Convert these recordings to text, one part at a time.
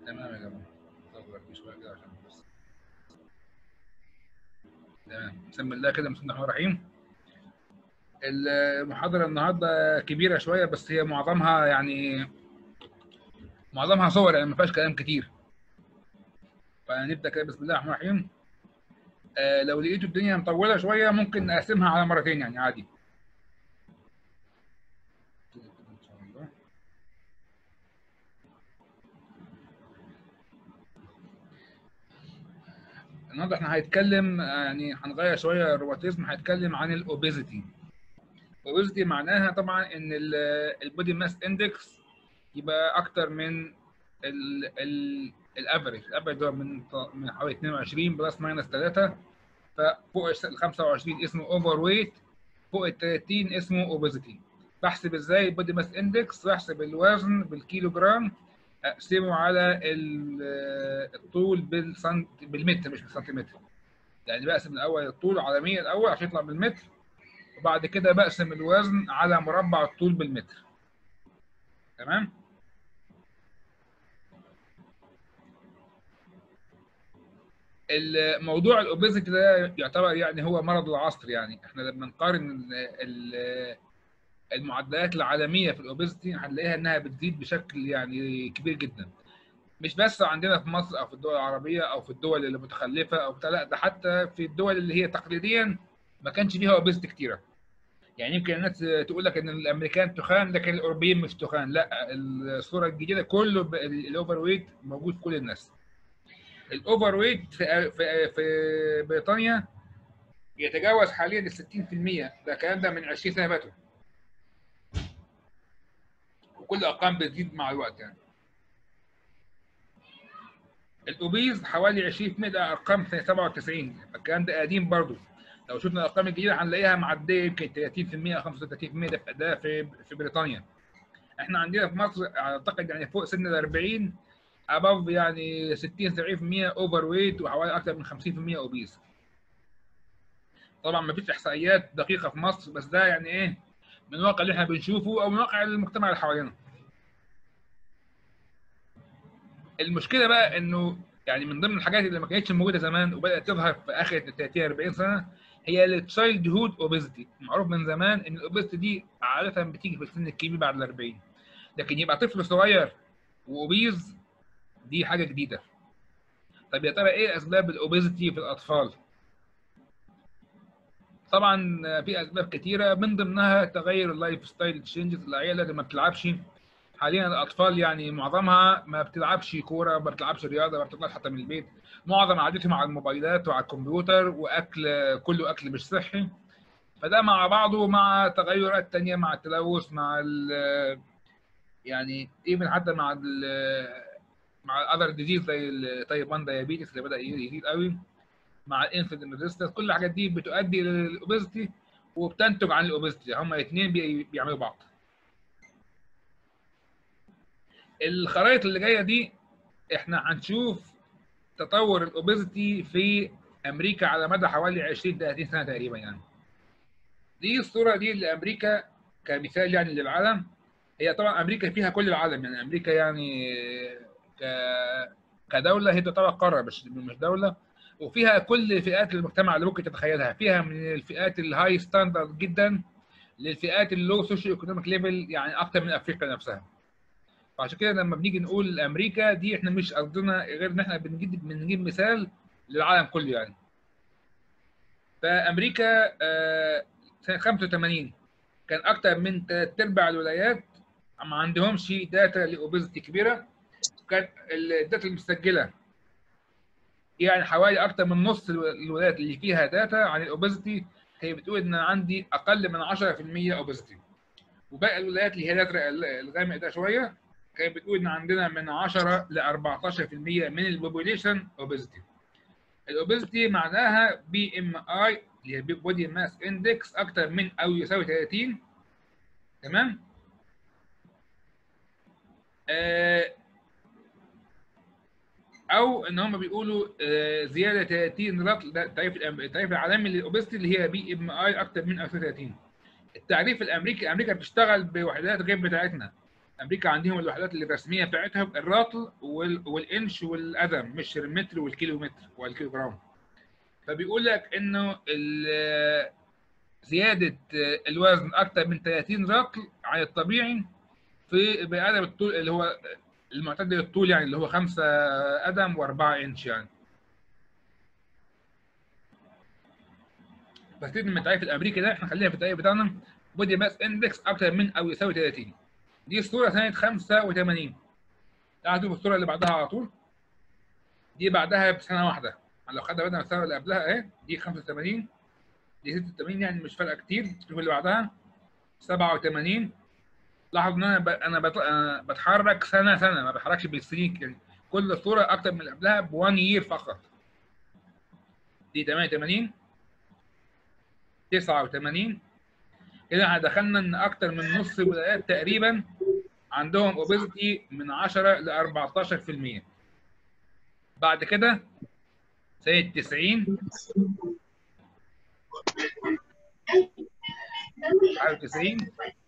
تمام يا جماعه صبر شويه كده عشان بس تمام بسم الله كده بسم الله الرحمن الرحيم المحاضره النهارده كبيره شويه بس هي معظمها يعني معظمها صور يعني ما فيهاش كلام كتير فنبدا كده بسم الله الرحمن الرحيم آه لو لقيتوا الدنيا مطوله شويه ممكن نقسمها على مرتين يعني عادي النهارده احنا هنتكلم يعني هنغير شويه الروماتيزم هنتكلم عن الاوبيزيتي الاوبيزيتي معناها طبعا ان البودي ماس اندكس يبقى اكتر من الافريج الافريج ده من من حوالي 22 بلس ماينس 3 ففوق ال 25 اسمه اوفر ويت فوق ال 30 اسمه اوبيزيتي بحسب ازاي البودي ماس اندكس بحسب الوزن بالكيلو جرام اقسمه على الطول بالسنت بالمتر مش بالسنتيمتر يعني بقسم الاول الطول على 100 الاول عشان يطلع بالمتر وبعد كده بقسم الوزن على مربع الطول بالمتر تمام الموضوع الاوبيزيتي ده يعتبر يعني هو مرض العصر يعني احنا لما نقارن المعدلات العالميه في الاوبيزيتي هنلاقيها انها بتزيد بشكل يعني كبير جدا مش بس عندنا في مصر او في الدول العربيه او في الدول اللي متخلفه او بتاع لا ده حتى في الدول اللي هي تقليديا ما كانش فيها اوبيزيتي كتيره يعني يمكن الناس تقول لك ان الامريكان تخان لكن الاوروبيين مش تخان لا الصوره الجديده كله الاوفر ويت موجود في كل الناس الاوفر ويت في في في بريطانيا يتجاوز حاليا ال 60% ده الكلام ده من 20 سنه فاتوا وكل الارقام بتزيد مع الوقت يعني الاوبيز حوالي 20% ده ارقام سنه 97 الكلام ده قديم برضه لو شفنا الارقام الجديده هنلاقيها معديه يمكن 30% 35% ده ده في في بريطانيا احنا عندنا في مصر اعتقد يعني فوق سن ال 40 اباف يعني 60 70% اوفر ويت وحوالي اكثر من 50% اوبيز طبعا ما فيش احصائيات دقيقه في مصر بس ده يعني ايه من الواقع اللي احنا بنشوفه او من واقع المجتمع اللي حوالينا المشكله بقى انه يعني من ضمن الحاجات اللي ما كانتش موجوده زمان وبدات تظهر في اخر 30 40 سنه هي التشايلد هود اوبيزيتي معروف من زمان ان الاوبيزيتي دي عاده بتيجي في السن الكبير بعد ال 40 لكن يبقى طفل صغير واوبيز دي حاجه جديده طب يا ترى ايه اسباب الاوبيزيتي في الاطفال طبعا في اسباب كثيره من ضمنها تغير اللايف ستايل تشينجز العيله اللي ما بتلعبش حاليا الاطفال يعني معظمها ما بتلعبش كوره ما بتلعبش رياضه ما بتطلعش حتى من البيت معظم عادتهم على الموبايلات وعلى الكمبيوتر واكل كله اكل مش صحي فده مع بعضه مع تغيرات تانية مع التلوث مع ال يعني ايفن حتى مع ال مع الاذر ديزيز زي التايب 1 دايابيتس اللي بدا يزيد قوي مع الانسولين ريزيستنس كل الحاجات دي بتؤدي للاوبيزيتي وبتنتج عن الاوبيزيتي هما الاثنين بيعملوا بعض الخرائط اللي جايه دي احنا هنشوف تطور الاوبيزيتي في امريكا على مدى حوالي 20 30 سنه تقريبا يعني دي الصوره دي لامريكا كمثال يعني للعالم هي طبعا امريكا فيها كل العالم يعني امريكا يعني ك كدوله هي تعتبر قاره مش مش دوله وفيها كل فئات المجتمع اللي ممكن تتخيلها فيها من الفئات الهاي ستاندرد جدا للفئات اللو سوشيو ايكونوميك ليفل يعني اكتر من افريقيا نفسها فعشان كده لما بنيجي نقول امريكا دي احنا مش قصدنا غير ان احنا بنجيب بنجيب مثال للعالم كله يعني فامريكا آه سنه 85 كان اكتر من ثلاث ارباع الولايات ما عندهمش داتا لاوبيزيتي كبيره كان الداتا المسجله يعني حوالي اكتر من نص الولايات اللي فيها داتا عن الاوبيزيتي هي بتقول ان عندي اقل من 10% اوبيزيتي وباقي الولايات اللي هي الازرق الغامق ده شويه كانت بتقول ان عندنا من 10 ل 14% من البوبوليشن اوبيزيتي الاوبيزيتي معناها بي ام اي اللي هي بودي ماس اندكس اكتر من او يساوي 30 تمام آه او ان هم بيقولوا آه زياده 30 رطل ده التعريف التعريف العالمي للاوبيزيتي اللي هي بي ام اي اكتر من 30 التعريف الامريكي امريكا بتشتغل بوحدات غير بتاعتنا امريكا عندهم الوحدات الرسميه بتاعتهم الرطل وال- والانش والقدم مش المتر والكيلومتر والكيلوغرام فبيقول لك انه ال- زياده الوزن اكثر من 30 رطل عن الطبيعي في بني ادم الطول اللي هو المعتدل الطول يعني اللي هو 5 قدم و4 انش يعني بس من التعريف الامريكي ده احنا خلينا في التعريف بتاعنا بودي ماس اندكس اكثر من او يساوي 30 دي الصوره سنه 85 تعالوا نشوف الصوره اللي بعدها على طول دي بعدها بسنه واحده لو خدنا بالنا من السنه اللي قبلها اهي دي 85 دي 86 يعني مش فارقه كتير شوف اللي بعدها 87 لاحظ ان انا ب... انا بت... أنا بتحرك سنه سنه ما بتحركش بالسنين يعني كل صوره اكتر من اللي قبلها ب 1 يير فقط دي 88 89 كده احنا دخلنا ان اكتر من نص الولايات تقريبا عندهم اوبيزيتي من 10 ل 14% بعد كده سنه 90 91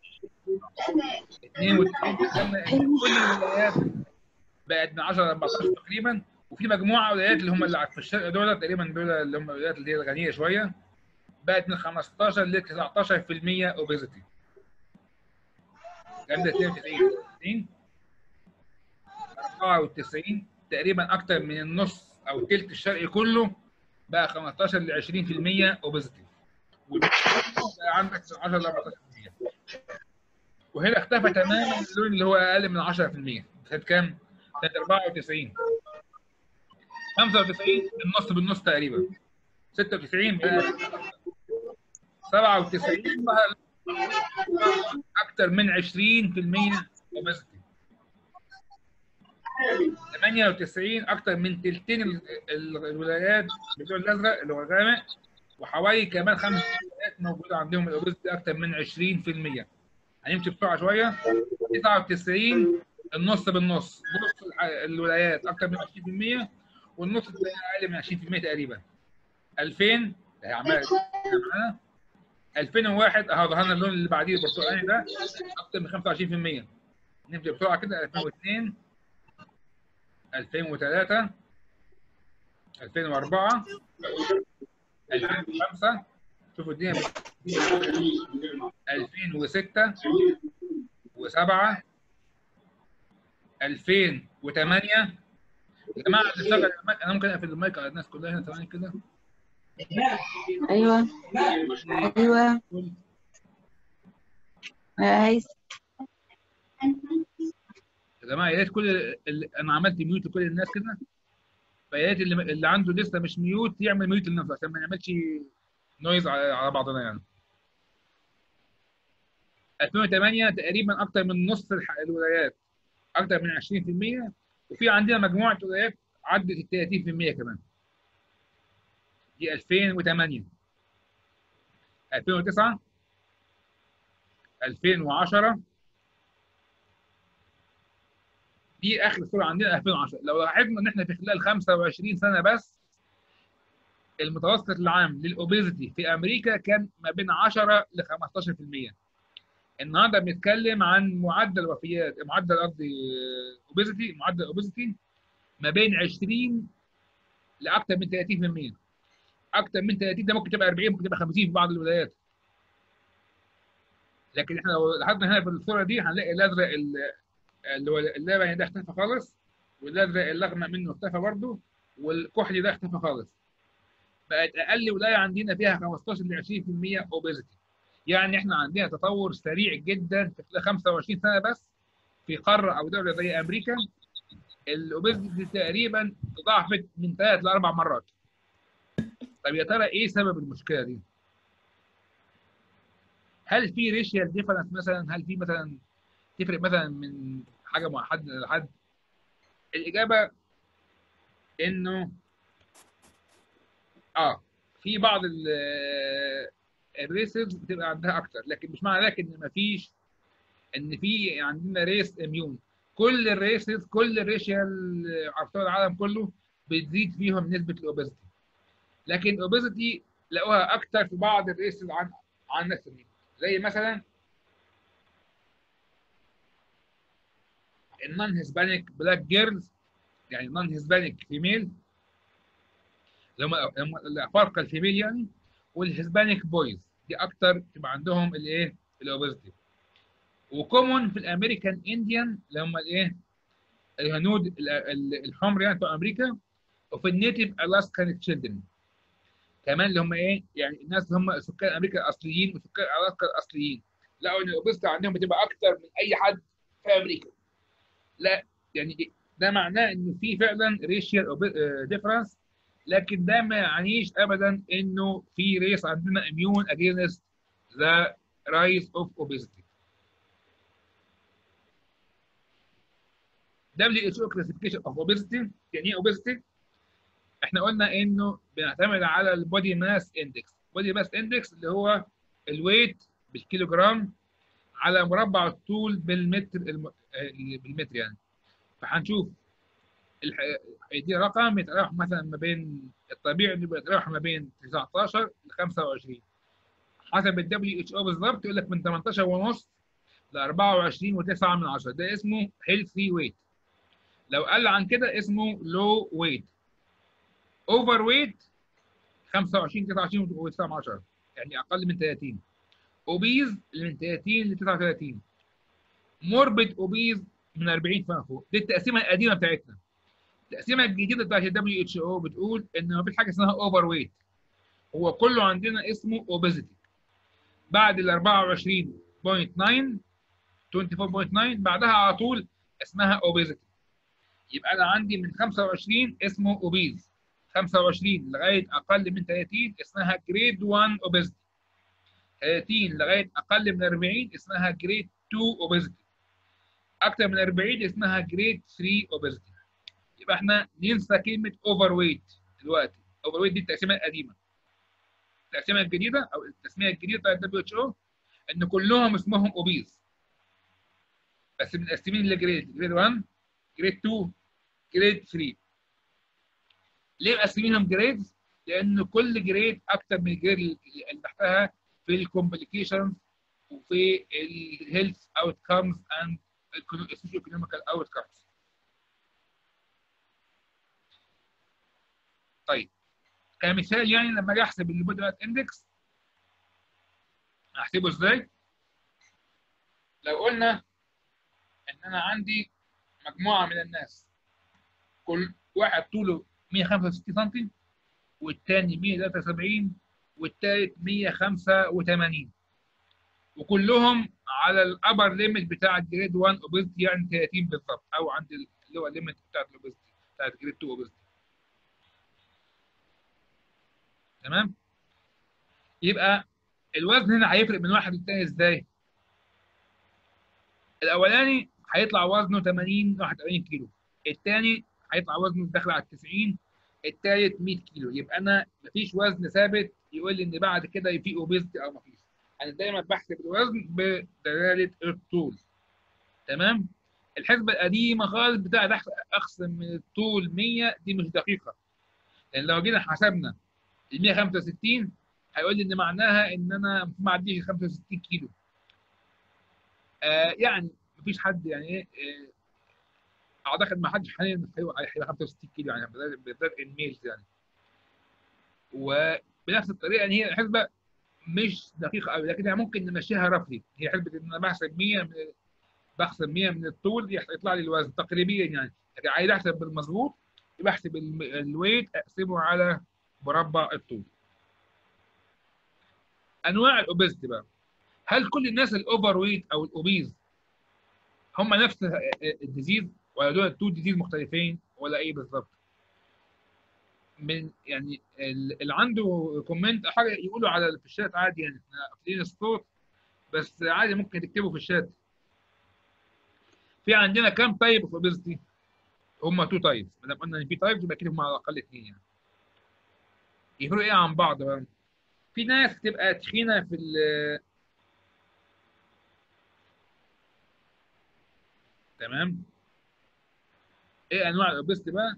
92 دخلنا ان كل الولايات بقت من 10 ل 14 تقريبا وفي مجموعه ولايات اللي هم اللي في الشرق دول تقريبا دول اللي هم الولايات اللي هي الغنيه شويه بقت من 15 ل 19% اوبيزيتي الكلام ده 92 94 تقريبا اكتر من النص او ثلث الشرق كله بقى 15 ل 20% اوبيزيتي بقى عندك 10 ل 14% وهنا اختفى تماما اللون اللي هو اقل من 10% سنه كام؟ سنه 94 95 النص بالنص تقريبا 96 بقى 97 بقى اكثر من 20% اوبستي 98 اكثر من ثلثين ال- ال- الولايات بتوع الازرق اللي هو الغامق وحوالي كمان خمس ولايات موجوده عندهم الاوبستي اكثر من 20% هنمشي بسرعه شويه 99 النص بالنص نص الح- الولايات اكثر من 20% والنص الثاني اقل من 20% تقريبا 2000 ده عمال معانا 2001 اهو ظهرنا اللون اللي بعديه البرتقالي ده اكثر من 25% نمشي بسرعه كده 2002 2003 2004 2005 شوفوا الدنيا 2006 و7 2008 يا جماعه اللي شغل المايك انا ممكن اقفل المايك على الناس كلها هنا ثواني كده ايوه ايوه يا هيثم يا جماعه يا ريت كل اللي انا عملت ميوت لكل الناس كده فيا ريت اللي, اللي عنده لسه مش ميوت يعمل ميوت لنفسه عشان ما نعملش نويز على, على بعضنا يعني 2008 تقريبا اكتر من نص الح- الولايات اكتر من 20% وفي عندنا مجموعه ولايات عدت ال 30% كمان دي 2008 2009 2010 دي اخر صوره عندنا 2010 لو لاحظنا ان احنا في خلال 25 سنه بس المتوسط العام للاوبيزيتي في امريكا كان ما بين 10 ل 15% النهارده بنتكلم عن معدل وفيات معدل قصدي اوبيزيتي معدل اوبيزيتي ما بين 20 لاكثر من 30% اكثر من 30 ده ممكن تبقى 40 ممكن تبقى 50 في بعض الولايات لكن احنا لو لاحظنا هنا في الصوره دي هنلاقي الازرق ال- اللي هو اللبني ده اختفى خالص والازرق الاغمق منه اختفى برضه والكحلي ده اختفى خالص بقت اقل ولايه عندنا فيها 15 ل 20% اوبيزيتي يعني احنا عندنا تطور سريع جدا في خلال 25 سنه بس في قاره او دوله زي امريكا الاوبيزيتي تقريبا تضاعفت من ثلاث لاربع مرات طب يا ترى ايه سبب المشكله دي؟ هل في ريشيال ديفرنس مثلا هل في مثلا تفرق مثلا من حاجه مع حد لحد الاجابه انه اه في بعض ال- الريسز بتبقى عندها اكتر لكن مش معنى ذلك ان مفيش ان في عندنا ريس اميون كل الريسز كل الريشيال على مستوى العالم كله بتزيد فيهم نسبه الاوبيزيتي لكن الاوبيزيتي لقوها اكتر في بعض الريسز عن عن ناس تانيين زي مثلا النون هيسبانيك بلاك جيرلز يعني نون هيسبانيك فيميل اللي هم هم الافارقه الفيميل يعني والهيسبانيك بويز دي اكتر تبقى عندهم الايه الاوبستي وكومون في الامريكان انديان اللي هم الايه الهنود ال- ال- الحمر يعني بتوع امريكا وفي النيتيف الاسكان تشيلدرن كمان اللي هم ايه يعني الناس اللي هم سكان امريكا الاصليين وسكان الاسكا الاصليين لقوا ان الاوبستي عندهم بتبقى اكتر من اي حد في امريكا لا يعني ده معناه انه في فعلا ريشيال ديفرنس لكن ده ما يعنيش ابدا انه في ريس عندنا اميون اجينست ذا رايز اوف اوبيزيتي WHO classification of obesity يعني ايه obesity؟ احنا قلنا انه بنعتمد على البودي ماس اندكس بودي ماس اندكس اللي هو الويت بالكيلوجرام على مربع الطول بالمتر الم... آه، بالمتر يعني فهنشوف الح... دي رقم يتراوح مثلا ما بين الطبيعي انه بيتراوح ما بين 19 ل 25 حسب ال WHO بالظبط يقول لك من 18 ونص ل 24 و9 من 10 ده اسمه healthy weight لو قل عن كده اسمه low weight اوفر ويت 25 29 و9 من 10 يعني اقل من 30 اوبيز من 30 ل 39 موربيد اوبيز من 40 فما فوق دي التقسيمه القديمه بتاعتنا التقسيمه الجديده بتاعت ال WHO بتقول ان ما فيش حاجه اسمها اوفر ويت هو كله عندنا اسمه اوبيزيتي بعد ال 24.9 24.9 بعدها على طول اسمها اوبيزيتي يبقى انا عندي من 25 اسمه اوبيز 25 لغايه اقل من 30 اسمها جريد 1 اوبيزيتي 30 لغايه اقل من 40 اسمها جريد 2 اوبيزيتي اكتر من 40 اسمها جريد 3 اوبيزيتي يبقى احنا ننسى كلمه اوفر ويت دلوقتي اوفر ويت دي التقسيمه القديمه التقسيمه الجديده او التسميه الجديده بتاعت دبليو اتش او ان كلهم اسمهم اوبيز بس متقسمين لجريد جريد 1 جريد 2 جريد 3 ليه مقسمينهم جريدز؟ لان كل جريد اكتر من الجريد اللي تحتها في الكومبليكيشنز وفي الهيلث اوت كامز اند السوشيو ايكونوميكال اوت كامز طيب كمثال يعني لما اجي احسب البودي مات اندكس احسبه ازاي؟ لو قلنا ان انا عندي مجموعه من الناس كل واحد طوله 165 سم والثاني 173 والثالث 185 وكلهم على الابر ليميت بتاع الجريد 1 اوبيزيتي يعني 30 بالظبط او عند اللي هو الليميت بتاع الاوبيزيتي بتاعت جريد 2 اوبيزيتي تمام يبقى الوزن هنا هيفرق من واحد للتاني ازاي؟ الاولاني هيطلع وزنه 80 81 كيلو الثاني هيطلع وزنه داخل على 90 الثالث 100 كيلو يبقى انا مفيش وزن ثابت يقول لي ان بعد كده في اوبيزتي او مفيش انا دايما بحسب الوزن بدلاله الطول تمام الحسبه القديمه خالص بتاعت اقسم من الطول 100 دي مش دقيقه لان لو جينا حسبنا ال 165 هيقول لي ان معناها ان انا ما اعديش 65 كيلو آه يعني مفيش حد يعني ايه آه اعتقد ما حدش حاليا هيبقى 65 كيلو يعني بالذات الميلز يعني وبنفس الطريقه ان هي الحسبه مش دقيقه قوي لكن ممكن نمشيها رفلي هي حسبه ان انا بحسب 100 من بحسب 100 من الطول يطلع لي الوزن تقريبيا يعني لكن عايز احسب بالمظبوط يبقى احسب الويت اقسمه على مربع الطول انواع الاوبيزتي بقى هل كل الناس الاوفر ويت او الاوبيز هم نفس الديزيز ولا دول تو ديزيز مختلفين ولا ايه بالظبط من يعني اللي عنده كومنت او حاجه يقولوا على في الشات عادي يعني احنا قافلين الصوت بس عادي ممكن تكتبوا في الشات في عندنا كام تايب اوف اوبيزتي هم تو تايبس ما دام قلنا ان في تايبس يبقى كده هم على الاقل اثنين يعني يفرقوا ايه عن بعض بقى في ناس تبقى تخينه في ال تمام ايه انواع الاوبست بقى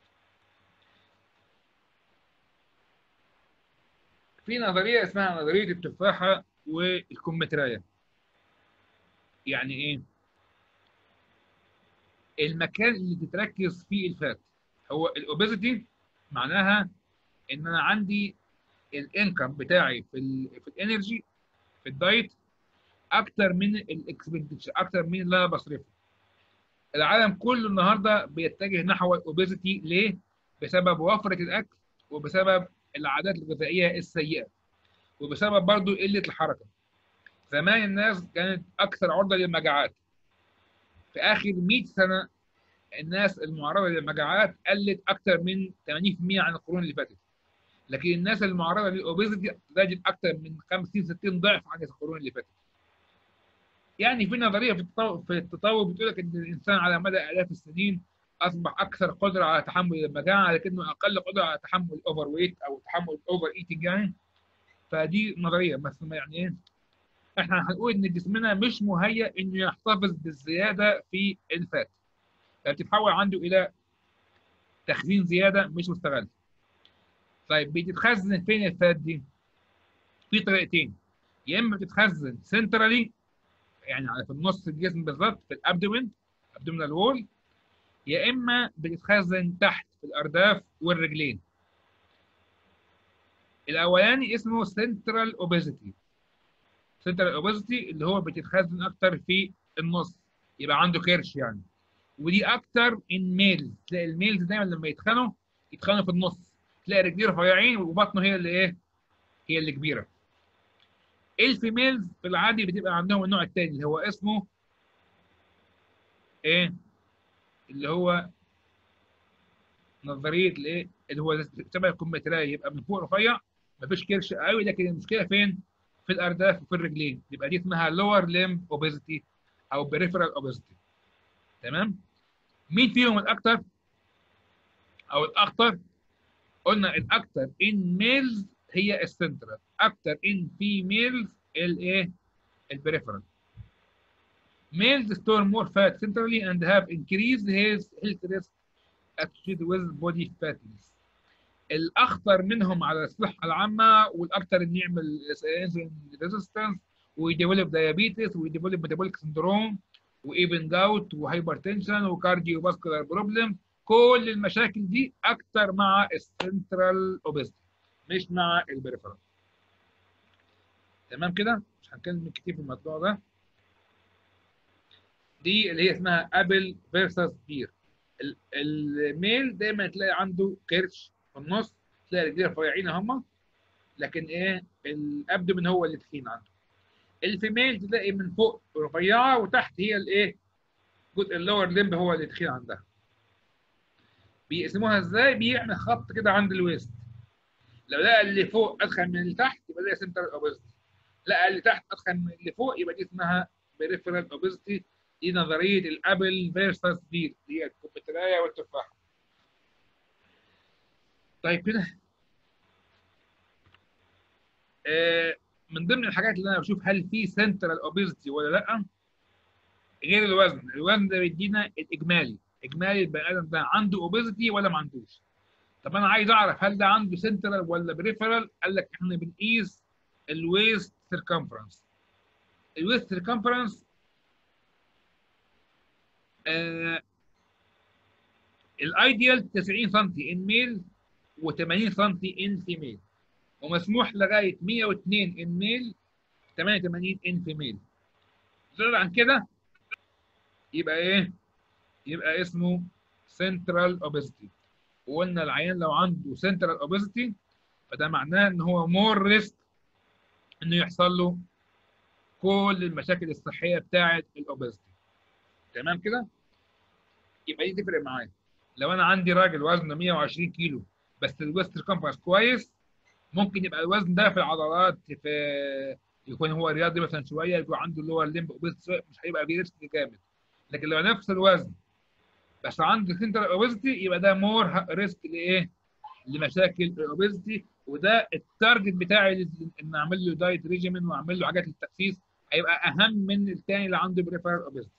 في نظريه اسمها نظريه التفاحه والكمثريه يعني ايه المكان اللي بتركز فيه الفات هو الاوبيزيتي معناها ان انا عندي الانكم بتاعي في ال في الانرجي في الدايت اكتر من الاكسبندتشر اكتر من اللي انا بصرفه العالم كله النهارده بيتجه نحو الاوبيزيتي ليه بسبب وفره الاكل وبسبب العادات الغذائيه السيئه وبسبب برضو قله الحركه زمان الناس كانت اكثر عرضه للمجاعات في اخر 100 سنه الناس المعرضه للمجاعات قلت اكثر من 80% عن القرون اللي فاتت لكن الناس المعرضه للاوبيزيتي زادت اكثر من 50 60 ضعف عن القرون اللي فاتت يعني في نظريه في التطور في التطور بتقول لك ان الانسان على مدى الاف السنين اصبح اكثر قدره على تحمل المجاعه لكنه اقل قدره على تحمل الاوفر ويت او تحمل الاوفر ايتنج يعني فدي نظريه بس يعني ايه احنا هنقول ان جسمنا مش مهيئ انه يحتفظ بالزياده في الفات فبتتحول عنده الى تخزين زياده مش مستغل طيب بتتخزن فين الفات دي في طريقتين يا اما بتتخزن سنترالي يعني في النص الجسم بالظبط في الابدومين ابدومينال وول يا اما بتتخزن تحت في الارداف والرجلين الاولاني اسمه سنترال اوبيزيتي سنترال اوبيزيتي اللي هو بتتخزن اكتر في النص يبقى عنده كرش يعني ودي اكتر ان ميلز تلاقي الميلز دايما لما يتخنوا يتخنوا في النص تلاقي رجليه رفيعين وبطنه هي اللي ايه هي اللي كبيره الفيميلز في العادي بتبقى عندهم النوع الثاني اللي هو اسمه ايه اللي هو نظريه الايه اللي هو شبه الكمثريه يبقى من فوق رفيع مفيش كرش قوي لكن المشكله فين؟ في الارداف وفي الرجلين يبقى دي اسمها لور ليم اوبيزيتي او بريفرال اوبيزيتي تمام؟ مين فيهم الاكثر؟ او الاخطر؟ قلنا الاكثر ان ميلز هي السنترال اكثر ان فيميلز الايه؟ البريفرال males store more fat centrally and have increased his health risk associated with body fatness. الاخطر منهم على الصحه العامه والاكثر انه يعمل انسولين ريزيستنس ويديفلوب دايابيتس ويديفلوب ميتابوليك سندروم وايفن جاوت وهايبرتنشن وكارديو فاسكولار بروبلم كل المشاكل دي اكثر مع السنترال اوبيستي مش مع البريفرال تمام كده مش هنتكلم كتير في الموضوع ده دي اللي هي اسمها ابل فيرسس بير الميل دايما تلاقي عنده كرش في النص تلاقي رجليه رفيعين هم لكن ايه الابدومين هو اللي تخين عنده الفيميل تلاقي من فوق رفيعه وتحت هي الايه جزء اللور ليمب هو اللي تخين عندها بيقسموها ازاي بيعمل خط كده عند الويست لو لقى اللي فوق ادخل من اللي تحت يبقى ده سنترال اوبيزيتي لقى اللي تحت ادخل من اللي فوق يبقى دي اسمها بريفرال اوبيزيتي دي نظريه الابل فيرسس بير هي الكمثريه والتفاحه طيب كده آه من ضمن الحاجات اللي انا بشوف هل في سنترال اوبيزيتي ولا لا غير الوزن الوزن ده بيدينا الاجمالي اجمالي البني ادم ده عنده اوبيزيتي ولا ما عندوش طب انا عايز اعرف هل ده عنده سنترال ولا بريفرال قال لك احنا بنقيس الويست سيركمفرنس الويست سيركمفرنس آه الايديال 90 سم ان ميل و80 سم ان فيميل ومسموح لغايه 102 ان ميل 88 ان فيميل زاد عن كده يبقى ايه؟ يبقى اسمه سنترال اوبيزيتي وقلنا العيان لو عنده سنترال اوبيزيتي فده معناه ان هو مور ريسك انه يحصل له كل المشاكل الصحيه بتاعه الاوبيزيتي تمام كده يبقى دي تفرق معايا لو انا عندي راجل وزنه 120 كيلو بس الويست كومباس كويس ممكن يبقى الوزن ده في العضلات في يكون هو رياضي مثلا شويه يكون عنده اللي هو الليمب اوبيزيتي مش هيبقى فيه ريسك جامد لكن لو نفس الوزن بس عنده سنترال اوبيزيتي يبقى ده مور ريسك لايه؟ لمشاكل الاوبيزيتي وده التارجت بتاعي ان اعمل له دايت ريجيمن واعمل له حاجات للتخسيس هيبقى اهم من الثاني اللي عنده بريفرال اوبيزيتي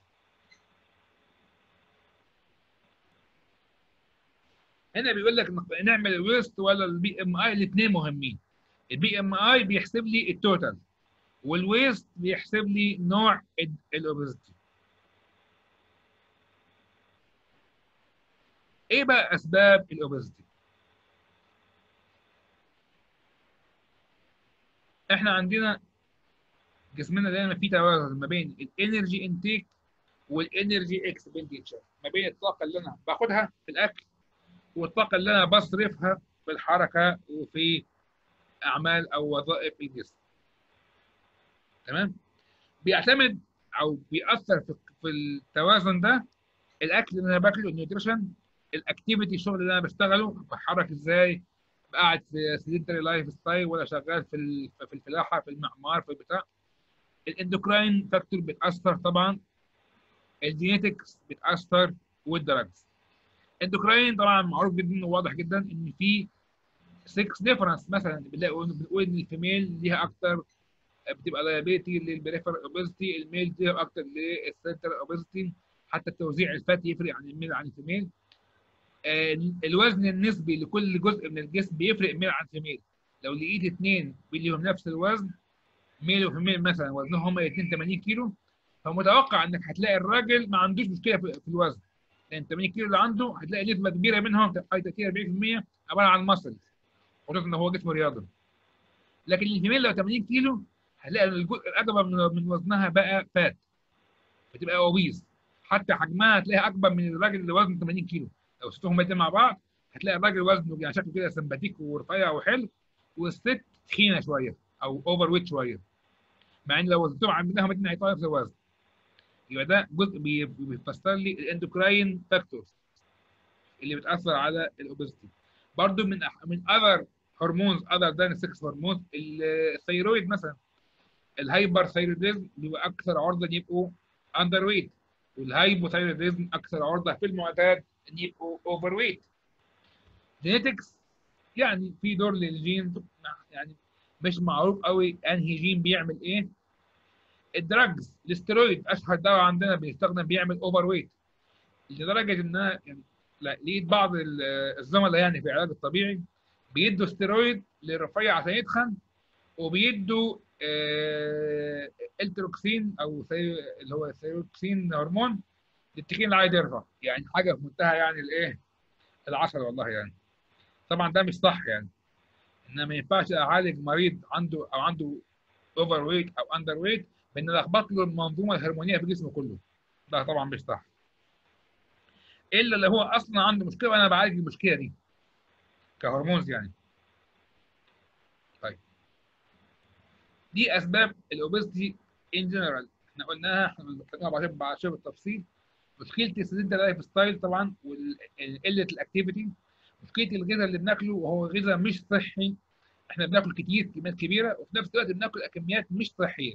هنا بيقول لك نعمل الويست ولا البي ام اي الاثنين مهمين البي ام اي بيحسب لي التوتال والويست بيحسب لي نوع الاوبيزيتي ايه بقى اسباب الاوبيزيتي احنا عندنا جسمنا دايما فيه توازن ما بين الانرجي انتيك والانرجي اكسبنديتشر ما بين الطاقه اللي انا باخدها في الاكل والطاقه اللي انا بصرفها في الحركه وفي اعمال او وظائف الجسم تمام بيعتمد او بيأثر في في التوازن ده الاكل اللي انا باكله النيوتريشن الاكتيفيتي الشغل اللي انا بشتغله بتحرك ازاي قاعد في سيدنتري لايف ستايل ولا شغال في ال- في الفلاحه في المعمار في البتاع الاندوكراين فاكتور بتاثر طبعا الجينيتكس بتاثر والدراجز اندوكراين طبعا معروف جدا وواضح جدا ان في 6 ديفرنس مثلا بنلاقي بنقول ان الفيميل ليها اكتر بتبقى لايبيلتي للبريفر اوبيزيتي الميل ليها اكتر للسنتر اوبيزيتي حتى التوزيع الفاتي يفرق عن الميل عن الفيميل آه، الوزن النسبي لكل جزء من الجسم بيفرق ميل عن فيميل لو لقيت اثنين ليهم نفس الوزن ميل وفيميل مثلا وزنهم هما الاثنين 80 كيلو فمتوقع انك هتلاقي الراجل ما عندوش مشكله في في الوزن لان 80 كيلو اللي عنده هتلاقي نسبه كبيره منهم حوالي 30 40% عباره عن مصل خصوصا ان هو جسم رياضي لكن الفيميل لو 80 كيلو هتلاقي ان الجزء الاكبر من من وزنها بقى فات فتبقى اوبيز حتى حجمها هتلاقيها اكبر من الراجل اللي وزنه 80 كيلو لو شفتهم الاثنين مع بعض هتلاقي الراجل وزنه يعني شكله كده سمباتيك ورفيع وحلو والست تخينه شويه او اوفر ويت شويه مع ان لو وزنتهم عندهم الاثنين هيطلعوا نفس الوزن يبقى ده جزء بي- بيفسر لي الاندوكراين فاكتورز اللي بتاثر على الاوبيستي برضو من أح- من اذر هرمونز اذر ذان 6 هرمونز الثيرويد مثلا الهايبر ثيرويدزم بيبقى اكثر عرضه ان يبقوا اندر ويت والهايبوثايرويدزم اكثر عرضه في المعتاد ان يبقوا اوفر ويت جينيتكس يعني في دور للجين يعني مش معروف قوي انهي جين بيعمل ايه الدراجز الاسترويد اشهر دواء عندنا بيستخدم بيعمل اوفر ويت لدرجه ان انا يعني لا لقيت بعض ال- الزملاء يعني في العلاج الطبيعي بيدوا استرويد للرفيع عشان يتخن وبيدوا آه التروكسين او ثي- اللي هو الثيروكسين هرمون للتخين اللي عايز يرفع يعني حاجه في منتهى يعني الايه العسل والله يعني طبعا ده مش صح يعني ان ما ينفعش اعالج مريض عنده او عنده اوفر ويت او اندر ويت بان الخبط له المنظومه الهرمونيه في جسمه كله ده طبعا مش صح الا اللي هو اصلا عنده مشكله وانا بعالج المشكله دي كهرمونز يعني طيب دي اسباب الاوبستي ان جنرال احنا قلناها احنا بنتكلم بعد بعد شويه بالتفصيل مشكله السيدنت لايف ستايل طبعا وقله الاكتيفيتي مشكله الغذاء اللي بناكله وهو غذاء مش صحي احنا بناكل كتير كميات كبيره وفي نفس الوقت بناكل كميات مش صحيه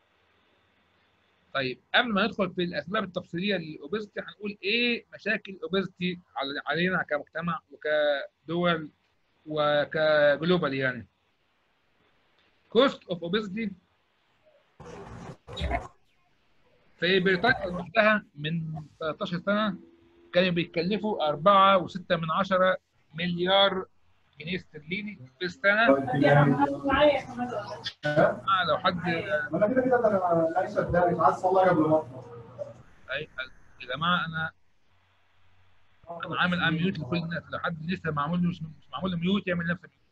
طيب قبل ما ندخل في الاسباب التفصيليه للاوبستي هنقول ايه مشاكل الاوبستي علينا كمجتمع وكدول وكجلوبال يعني كوست اوف اوبستي في بريطانيا لوحدها من 13 سنه كانوا بيتكلفوا 4.6 من عشرة مليار جنيه استرليني في السنه آه لو حد انا كده كده انا لا صدقني تعال صلى قبل ما اطلع أي يا جماعه انا انا عامل اميوت لكل الناس لو حد لسه معمول له مش مش معمول له ميوت يعمل نفسه ميوت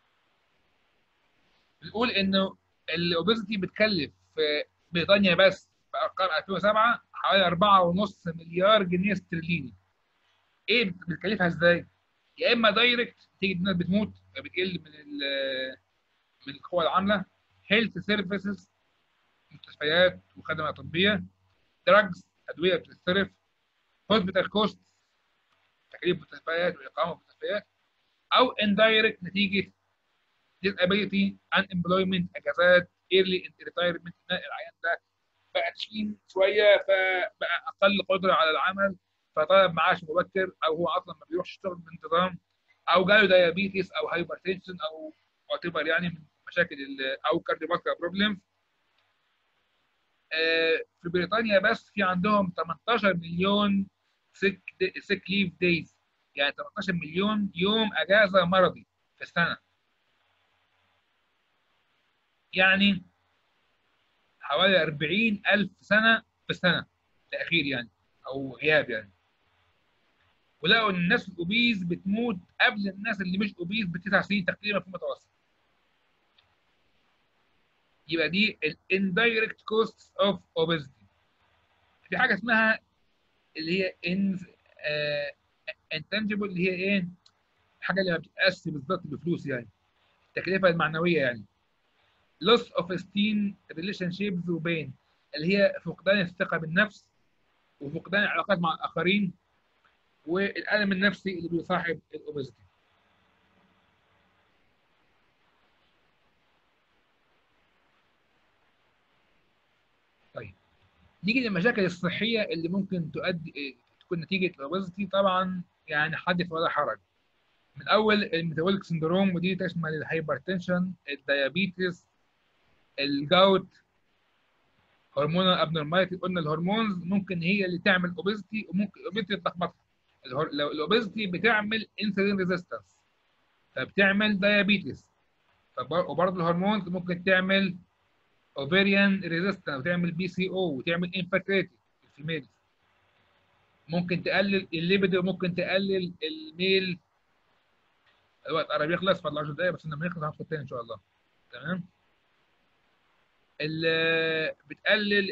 بنقول انه الاوبيزيتي بتكلف في بريطانيا بس بارقام 2007 حوالي 4.5 مليار جنيه استرليني ايه بتكلفها ازاي؟ يا اما دايركت تيجي الناس بتموت بتقل من ال- من القوى العامله هيلث سيرفيسز مستشفيات وخدمات طبيه دراجز ادويه بتتصرف هوسبيتال كوست تكاليف مستشفيات واقامه في مستشفيات او اندايركت نتيجه disability unemployment اجازات early retirement العيان ده بقى تخين شويه فبقى اقل قدره على العمل فطلب معاش مبكر او هو اصلا ما بيروحش يشتغل بانتظام او جاله دايابيتس او هايبرتنشن او وات يعني من مشاكل ال- او كارديوفاسكولار بروبلم في بريطانيا بس في عندهم 18 مليون سيك سيك ليف دايز يعني 18 مليون يوم اجازه مرضي في السنه يعني حوالي 40 ألف سنة في السنة الأخير يعني أو غياب يعني ولقوا ان الناس الاوبيز بتموت قبل الناس اللي مش اوبيز بتسع سنين تقريبا في المتوسط يبقى دي الاندايركت كوست اوف اوبيزيتي في حاجه اسمها اللي هي انتنجبل اللي هي ايه الحاجه اللي ما بتتقاس بالظبط بفلوس يعني التكلفه المعنويه يعني loss of esteem relationships وبين اللي هي فقدان الثقه بالنفس وفقدان العلاقات مع الاخرين والالم النفسي اللي بيصاحب الاوبيزيتي طيب نيجي للمشاكل الصحيه اللي ممكن تؤدي تكون نتيجه الاوبيزيتي طبعا يعني حدث ولا حرج من اول الميتابوليك سندروم ودي تشمل الهايبرتنشن الديابيتس الجاوت هرمونال ابنورماليتي قلنا الهرمونز ممكن هي اللي تعمل اوبيزيتي وممكن الاوبيزيتي تلخبطها الهر- لو الاوبيزيتي بتعمل انسولين ريزيستنس فبتعمل ديابيتس وبرضه الهرمونز ممكن تعمل اوفيريان ريزيستنس وتعمل بي سي او وتعمل انفيرتيليتي في الفيميلز ممكن تقلل الليبيدو ممكن تقلل الميل الوقت قرب يخلص فاضل 10 دقايق بس لما يخلص هندخل تاني ان شاء الله تمام ال- بتقلل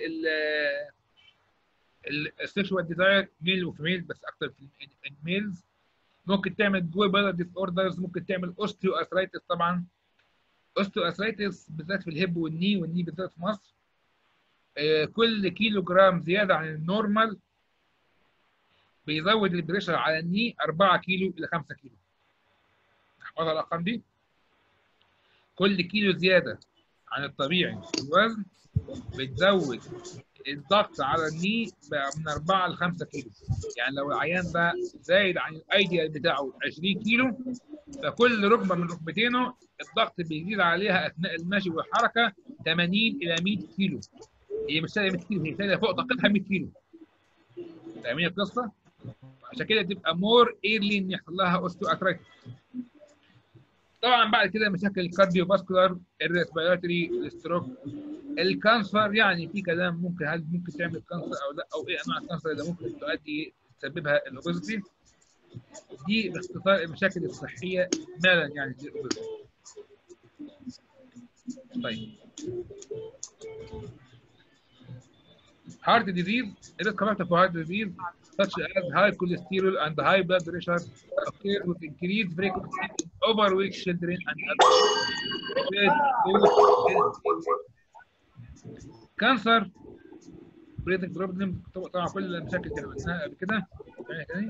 السكشوال ديزاير ميل وفيميل بس اكتر في الميلز ممكن تعمل جوي بلر ديس اوردرز ممكن تعمل اوستيو ارثرايتس طبعا اوستيو ارثرايتس بالذات في الهيب والني والني بالذات في مصر آه، كل كيلو جرام زياده عن النورمال بيزود البريشر على الني 4 كيلو الى 5 كيلو احفظها الارقام دي كل كيلو زياده عن الطبيعي في الوزن بتزود الضغط على الني بقى من 4 ل 5 كيلو يعني لو العيان ده زايد عن الايديال بتاعه 20 كيلو فكل ركبه من ركبتينه الضغط بيزيد عليها اثناء المشي والحركه 80 الى 100 كيلو هي مش سالبه 100 كيلو هي سالبه فوق طاقتها 100 كيلو فاهمين القصه؟ عشان كده تبقى مور ايرلي ان يحصل لها اوستو اتراكت طبعا بعد كده مشاكل الكارديو فاسكولار الريسبيراتوري الستروك الكانسر يعني في كلام ممكن هل ممكن تعمل كانسر او لا او ايه انواع الكانسر اللي ممكن تؤدي تسببها الاوبيزيتي دي باختصار المشاكل الصحيه مالا يعني للاوبيزيتي طيب heart disease risk factor for heart disease such as high cholesterol and high blood pressure occur with increased frequency in overweight children and adults. كانسر بريدنج بروبلم طبعا كل المشاكل اللي قلناها قبل كده يعني تاني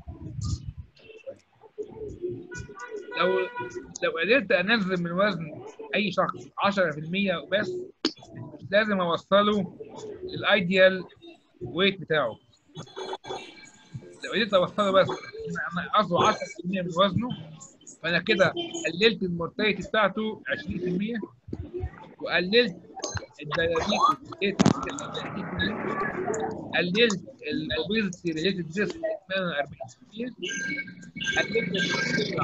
لو لو قدرت انزل من وزن اي شخص 10% وبس مش لازم اوصله للايديال ويت بتاعه لو قدرت اوصله بس انا اصله 10% من وزنه فانا كده قللت المورتاليتي بتاعته 20% وقللت الديابيتس قللت الاوبيزيتي ريليتد ديس 40% قللت السكر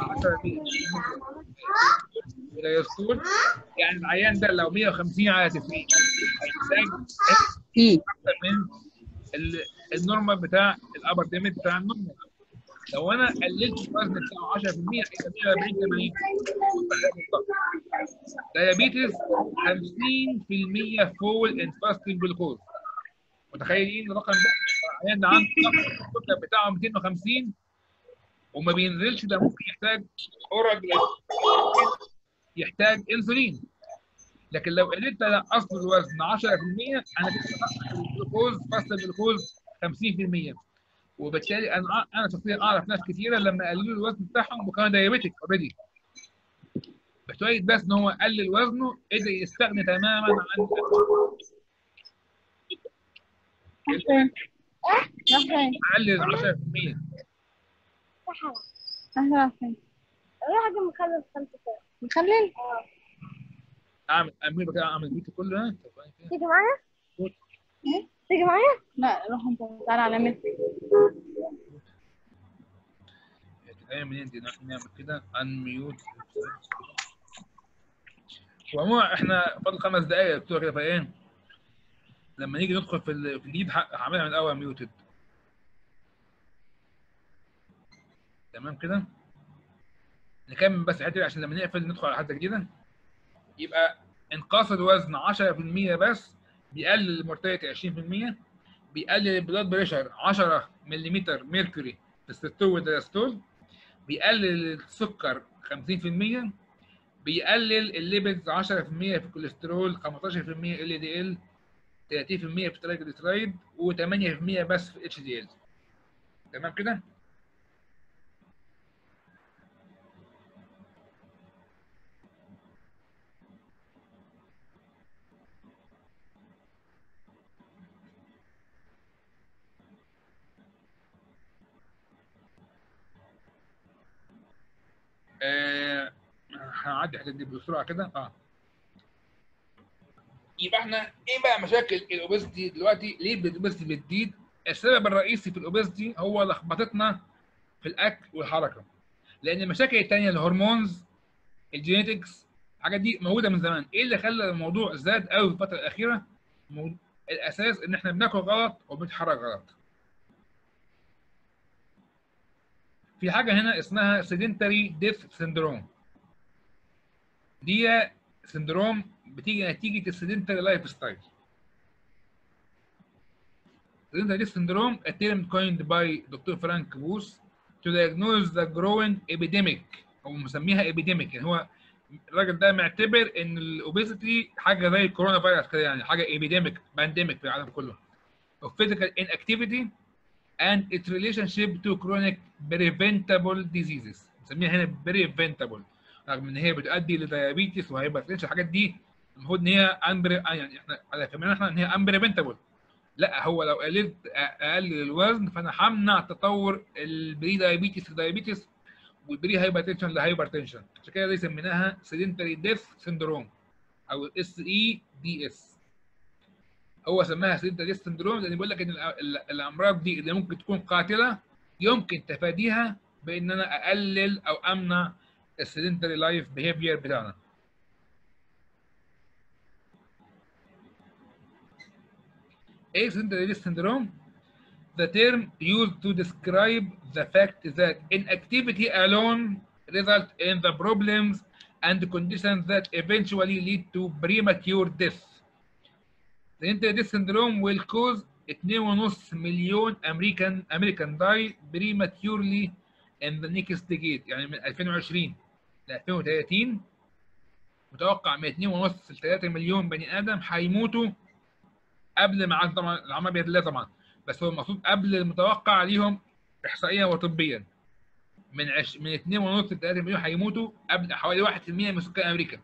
10% اليستول يعني العيان ده لو 150 على 90 هيحتاج في اكتر من ال- النورمال بتاع الابر ليميت بتاع النورمال لو انا قللت الوزن بتاعه 10% هيبقى 140 80 دايابيتس 50% فول ان فاستنج جلوكوز متخيلين الرقم ده العيان ده عنده ضغط السكر بتاعه 250 وما بينزلش ده ممكن يحتاج اورال يحتاج انسولين لكن لو قللت لا اصل الوزن 10% انا كده بنقص الجلوكوز فاست الجلوكوز 50% وبالتالي انا انا شخصيا اعرف ناس كثيره لما قللوا الوزن بتاعهم وكانوا دايابيتك اوريدي بشويه بس ان هو قلل وزنه قدر يستغني تماما عن قلل 10% اهلا فين واحد مخلص خمسة سنة مخلل اعمل اعمل بقى اعمل بيتي كله ها تيجي معايا؟ تيجي معايا؟ لا روح انت تعالى على متر ايه منين دي نحن نعمل كده انميوت وعموما احنا فاضل خمس دقايق بتوع كده فايه لما نيجي ندخل في ال- في الليد ه- هعملها من الاول ميوتد تمام كده نكمل بس الحته دي عشان لما نقفل ندخل على حته جديده يبقى انقاص الوزن 10% بس بيقلل المورتاليتي 20% بيقلل البلاد بريشر 10 ملم ميركوري في الستول والدايستول بيقلل السكر 50% بيقلل الليبيدز 10% في الكوليسترول 15% ال دي ال 30% في الترايجليسرايد و8% بس في اتش دي ال تمام كده؟ آه، هنعدي الحاجات دي بسرعه كده اه يبقى احنا ايه بقى مشاكل الاوبيستي دلوقتي ليه الاوبيستي بتزيد السبب الرئيسي في الاوبيستي هو لخبطتنا في الاكل والحركه لان المشاكل الثانيه الهرمونز الجينيتكس الحاجات دي موجوده من زمان ايه اللي خلى الموضوع زاد قوي في الفتره الاخيره مو- الاساس ان احنا بناكل غلط وبنتحرك غلط في حاجه هنا اسمها سيدنتري ديث سيندروم دي سندروم بتيجي نتيجه السيدنتري لايف ستايل Sedentary Death Syndrome, a term coined by Dr. Frank Booth to diagnose the growing epidemic او مسميها epidemic يعني هو الراجل ده معتبر ان الاوبيزيتي حاجه زي الكورونا فيروس كده يعني حاجه epidemic بانديميك في العالم كله of physical inactivity and its relationship to chronic preventable diseases نسميها هنا preventable رغم ان هي بتؤدي لديابيتس وهايبرتنشن الحاجات دي المفروض ان هي امبر يعني احنا على فهمنا احنا ان هي امبريفنتابل لا هو لو قللت اقلل الوزن فانا همنع تطور البري دايابيتس لدايابيتس والبري هايبرتنشن لهايبرتنشن عشان كده دي سميناها سيدنتري ديث سندروم او اس اي دي اس هو سماها سيدنتري ديث سندروم لان بيقول لك ان ال- ال- الامراض دي اللي ممكن تكون قاتله يمكن تفاديها بان انا اقلل او امنع السيدنتري لايف بيهيفير بتاعنا ايه sedentary disease syndrome? The term used to describe the fact that inactivity alone result in the problems and conditions that eventually lead to premature death. The sedentary disease syndrome will cause 2.5 مليون American American die prematurely in the next decade يعني من 2020 ل 2030 متوقع من 2.5 ل 3 مليون بني ادم هيموتوا قبل ميعاد طبعا العمى بيد الله طبعا بس هو المفروض قبل المتوقع ليهم احصائيا وطبيا من عش... من 2.5 ل 3 مليون هيموتوا قبل حوالي 1% من سكان امريكا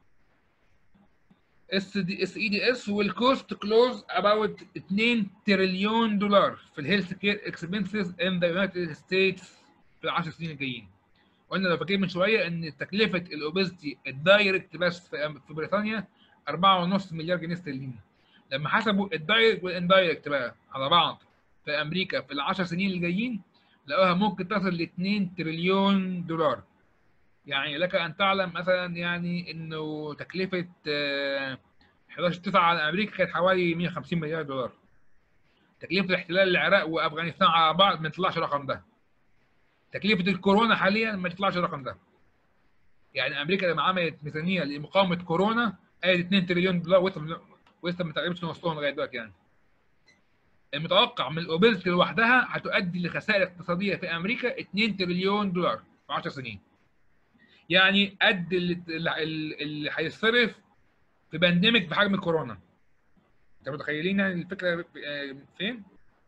اس دي اس اي دي اس will cost close about 2 تريليون دولار في الهيلث كير اكسبنسز ان ذا يونايتد ستيتس في ال 10 سنين الجايين قلنا لو فاكرين من شويه ان تكلفه الاوبيزيتي الدايركت بس في أم- في بريطانيا 4.5 مليار جنيه استرليني لما حسبوا الدايركت والاندايركت بقى على بعض في امريكا في ال 10 سنين الجايين لقوها ممكن تصل ل 2 تريليون دولار يعني لك ان تعلم مثلا يعني انه تكلفه آه، 11 9 على امريكا كانت حوالي 150 مليار دولار تكلفه احتلال العراق وافغانستان على بعض ما يطلعش الرقم ده تكلفه الكورونا حاليا ما يطلعش الرقم ده يعني امريكا لما عملت ميزانيه لمقاومه كورونا قالت 2 تريليون دولار ولسه ولسه ما تقريبش نصهم لغايه دلوقتي يعني المتوقع من الاوبيزيتي لوحدها هتؤدي لخسائر اقتصاديه في امريكا 2 تريليون دولار في 10 سنين يعني قد اللي اللي اللي هيتصرف في بانديميك بحجم الكورونا انت متخيلين يعني الفكره آه، فين؟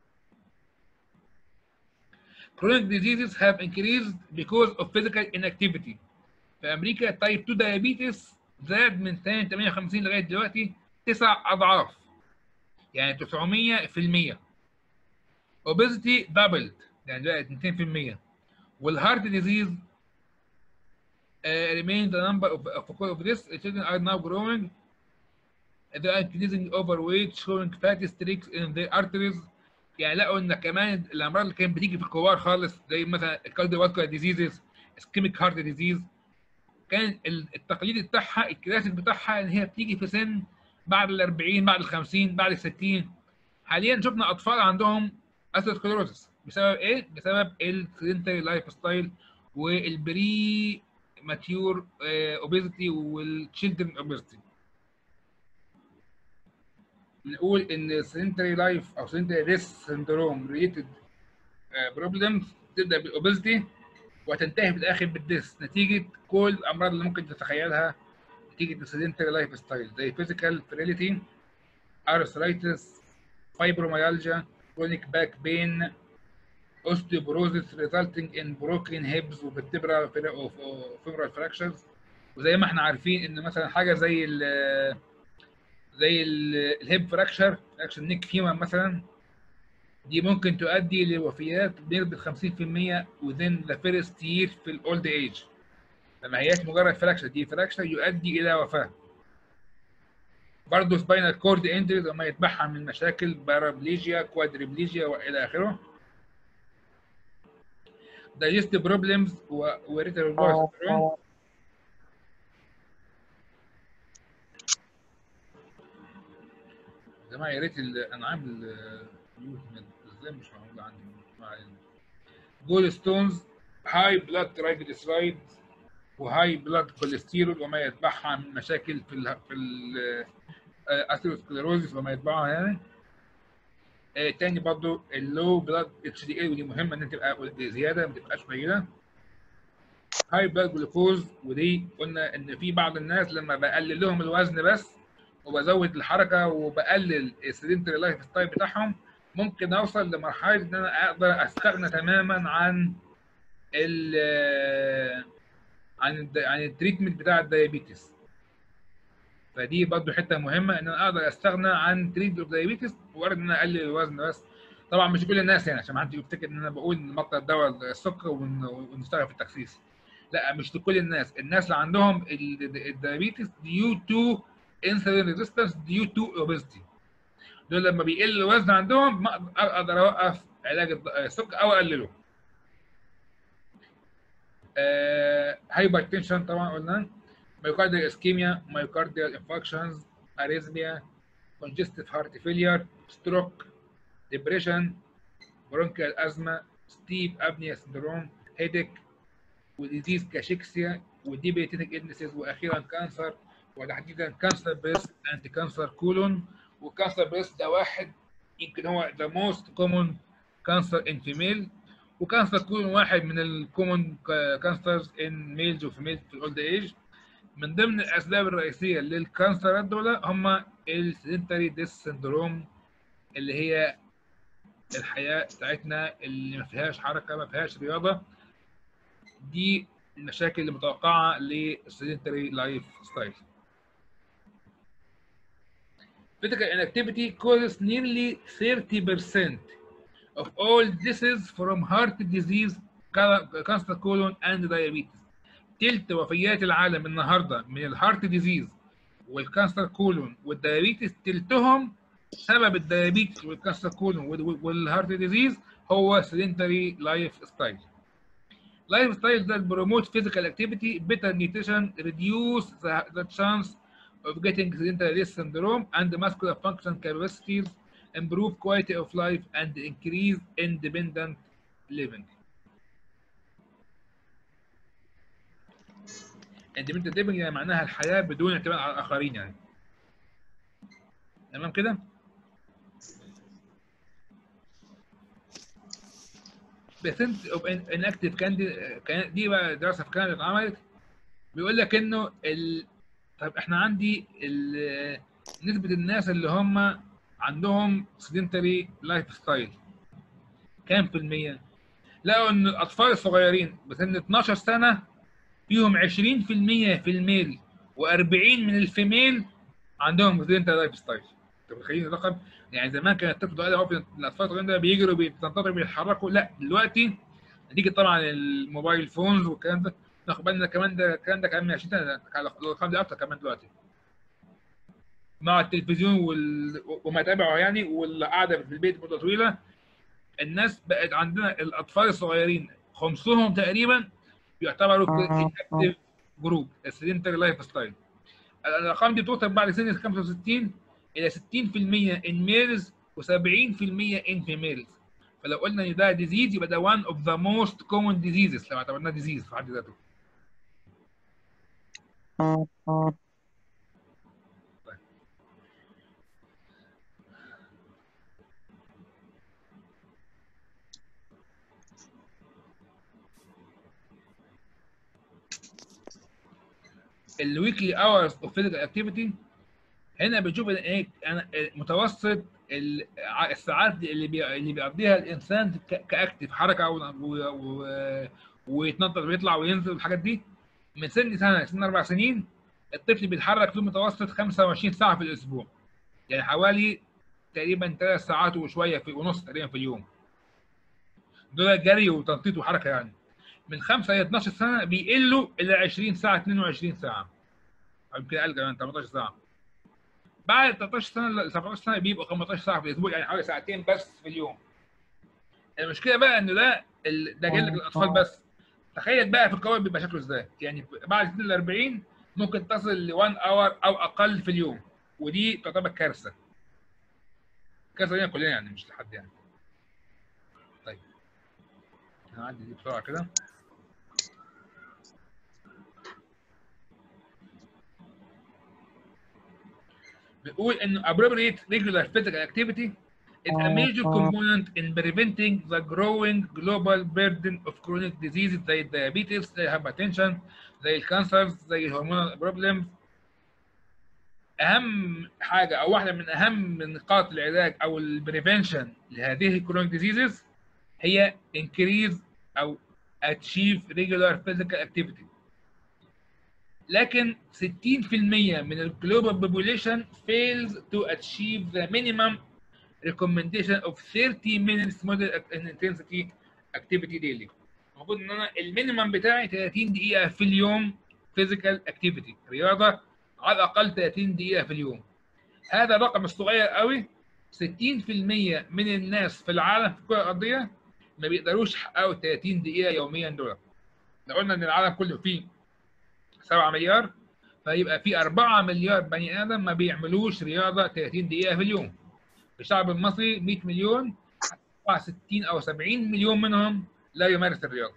Chronic diseases have increased because of physical inactivity. في امريكا تايب 2 دايابيتس زاد من سنه 58 لغايه دلوقتي تسع اضعاف يعني 900% obesity doubled يعني بقت 200% والهارت ديزيز uh, remain the number of, of, of this children are now growing they are increasing overweight showing fatty streaks in the arteries يعني لقوا ان كمان الامراض اللي كانت بتيجي في الكبار خالص زي مثلا الكارديوفاسكولار ديزيزز اسكيميك هارت ديزيز كان ال- التقليد بتاعها الكلاسيك بتاعها ان هي بتيجي في سن بعد ال 40 بعد ال 50 بعد ال 60 حاليا شفنا اطفال عندهم اثيروسكليروسس بسبب ايه؟ بسبب السيدنتري لايف ستايل والبري ماتيور اوبيزيتي والتشيلدرن اوبيزيتي بنقول ان السيدنتري لايف او سيدنتري ريس سندروم ريليتد بروبلمز تبدا بالاوبيزيتي وتنتهي في الاخر بالديس نتيجه كل الامراض اللي ممكن تتخيلها نتيجه السيدنتري لايف ستايل زي فيزيكال فريليتي ارثرايتس فايبروميالجيا chronic back pain osteoporosis resulting in broken hips وvertebral femoral fractures وزي ما احنا عارفين ان مثلا حاجه زي ال زي الهيب فراكشر فراكشر نيك فيما مثلا دي ممكن تؤدي لوفيات بنسبه 50% within the first year في الاولد ايج فما هياش مجرد فراكشر دي فراكشر يؤدي الى وفاه برضه سباينال كورد انجريز وما يتبعها من مشاكل بارابليجيا كوادريبليجيا والى اخره digestive problems وريتال syndrome يا جماعه يا ريت ال- انا عامل ميوت ازاي مش معمول عندي ما علينا جول ستونز هاي بلاد ترايجليسرايد وهاي بلاد كوليسترول وما يتبعها من مشاكل في ال في الاثيروسكليروزيس وما يتبعها يعني آه تاني برضو اللو بلاد اتش دي اي ودي مهمه ان تبقى زياده ما تبقاش قليله هاي بلاد جلوكوز ودي قلنا ان في بعض الناس لما بقلل لهم الوزن بس وبزود الحركه وبقلل السيدنتري لايف ستايل بتاعهم ممكن اوصل لمرحله ان انا اقدر استغنى تماما عن ال عن ال عن التريتمنت بتاع الدايابيتس فدي برضو حته مهمه ان انا اقدر استغنى عن تريتمنت الدايابيتس وارد ان انا اقلل الوزن بس طبعا مش كل الناس يعني عشان ما حد يفتكر ان انا بقول ان بطل دواء السكر ون- ونشتغل في التخسيس لا مش لكل الناس الناس اللي عندهم الدايابيتس ديو تو انسولين ريزيستنس ديو تو اوبيستي دول لما بيقل الوزن عندهم ما أقدر- اقدر اوقف علاج الض- السكر او اقلله هايبر تنشن طبعا قلنا مايوكارديال اسكيميا مايوكارديال انفكشنز اريزميا congestive heart failure stroke depression bronchial asthma steep apnea syndrome headache وديزيز كاشيكسيا وديبيتيتك illnesses واخيرا كانسر وتحديدا كانسر بريست اند كانسر كولون وكانسر بريست ده واحد يمكن هو the most common cancer in female وكانسر كولون واحد من الكومن كانسرز ان ميلز وفيميلز في الاولد ايج من ضمن الاسباب الرئيسيه للكانسرات دول هم السيدنتري ديس سندروم اللي هي الحياه بتاعتنا اللي ما فيهاش حركه ما فيهاش رياضه دي المشاكل المتوقعه للسيدنتري لايف ستايل physical inactivity causes nearly 30% of all diseases from heart disease, cancer colon and diabetes. تلت وفيات العالم النهارده من الهارت ديزيز والكانسر كولون والديابيتس تلتهم سبب الديابيتس والكانسر كولون والهارت ديزيز هو sedentary لايف ستايل. لايف ستايل that promote physical activity, better nutrition, reduce the, the chance of getting sedentary rest syndrome and muscular function capacities, improve quality of life and increase independent living. independent living يعني معناها الحياة بدون اعتماد على الآخرين يعني. تمام كده؟ percent of inactive candidate كان دي بقى دراسة في كندا اتعملت بيقول لك انه ال... طيب احنا عندي ال... نسبة الناس اللي هم عندهم sedentary لايف ستايل كام في المية؟ لقوا ان الاطفال الصغيرين بسن 12 سنة فيهم 20% في الميل و40 من الفيميل عندهم sedentary لايف ستايل انت متخيلين الرقم؟ يعني زمان كان الطفل ده هو الاطفال الصغيرين ده بيجروا بيتنططوا بيتحركوا لا دلوقتي نتيجه طبعا الموبايل فونز والكلام ده ناخد بالنا كمان ده الكلام ده كمان من 20 سنه الارقام دي اكتر كمان دلوقتي مع التلفزيون وال... وما تابعه يعني والقعده في البيت مده طويله الناس بقت عندنا الاطفال الصغيرين خمسهم تقريبا يعتبروا اكتف جروب السيدنتري لايف ستايل الارقام دي بتوصل بعد سن 65 الى 60% ان ميلز و70% ان فيميلز فلو قلنا ان ده ديزيز يبقى ده one of the most common diseases لو اعتبرناه ديزيز في حد ذاته الويكلي اورز اوف فيزيكال اكتيفيتي هنا بنشوف إن ايه انا متوسط ال- ع- الساعات اللي بي... اللي بيقضيها الانسان ك... كاكتف حركه و... و... و... ويتنطط ويطلع وينزل والحاجات دي من سن سنه سن اربع سنين الطفل بيتحرك في المتوسط 25 ساعه في الاسبوع يعني حوالي تقريبا ثلاث ساعات وشويه في ونص تقريبا في اليوم دول جري وتنطيط وحركه يعني من 5 ل 12 سنه بيقلوا الى 20 ساعه 22 ساعه او يمكن اقل كمان 18 ساعه بعد 13 سنه ل 17 سنه بيبقوا 15 ساعه في الاسبوع يعني حوالي ساعتين بس في اليوم المشكله بقى ان ده ال- ده جاي لك الاطفال بس تخيل بقى في الكوارث بيبقى شكله ازاي يعني بعد سن ال 40 ممكن تصل ل 1 اور او اقل في اليوم ودي تعتبر كارثه كارثه لينا كلنا يعني مش لحد يعني طيب هعدي دي بسرعه كده بيقول انه appropriate regular physical activity is a major component in preventing the growing global burden of chronic diseases زي الديابيتس زي الهايبرتنشن زي الكانسر زي الهرمونال بروبلمز اهم حاجه او واحده من اهم نقاط العلاج او البريفنشن لهذه الكرونيك ديزيزز هي increase او achieve regular physical activity لكن 60% من الجلوبال population fails to achieve the minimum recommendation of 30 minutes moderate intensity activity daily. المفروض ان انا المينيمم بتاعي 30 دقيقة في اليوم physical activity رياضة على الأقل 30 دقيقة في اليوم. هذا الرقم الصغير قوي 60% من الناس في العالم في الكرة الأرضية ما بيقدروش يحققوا 30 دقيقة يوميا دول. لو قلنا ان العالم كله فيه 7 مليار فيبقى في 4 مليار بني ادم ما بيعملوش رياضه 30 دقيقه في اليوم. الشعب المصري 100 مليون 67 او 70 مليون منهم لا يمارس الرياضه.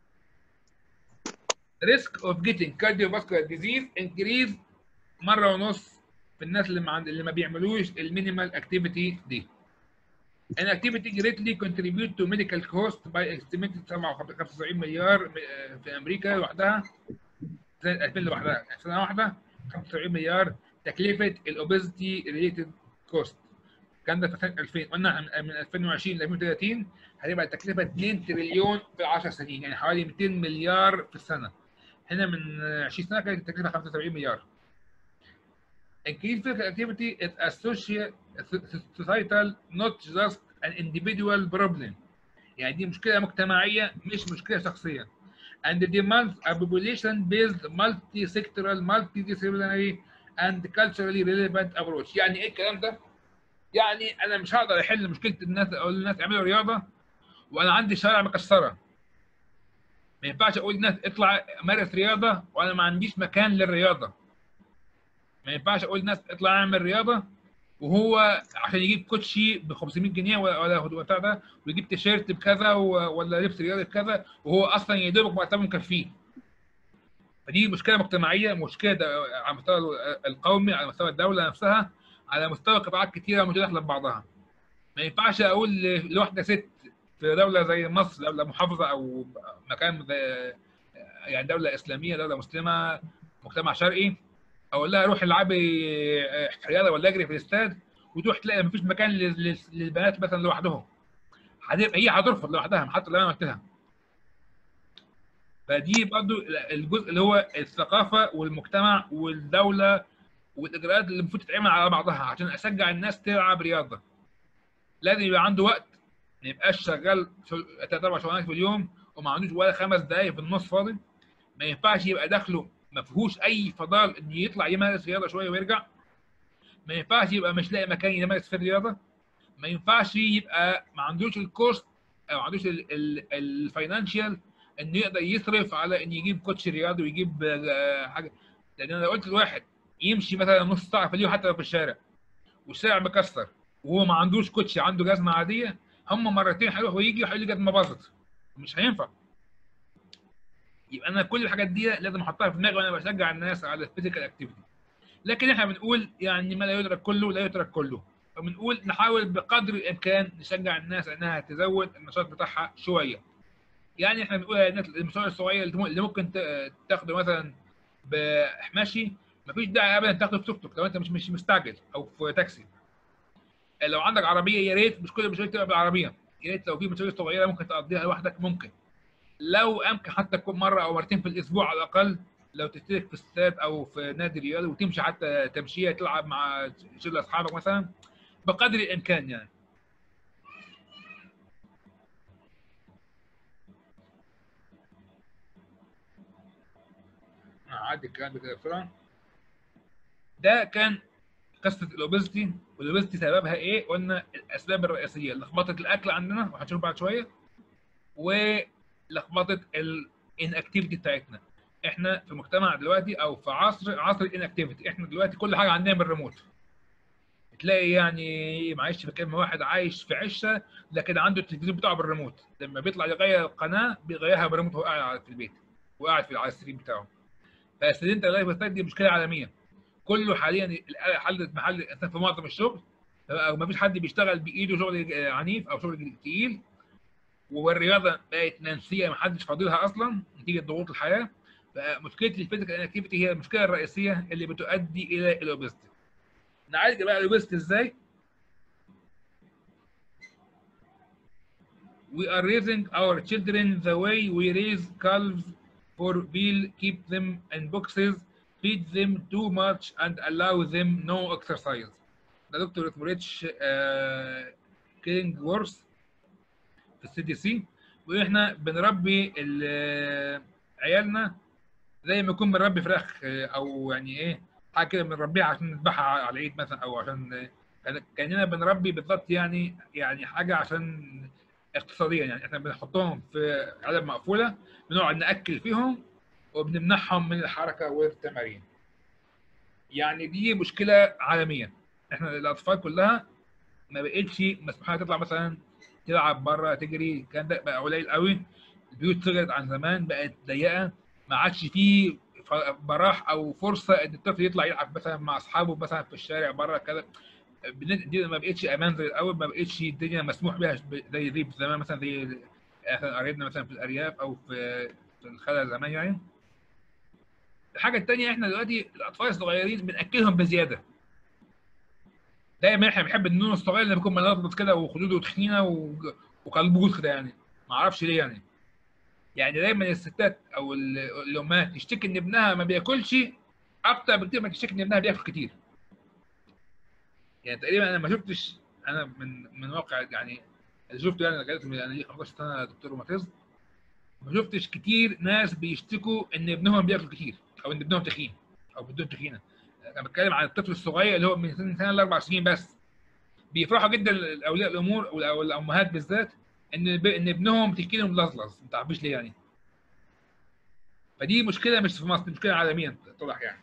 risk of getting cardiovascular disease increase مره ونص في الناس اللي ما عند اللي ما بيعملوش المينيمال اكتيفيتي دي. An activity greatly contribute to medical cost by estimated 75 مليار في امريكا لوحدها سنه 2000 لوحدها سنه واحده 75 مليار تكلفه الاوبيزيتي ريليتد كوست كان ده في سنه 2000 قلنا من 2020 ل 2030 هتبقى التكلفه 2 تريليون في 10 سنين يعني حوالي 200 مليار في السنه هنا من 20 سنه كانت التكلفه 75 مليار Increased physical activity is a social, societal, not just an individual problem. يعني دي مشكلة مجتمعية مش مشكلة شخصية. And demands a population-based, multi-sectoral, multidisciplinary, and culturally relevant approach. يعني ايه الكلام ده؟ يعني انا مش هقدر احل مشكلة الناس اقول للناس اعملوا رياضة وانا عندي شوارع مكسرة. ما ينفعش اقول للناس اطلع مارس رياضة وانا ما عنديش مكان للرياضة. ما ينفعش اقول للناس اطلع اعمل رياضه وهو عشان يجيب كوتشي ب 500 جنيه ولا ولا بتاع ده ويجيب تيشيرت بكذا ولا لبس رياضي بكذا وهو اصلا يا دوبك مرتبه مكفيه. فدي مشكله مجتمعيه مشكله على المستوى القومي على مستوى الدوله نفسها على مستوى قطاعات كثيره متداخله ببعضها. ما ينفعش اقول لواحده ست في دوله زي مصر دوله محافظه او مكان زي يعني دوله اسلاميه دوله مسلمه مجتمع شرقي اقول لها روحي العبي رياضه ولا اجري في الاستاد وتروح تلاقي مفيش مكان للبنات مثلا لوحدهم هي هترفض لوحدها حتى لو انا قلت لها فدي برضو الجزء اللي هو الثقافه والمجتمع والدوله والاجراءات اللي المفروض تتعمل على بعضها عشان اشجع الناس تلعب رياضه لازم يبقى عنده وقت ما يبقاش شغال ثلاث اربع شغلانات في اليوم وما عندوش ولا خمس دقائق في النص فاضي ما ينفعش يبقى دخله ما فيهوش اي فضال انه يطلع يمارس رياضه شويه ويرجع ما ينفعش يبقى مش لاقي مكان يمارس في الرياضه ما ينفعش يبقى ما عندوش الكوست او ما عندوش الفاينانشال انه يقدر يصرف على انه يجيب كوتش رياضي ويجيب حاجه لان انا لو قلت لواحد يمشي مثلا نص ساعه في اليوم حتى لو في الشارع والشارع مكسر وهو ما عندوش كوتش عنده جزمه عاديه هم مرتين هيروح ويجي وهيقول لي قد ما باظت مش هينفع يبقى انا كل الحاجات دي لازم احطها في دماغي وانا بشجع الناس على الفيزيكال اكتيفيتي لكن احنا بنقول يعني ما لا يدرك كله لا يترك كله فبنقول نحاول بقدر الامكان نشجع الناس انها تزود النشاط بتاعها شويه يعني احنا بنقول للناس المشوار الصغير اللي مم- اللي ممكن ت- تاخده مثلا بمشي مفيش داعي ابدا تاخده في توك توك لو انت مش مش مستعجل او في تاكسي لو عندك عربيه يا ريت مش كل المشاوير تبقى بالعربيه يا ريت لو في مشاوير صغيره ممكن تقضيها لوحدك ممكن لو امكن حتى تكون مره او مرتين في الاسبوع على الاقل لو تشترك في استاد او في نادي رياضي وتمشي حتى تمشيه تلعب مع شله اصحابك مثلا بقدر الامكان يعني هعدي الكلام ده كده بسرعه ده كان قصه الاوبستي والاوبستي سببها ايه؟ قلنا الاسباب الرئيسيه لخبطه الاكل عندنا وهنشوف بعد شويه ولخبطه الانكتيفيتي بتاعتنا احنا في مجتمع دلوقتي او في عصر عصر الانكتيفيتي احنا دلوقتي كل حاجه عندنا بالريموت تلاقي يعني معلش في كلمه واحد عايش في عشه لكن عنده التلفزيون بتاعه بالريموت لما بيطلع يغير القناه بيغيرها بالريموت وهو قاعد في البيت وقاعد في على السرير بتاعه فاستدنت لايف ستايل دي مشكله عالميه كله حاليا الآلة حلت محل الانسان في معظم الشغل او ما فيش حد بيشتغل بايده شغل عنيف او شغل تقيل والرياضه بقت منسيه ما حدش فاضلها اصلا نتيجه ضغوط الحياه فمشكله الفيزيكال اكتيفيتي هي المشكله الرئيسيه اللي بتؤدي الى الاوبستي نعالج بقى الاوبستي ازاي؟ We are raising our children the way we raise calves for veal, keep them in boxes, feed them too much and allow them no exercise. ده دكتور اسمه ريتش آه، كينج وورث في السي دي سي واحنا بنربي ال- عيالنا زي ما يكون بنربي فراخ آه، او يعني ايه حاجه كده بنربيها عشان نذبحها على العيد مثلا او عشان آه، كان- كاننا بنربي بالظبط يعني يعني حاجه عشان اقتصاديا يعني احنا بنحطهم في علب مقفوله بنقعد ناكل فيهم وبنمنعهم من الحركه والتمارين. يعني دي مشكله عالميه احنا الاطفال كلها ما بقتش مسموح لها تطلع مثلا تلعب بره تجري الكلام ده بقى قليل قوي البيوت صغرت عن زمان بقت ضيقه ما عادش فيه ف- براح او فرصه ان الطفل يطلع يلعب مثلا مع اصحابه مثلا في الشارع بره كده بالن- دي ما بقتش امان زي الاول ما بقتش الدنيا مسموح بها ب- زي زي زمان مثلا زي مثلا قريبنا مثلا في الارياف او في في الخلا زمان يعني الحاجه الثانيه احنا دلوقتي الاطفال الصغيرين بناكلهم بزياده دايما احنا بنحب النون الصغير اللي بيكون ملطبط كده وخدوده تخينه و- وقلبه جوز كده يعني ما اعرفش ليه يعني يعني دايما الستات او ال- الامهات تشتكي ان ابنها ما بياكلش اكتر بكتير ما تشتكي ان ابنها بياكل كتير يعني تقريبا انا ما شفتش انا من من واقع يعني اللي شفته يعني لغايه من انا لي 15 سنه دكتور روماتيزم ما شفتش كتير ناس بيشتكوا ان ابنهم بياكل كتير او ان ابنهم تخين او بنتهم تخينه انا بتكلم عن الطفل الصغير اللي هو من سن سنه لاربع سنين بس بيفرحوا جدا اولياء الامور او أو الامهات بالذات ان ب- ان ابنهم تخين وملظلظ ما تعرفيش ليه يعني فدي مشكله مش في مصر دي مشكله عالميا اتضح يعني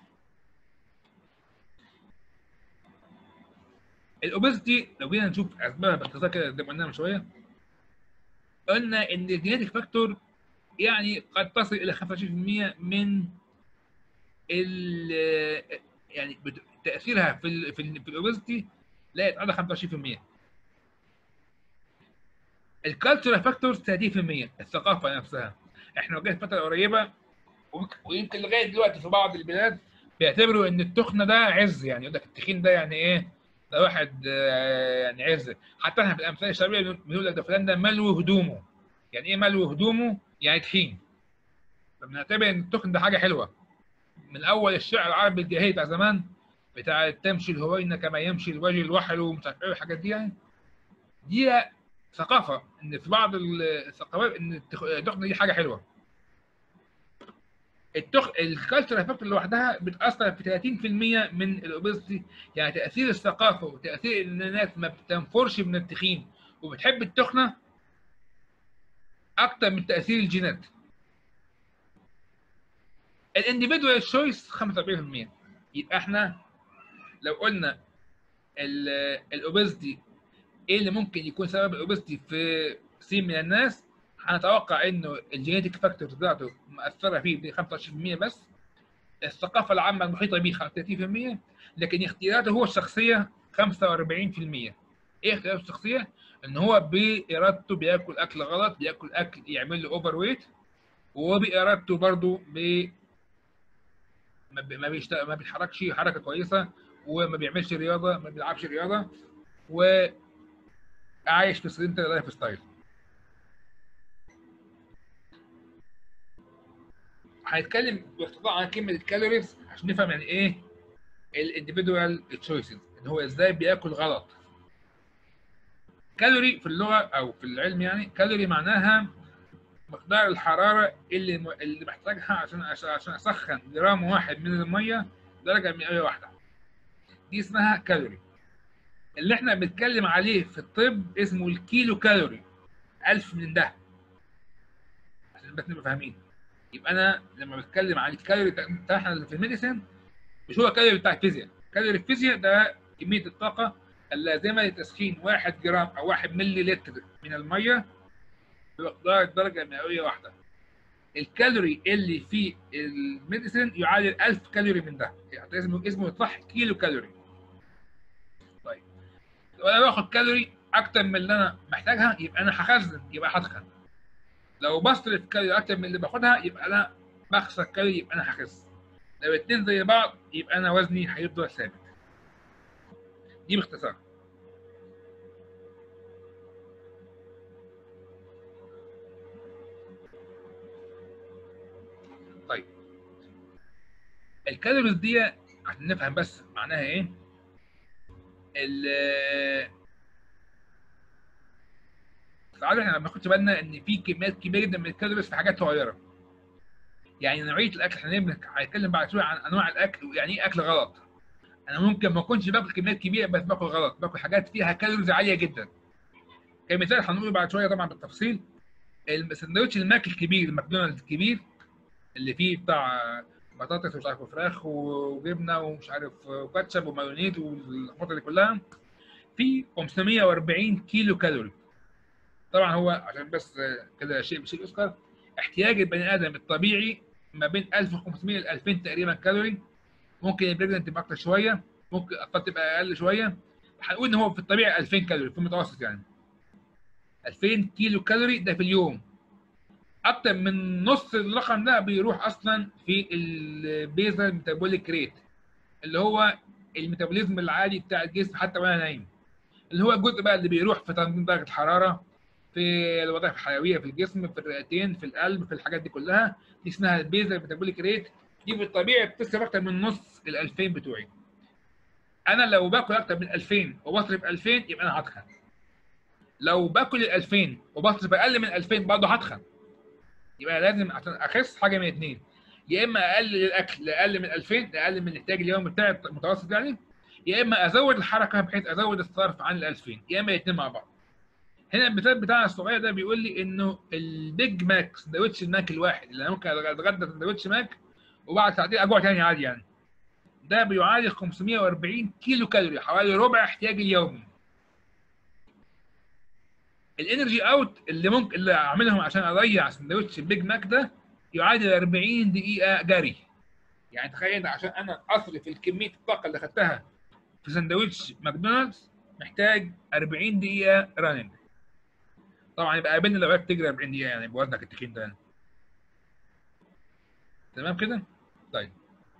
الاوبيزيتي لو جينا نشوف اسبابها باختصار كده زي ما قلنا من شويه قلنا ان الجينيتك فاكتور يعني قد تصل الى 25% من ال يعني بت- تاثيرها في ال في, ال في الاوبيزيتي لا يتعدى 25% الكالتشر فاكتورز 30% الثقافه نفسها احنا لغايه فتره قريبه ويمكن- ويمكن لغايه دلوقتي في بعض البلاد بيعتبروا ان التخن ده عز يعني يقول لك التخين ده يعني ايه ده واحد آه، يعني عز حتى احنا في الامثال الشعبيه بنقول- بنقول لك ده فلان ده ملو هدومه يعني ايه ملو هدومه يعني تخين فبنعتبر ان التخن ده حاجه حلوه من اول الشعر العربي الجاهلي بتاع زمان بتاع تمشي الهوينه كما يمشي الوجه الوحل ومش عارف ايه الحاجات دي يعني دي ثقافه ان في بعض الثقافات ان التخ- التخن دي حاجه حلوه التخ... الكالتشر فاكتور لوحدها بتاثر في 30% من الاوبيزيتي يعني تاثير الثقافه وتاثير ان الناس ما بتنفرش من التخين وبتحب التخنه اكتر من تاثير الجينات الانديفيدوال تشويس 45% يبقى احنا لو قلنا الاوبيزيتي ايه اللي ممكن يكون سبب الاوبستي في سين من الناس هنتوقع انه الجينيتك فاكتورز بتاعته مأثره فيه ب 25% بس الثقافه العامه المحيطه به 30% لكن اختياراته هو الشخصيه 45% ايه اختياراته الشخصيه؟ ان هو بارادته بياكل اكل غلط بياكل اكل يعمل له اوفر ويت وبارادته برضه ب ما بي- ما بيشت... ما بيتحركش حركه كويسه وما بيعملش رياضه ما بيلعبش رياضه وعايش في سيدنتري لايف ستايل هنتكلم باختصار عن كلمه الكالوريز عشان نفهم يعني ايه الانديفيدوال تشويسز ان هو ازاي بياكل غلط كالوري في اللغه او في العلم يعني كالوري معناها مقدار الحراره اللي اللي محتاجها عشان عشان عشان اسخن جرام واحد من الميه درجه مئويه واحده دي اسمها كالوري اللي احنا بنتكلم عليه في الطب اسمه الكيلو كالوري 1000 من ده عشان بس نبقى فاهمين يبقى انا لما بتكلم عن الكالوري بتاعنا اللي في الميديسن مش هو الكالوري بتاع الفيزياء كالوري الفيزياء ده كميه الطاقه اللازمه لتسخين 1 جرام او 1 ملي لتر من الميه بمقدار درجه مئويه واحده الكالوري اللي في الميديسن يعادل 1000 كالوري من ده يعني اسمه اسمه صح كيلو كالوري طيب لو انا باخد كالوري اكتر من اللي انا محتاجها يبقى انا هخزن يبقى هتخن لو بصرف كالوري اكتر من اللي باخدها يبقى انا بخسر كالوري يبقى انا هخس لو الاتنين زي بعض يبقى انا وزني هيفضل ثابت دي باختصار طيب الكالوريز دي عشان نفهم بس معناها ايه ال ساعات احنا ما بناخدش بالنا ان في كميات كبيره جدا من الكالوريز في حاجات صغيره يعني نوعيه الاكل احنا هنبنك- هنتكلم بعد شويه عن انواع الاكل ويعني ايه اكل غلط انا ممكن ما اكونش باكل كميات كبيره بس باكل غلط باكل حاجات فيها كالوريز عاليه جدا كمثال هنقول بعد شويه طبعا بالتفصيل السندوتش الماك الكبير الماكدونالدز الكبير اللي فيه بتاع بطاطس ومش عارف وفراخ وجبنه ومش عارف وكاتشب ومايونيز واللخبطه دي كلها فيه 540 كيلو كالوري طبعا هو عشان بس كده شيء بشيء يذكر احتياج البني ادم الطبيعي ما بين 1500 ل 2000 تقريبا كالوري ممكن البريجننت تبقى اكتر شويه ممكن قد تبقى اقل شويه هنقول ان هو في الطبيعي 2000 كالوري في المتوسط يعني 2000 كيلو كالوري ده في اليوم اكتر من نص الرقم ده بيروح اصلا في البيزل ميتابوليك ريت اللي هو الميتابوليزم العالي بتاع الجسم حتى وانا نايم اللي هو الجزء بقى اللي بيروح في تنظيم درجه الحراره في الوظائف الحيويه في الجسم في الرئتين في القلب في الحاجات دي كلها دي اسمها البيزل ميتابوليك ريت دي في الطبيعي بتصرف اكتر من نص ال 2000 بتوعي انا لو باكل اكتر من 2000 وبصرف 2000 يبقى انا هتخن لو باكل ال 2000 وبصرف اقل من 2000 برضه هتخن يبقى لازم عشان اخس حاجه من اثنين يا اما اقلل الاكل لاقل من 2000 لاقل من الاحتياج اليومي بتاعي المتوسط يعني يا اما ازود الحركه بحيث ازود الصرف عن ال 2000 يا اما الاثنين مع بعض هنا المثال بتاعنا الصغير ده بيقول لي انه البيج ماك سندوتش الماك الواحد اللي انا ممكن اتغدى سندوتش ماك وبعد ساعتين اجوع تاني عادي يعني ده بيعادل 540 كيلو كالوري حوالي ربع احتياجي اليومي الانرجي اوت اللي ممكن اللي اعملهم عشان اضيع سندوتش البيج ماك ده يعادل 40 دقيقه جري يعني تخيل عشان انا اصرف الكميه الطاقه اللي خدتها في سندوتش ماكدونالدز محتاج 40 دقيقه راننج طبعا يبقى قابلني لو عرفت تجري 40 دقيقه يعني بوزنك التخين ده يعني. تمام كده؟ طيب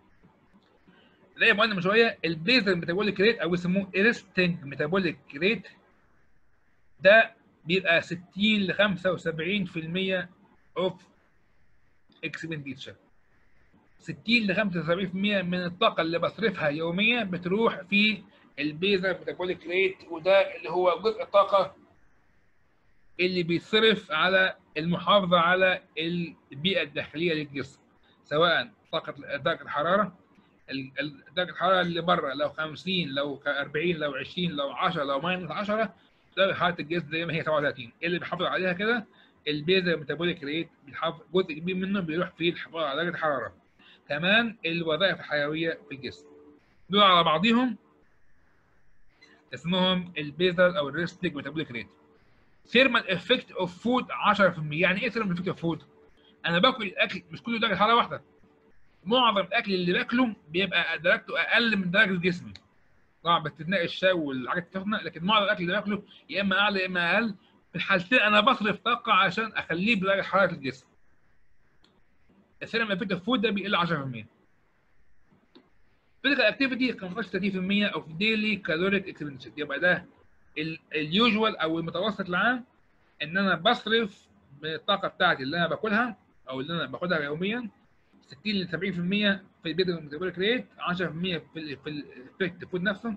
زي ما قلنا من شويه البيزل ميتابوليك ريت او يسموه ريستنج ميتابوليك ريت ده بيبقى 60 ل 75% اوف اكسبنديتشر 60 ل 75% من الطاقه اللي بصرفها يوميا بتروح في البيزل ميتابوليك ريت وده اللي هو جزء الطاقه اللي بيتصرف على المحافظه على البيئه الداخليه للجسم سواء طاقه درجه الحراره درجه الحراره اللي بره لو 50 لو 40 لو 20 لو 10 لو ماينس 10 درجه حراره الجسم زي ما هي 37 اللي بيحافظ عليها كده البيزا ميتابوليك ريت بيحافظ جزء كبير منه بيروح في الحفاظ على درجه الحراره كمان الوظائف الحيويه في الجسم دول على بعضهم اسمهم البيزل او الريستيك ميتابوليك ريت ثيرمال افكت اوف فود 10% يعني ايه ثيرمال افكت اوف فود؟ انا باكل الاكل مش كله درجه حراره واحده معظم الاكل اللي باكله بيبقى درجته اقل من درجه جسمي طبعا باستثناء الشاي والحاجات السخنه لكن معظم الاكل اللي باكله يا اما اعلى يا اما اقل في الحالتين انا بصرف طاقه عشان اخليه بدرجه حراره الجسم الثيرمال افكت اوف فود ده بيقل 10% physical activity 15 30% of daily caloric expenditure يبقى ده اليوجوال او المتوسط العام ان انا بصرف من الطاقه بتاعتي اللي انا باكلها او اللي انا باخدها يوميا 60 ل 70% في البيتا الميتابوليك ريت 10% في ال في الافكت فود نفسه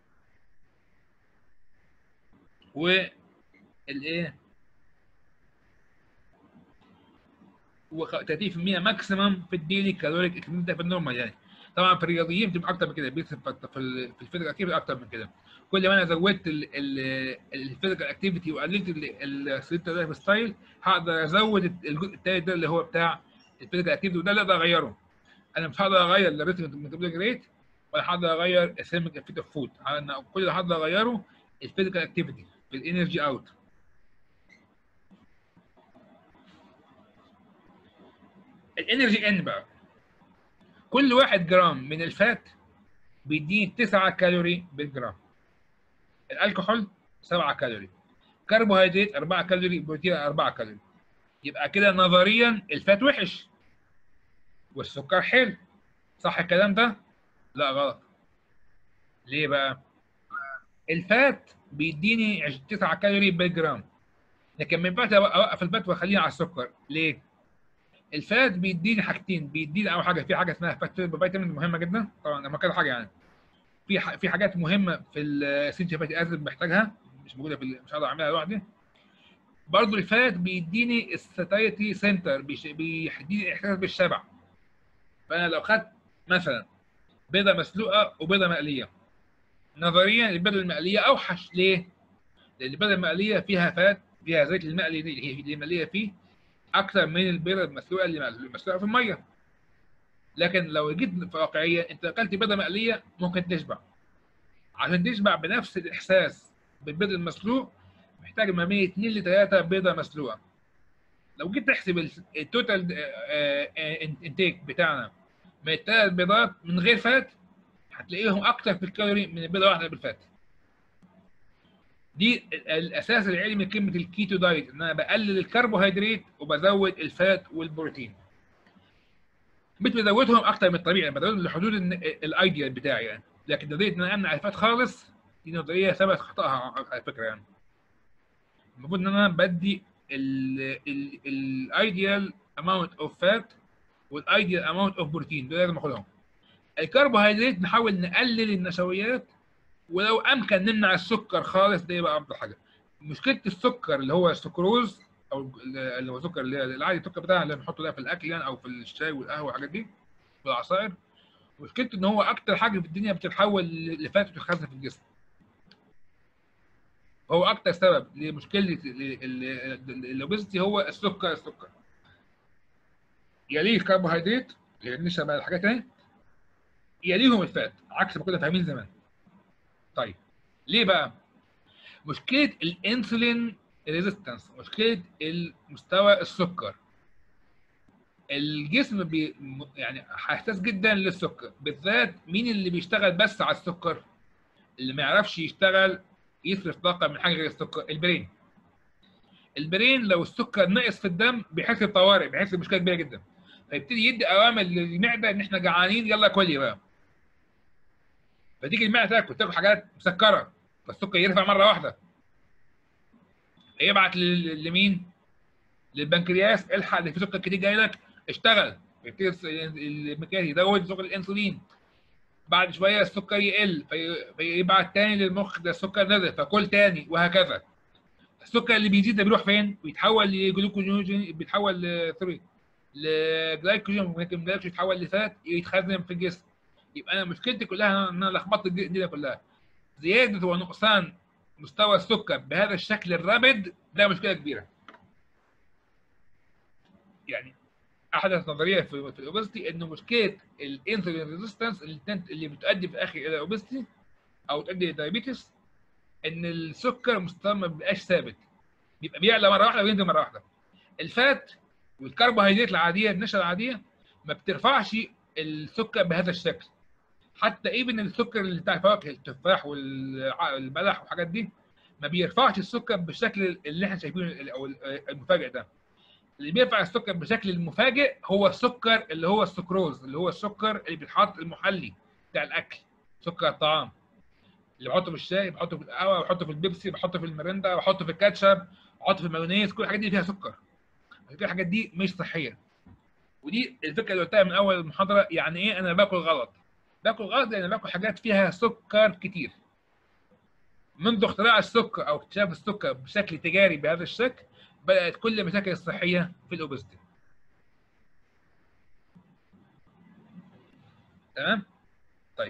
و الايه و 30% ماكسيمم في الديلي كالوريك اكسبنت في النورمال يعني طبعا في الرياضيين بتبقى اكتر من كده بيكسب في الفيزيكال اكتيفيتي اكتر من كده كل ما انا زودت الفيزيكال اكتيفيتي وقللت السليب لايف ستايل هقدر ازود الجزء الثالث ده اللي هو بتاع الفيزيكال اكتيفيتي وده اللي اقدر اغيره انا مش هقدر اغير الريتم ميتابوليك ريت ولا هقدر اغير الثيرميك افكت اوف فود انا كل اللي هقدر اغيره الفيزيكال اكتيفيتي في الانرجي اوت الانرجي ان بقى كل واحد جرام من الفات بيديني 9 كالوري بالجرام الكحول 7 كالوري كربوهيدرات 4 كالوري بروتين 4 كالوري يبقى كده نظريا الفات وحش والسكر حلو صح الكلام ده؟ لا غلط ليه بقى؟ الفات بيديني 9 كالوري بالجرام لكن ما ينفعش اوقف الفات واخليه على السكر ليه؟ الفات بيديني حاجتين بيديني اول حاجه في حاجه اسمها فات فيتامين مهمه جدا طبعا لما كذا حاجه يعني في ح... في حاجات مهمه في السنتي فاتي اسيد محتاجها مش موجوده في مش هقدر اعملها لوحدي برضه الفات بيديني الساتايتي سنتر بيش... بيديني احساس بالشبع فانا لو خدت مثلا بيضه مسلوقه وبيضه مقليه نظريا البيضه المقليه اوحش ليه؟ لان البيضه المقليه فيها فات فيها زيت المقلي اللي مقليه فيه اكثر من البيضه المسلوقه اللي مسلوقه في الميه لكن لو جيت في واقعيه انت اكلت بيضه مقليه ممكن تشبع عشان تشبع بنفس الاحساس بالبيض المسلوق محتاج ما بين 2 ل 3 بيضه مسلوقه لو جيت تحسب التوتال انتيك بتاعنا من الثلاث بيضات من غير فات هتلاقيهم اكتر في الكالوري من البيضه واحده بالفات دي الاساس العلمي لكلمه الكيتو دايت ان انا بقلل الكربوهيدرات وبزود الفات والبروتين مش بزودهم اكتر من الطبيعي بزودهم لحدود الايديال بتاعي يعني لكن نظريه ان انا امنع الفات خالص دي نظريه ثبت خطاها على فكره يعني المفروض ان انا بدي الايديال اماونت اوف فات والايديال اماونت اوف بروتين دول لازم اخدهم الكربوهيدرات نحاول نقلل النشويات ولو امكن نمنع السكر خالص ده يبقى افضل حاجه مشكله السكر اللي هو السكروز او اللي هو سكر اللي العادي السكر بتاعنا اللي بنحطه ده في الاكل يعني او في الشاي والقهوه والحاجات دي والعصائر مشكلته ان هو اكتر حاجه في الدنيا بتتحول لفات وتتخزن في الجسم هو اكتر سبب لمشكله الاوبيزيتي هو السكر السكر يليه الكربوهيدرات اللي بنشرب بقى الحاجات دي يليهم الفات عكس ما كنا فاهمين زمان طيب ليه بقى مشكله الانسولين ريزيستنس مشكله المستوى السكر الجسم بي يعني حساس جدا للسكر بالذات مين اللي بيشتغل بس على السكر اللي ما يعرفش يشتغل يصرف طاقه من حاجه غير السكر البرين البرين لو السكر نقص في الدم بيحس بطوارئ بيحس بمشكله كبيره جدا فيبتدي يدي اوامر للمعده ان احنا جعانين يلا كلي بقى فتيجي المعده تاكل تاكل حاجات مسكره فالسكر يرفع مره واحده يبعت لمين؟ للبنكرياس الحق اللي في سكر كتير جاي لك اشتغل يبتدي المكان يزود سكر الانسولين بعد شويه السكر يقل في... فيبعت تاني للمخ ده السكر نزل فكل تاني وهكذا السكر اللي بيزيد ده بيروح فين؟ بيتحول لجلوكوجين بيتحول ل سوري لجلايكوجين ممكن الجلايكوجين يتحول لفات يتخزن في الجسم يبقى انا مشكلتي كلها ان انا لخبطت الدنيا كلها زياده ونقصان مستوى السكر بهذا الشكل الرابد ده مشكله كبيره يعني احدث نظريه في في الاوبستي انه مشكله الانسولين ريزيستنس اللي اللي بتؤدي في الاخر الى اوبستي او تؤدي الى دايابيتس ان السكر مستواه ما بيبقاش ثابت بيبقى بيعلى مره واحده وينزل مره واحده الفات والكربوهيدرات العاديه النشا العاديه ما بترفعش السكر بهذا الشكل حتى ايفن السكر اللي بتاع الفواكه التفاح والبلح والحاجات دي ما بيرفعش السكر بالشكل اللي احنا شايفينه او المفاجئ ده اللي بيرفع السكر بشكل المفاجئ هو السكر اللي هو السكروز اللي هو السكر اللي بيتحط المحلي بتاع الاكل سكر الطعام اللي بحطه في الشاي بحطه في القهوه بحطه في البيبسي بحطه في الميريندا بحطه في الكاتشب بحطه في المايونيز كل الحاجات دي فيها سكر كل الحاجات دي مش صحيه ودي الفكره اللي قلتها من اول المحاضره يعني ايه انا باكل غلط باكل غلط لان باكل حاجات فيها سكر كتير منذ اختراع السكر او اكتشاف السكر بشكل تجاري بهذا الشكل بدات كل المشاكل الصحيه في الاوبستي تمام طيب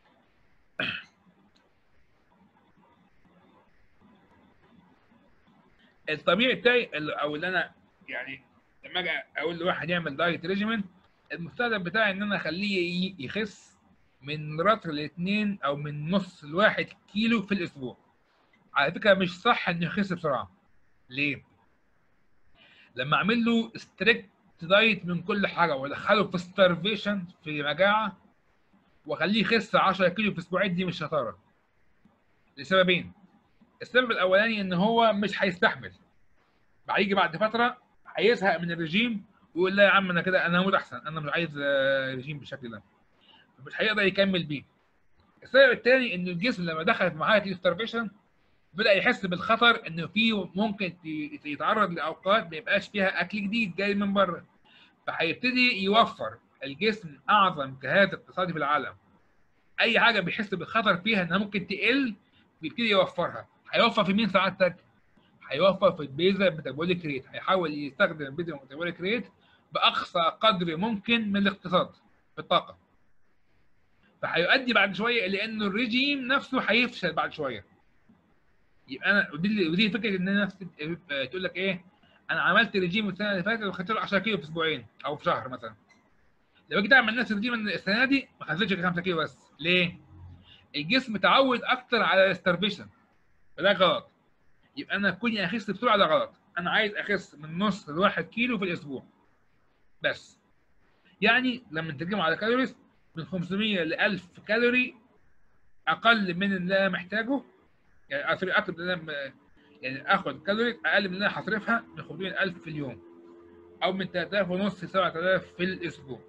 الطبيعي بتاعي او اللي انا يعني لما اجي اقول لواحد يعمل دايت ريجيمنت المستهدف بتاعي ان انا اخليه يخس من رطل لاثنين او من نص لواحد كيلو في الاسبوع على فكره مش صح انه يخس بسرعه ليه لما اعمل له ستريكت دايت من كل حاجه وادخله في ستارفيشن في مجاعه واخليه يخس 10 كيلو في اسبوعين دي مش شطاره لسببين السبب الاولاني ان هو مش هيستحمل هيجي بعد فتره هيزهق من الرجيم ويقول لا يا عم انا كده انا هموت احسن انا مش عايز رجيم بالشكل ده مش هيقدر يكمل بيه السبب الثاني ان الجسم لما دخل في مرحله الستارفيشن بدا يحس بالخطر انه في ممكن يتعرض لاوقات ما يبقاش فيها اكل جديد جاي من بره فهيبتدي يوفر الجسم اعظم جهاز اقتصادي في العالم اي حاجه بيحس بالخطر فيها انها ممكن تقل بيبتدي يوفرها هيوفر في مين سعادتك هيوفر في البيزا ميتابوليك ريت هيحاول يستخدم البيزا ميتابوليك ريت باقصى قدر ممكن من الاقتصاد في الطاقه فهيؤدي بعد شويه الى انه الرجيم نفسه هيفشل بعد شويه يبقى انا ودي ودي فكره ان الناس تقول لك ايه انا عملت رجيم السنه اللي فاتت وخدت له 10 كيلو في اسبوعين او في شهر مثلا لو جيت اعمل نفس الرجيم السنه دي ما خدتش 5 كيلو بس ليه؟ الجسم تعود اكتر على الاستربيشن فده غلط يبقى انا كوني اخس بسرعه ده غلط انا عايز اخس من نص لواحد كيلو في الاسبوع بس يعني لما نترجمه على كالوريز من 500 ل 1000 كالوري اقل من اللي انا محتاجه يعني اصرف اكتر من اللي انا يعني اخد كالوري اقل من اللي انا هصرفها من 500 ل 1000 في اليوم او من 3000 ونص ل 7000 في الاسبوع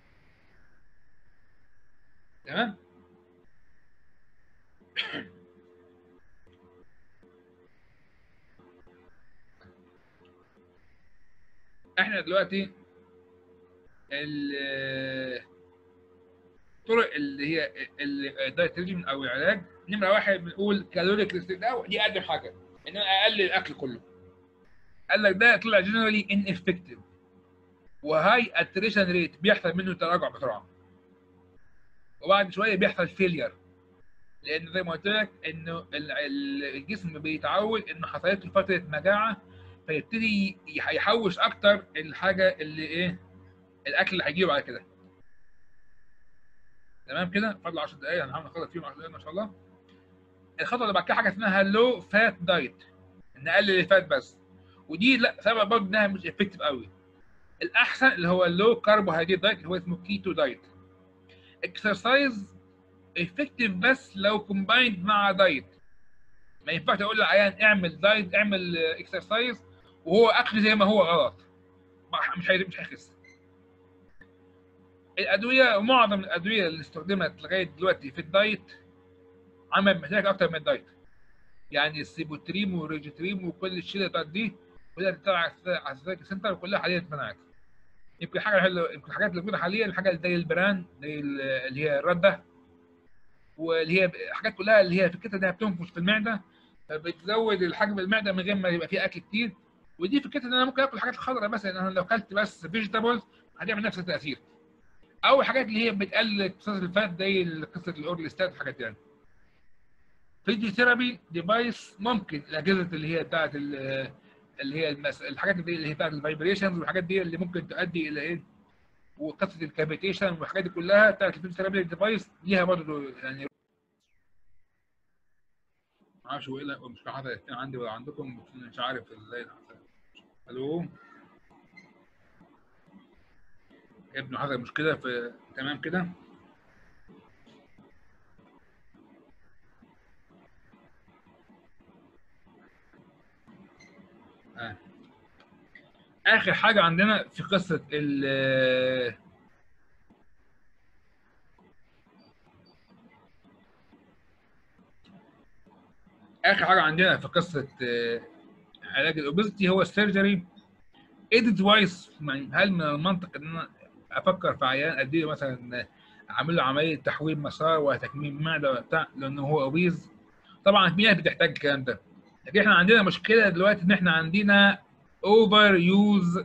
تمام احنا دلوقتي الطرق اللي هي الدايت ريجيم او العلاج نمره واحد بنقول كالوريك ريستريكت دي اقدم حاجه ان انا اقلل الاكل كله قال لك ده طلع جنرالي ان افكتيف وهاي اتريشن ريت بيحصل منه تراجع بسرعه وبعد شويه بيحصل فيلير لان زي ما قلت لك انه الجسم بيتعود انه حصلت له فتره مجاعه فيبتدي يحوش اكتر الحاجه اللي ايه الاكل اللي هيجيله بعد كده تمام كده فاضل 10 دقايق هنحاول نخلص فيهم 10 دقايق ما شاء الله الخطوه اللي بعد كده حاجه اسمها لو فات دايت نقلل الفات بس ودي لا سبب برضه انها مش افكتيف قوي الاحسن اللي هو اللو كربوهيدرات دايت اللي هو اسمه كيتو دايت اكسرسايز افكتيف بس لو كومبايند مع دايت ما ينفعش اقول للعيان اعمل دايت اعمل اكسرسايز وهو اكل زي ما هو غلط مش مش هيخس الادويه معظم الادويه اللي استخدمت لغايه دلوقتي في الدايت عمل مشاكل اكتر من الدايت يعني السيبوتريم والريجيتريم وكل الشيله بتاعت دي كلها بتطلع على السايك سنتر وكلها حاليا اتمنعت يمكن حاجه يمكن الحاجات اللي موجوده حاليا الحاجه زي البران زي اللي هي الرده واللي هي حاجات كلها اللي هي فكرتها انها بتنفش في المعده فبتزود الحجم المعده من غير ما يبقى فيه اكل كتير ودي فكرتها ان انا ممكن اكل حاجات خضراء مثلا انا لو اكلت بس فيجيتابلز هتعمل نفس التاثير او الحاجات اللي هي بتقلل امتصاص الفات زي قصه الاورليستات وحاجات يعني فيديوثيرابي ديفايس ممكن الاجهزه اللي هي بتاعت اللي هي المس... الحاجات اللي هي بتاعت الفايبريشنز والحاجات دي اللي ممكن تؤدي الى ايه وقصه الكافيتيشن والحاجات دي كلها بتاعت الفيديوثيرابي ديفايس ليها برضه يعني اعرفش هو ايه اللي- مش حاطط الاثنين عندي ولا عندكم بس مش عارف ازاي حصل. الو ابنه حصل مشكله في تمام كده آه. اخر حاجه عندنا في قصه ال اخر حاجه عندنا في قصه آه، علاج الاوبستي هو السيرجري ايه ديفايس هل من المنطق ان انا افكر في عيان اديله مثلا اعمل له عمليه تحويل مسار وتكميم معده وبتاع لانه هو اوبيز طبعا في ناس بتحتاج الكلام ده لكن احنا عندنا مشكله دلوقتي ان احنا عندنا اوفر يوز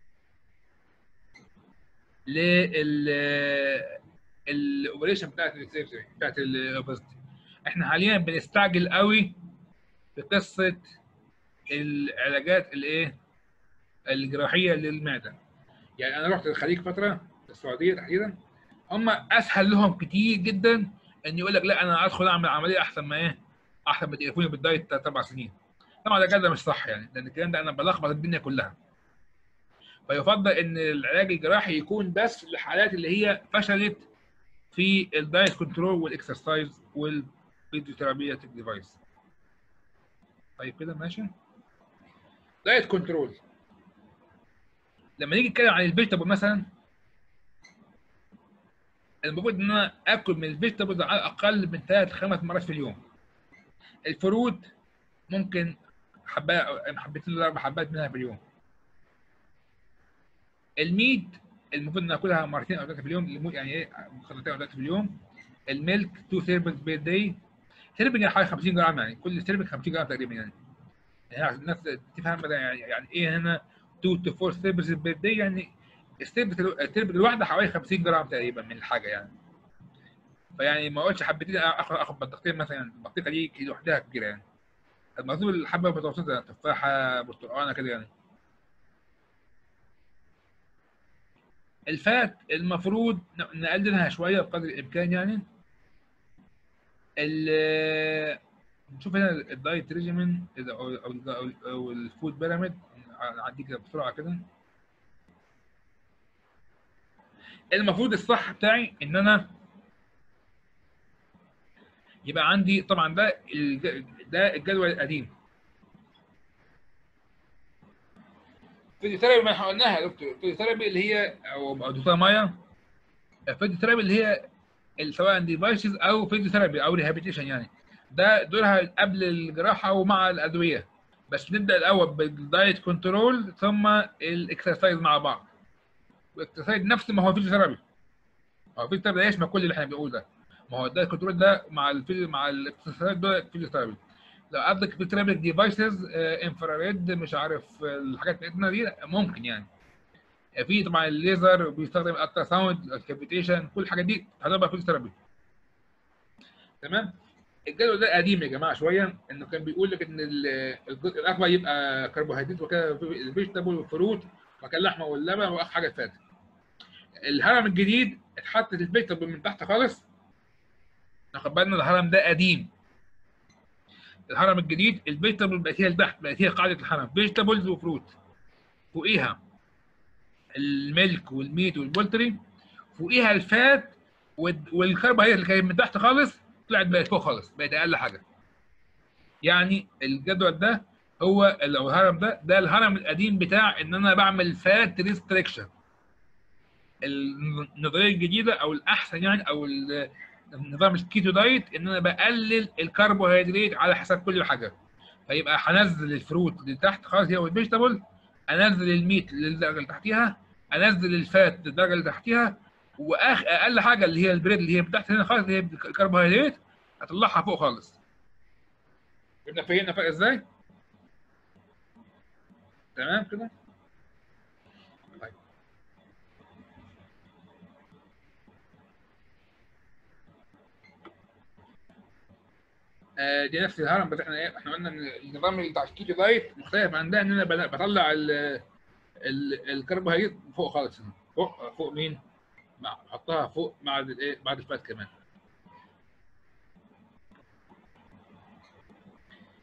لل الاوبريشن بتاعت السيرجري بتاعت الاوبستي احنا حاليا بنستعجل قوي في قصه العلاجات الايه الجراحيه للمعده يعني انا رحت الخليج فتره في السعوديه تحديدا هم اسهل لهم كتير جدا ان يقول لك لا انا ادخل اعمل عمليه احسن ما ايه احسن ما تقرفوني بالدايت ثلاث اربع سنين طبعا ده كده مش صح يعني لان الكلام ده انا بلخبط الدنيا كلها فيفضل ان العلاج الجراحي يكون بس للحالات اللي هي فشلت في الدايت كنترول والاكسرسايز والفيزيوثيرابيوتيك ديفايس طيب كده ماشي دايت كنترول لما نيجي نتكلم عن الفيجيتابل مثلا المفروض ان انا اكل من الفيجيتابلز على الاقل من ثلاث خمس مرات في اليوم الفروت ممكن حبايه حبتين ولا اربع حبات منها في اليوم الميت المفروض ان اكلها مرتين او ثلاثه في اليوم المو- يعني ايه مرتين او ثلاثه في اليوم الميلك 2 سيرفنجز بير داي سيرفنج يعني حوالي 50 جرام يعني كل سيرفنج 50 جرام تقريبا يعني يعني عشان الناس تفهم بقى يعني يعني ايه هنا 2 تو 4 سيرفنجز بير داي يعني السيرفنج السيرفنج الواحده حوالي 50 جرام تقريبا من الحاجه يعني فيعني ما اقولش حبتين اخد اخد بطيختين مثلا يعني البطيخه دي لوحدها كبيره يعني المفروض الحبه متوسطه تفاحه برتقانه كده يعني الفات المفروض ن- نقللها شويه بقدر الامكان يعني ال نشوف هنا الدايت ريجيمن او او او, أو الفود بيراميد نعدي كده بسرعه كده المفروض الصح بتاعي ان انا يبقى عندي طبعا ده الج- ده الجدول القديم فيزيوثيرابي ما احنا قلناها يا دكتور الفيزيوثيرابي اللي هي او أو دكتوره مايا الفيزيوثيرابي اللي هي ال- سواء ديفايسز او فيزيوثيرابي او ريهابيتيشن يعني ده دورها قبل الجراحه ومع الادويه بس نبدا الاول بالدايت كنترول ثم الاكسرسايز مع بعض والاكسرسايز نفس ما هو فيزيوثيرابي هو الفيزيوثيرابي ده يشمل كل اللي احنا بنقوله ده ما هو الدايت كنترول ده مع الفيزيو مع الاكسرسايز ده فيزيوثيرابي لو قصدك فيزيوثيرابي ديفايسز انفراريد مش عارف آه، الحاجات بتاعتنا دي ممكن يعني في طبعا الليزر بيستخدم الالترا ساوند الكافيتيشن كل الحاجات دي هتبقى فيزيوثيرابي تمام الجدول ده قديم يا جماعه شويه انه كان بيقول لك ان ال- الجزء الاكبر يبقى كربوهيدرات وكده فيجيتابل والفروت وكان اللحمه واللبن واخر حاجه الفات الهرم الجديد اتحطت الفيجيتابل من تحت خالص ناخد بالنا الهرم ده قديم الهرم الجديد الفيجيتابل بقت هي لتحت بقت هي قاعده الهرم فيجيتابلز وفروت فوقيها الميلك والميت والبولتري فوقيها الفات وال- والكربوهيدرات اللي كانت من تحت خالص طلعت بقت فوق خالص بقت اقل حاجه يعني الجدول ده هو ال- او الهرم ده ده الهرم القديم بتاع ان انا بعمل فات ريستريكشن النظريه الجديده او الاحسن يعني او ال- النظام الكيتو دايت ان انا بقلل الكربوهيدرات على حساب كل حاجه فيبقى هنزل الفروت لتحت خالص هي والفيجيتابل انزل الميت للدرجه اللي تحتيها انزل الفات للدرجه اللي تحتيها واخ اقل حاجه اللي هي البريد اللي هي من تحت هنا خالص اللي هي الكربوهيدرات هطلعها فوق خالص يبقى فهمنا فرق ازاي تمام كده طيب آه دي نفس الهرم بس احنا ايه احنا قلنا ان النظام بتاع الكيتو دايت مختلف عن ده ان انا بل- بطلع ال ال- الكربوهيدرات فوق خالص هنا فوق فوق مين؟ مع حطها فوق بعد الايه بعد الفات كمان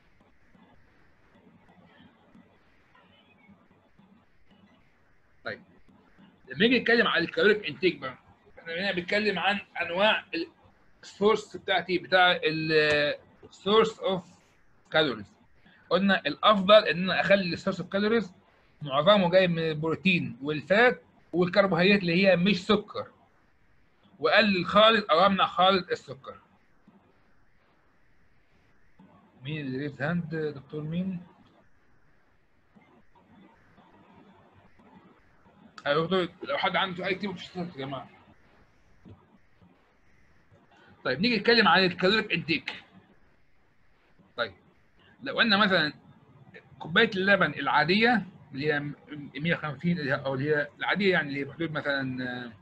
لما نيجي نتكلم عن الكالوريك انتيك بقى احنا هنا بنتكلم عن انواع السورس بتاعتي بتاع السورس اوف كالوريز قلنا الافضل ان انا اخلي السورس اوف كالوريز معظمه جاي من البروتين والفات والكربوهيدرات اللي هي مش سكر واقلل خالص او امنع خالص السكر مين اللي ريز هاند دكتور مين؟ أيوة دكتور لو حد عنده اي كتير في يا جماعه طيب نيجي نتكلم عن الكالوريك انتيك طيب لو قلنا مثلا كوبايه اللبن العاديه اللي هي 150 اللي هي او اللي هي العاديه يعني اللي هي بحدود مثلا آه،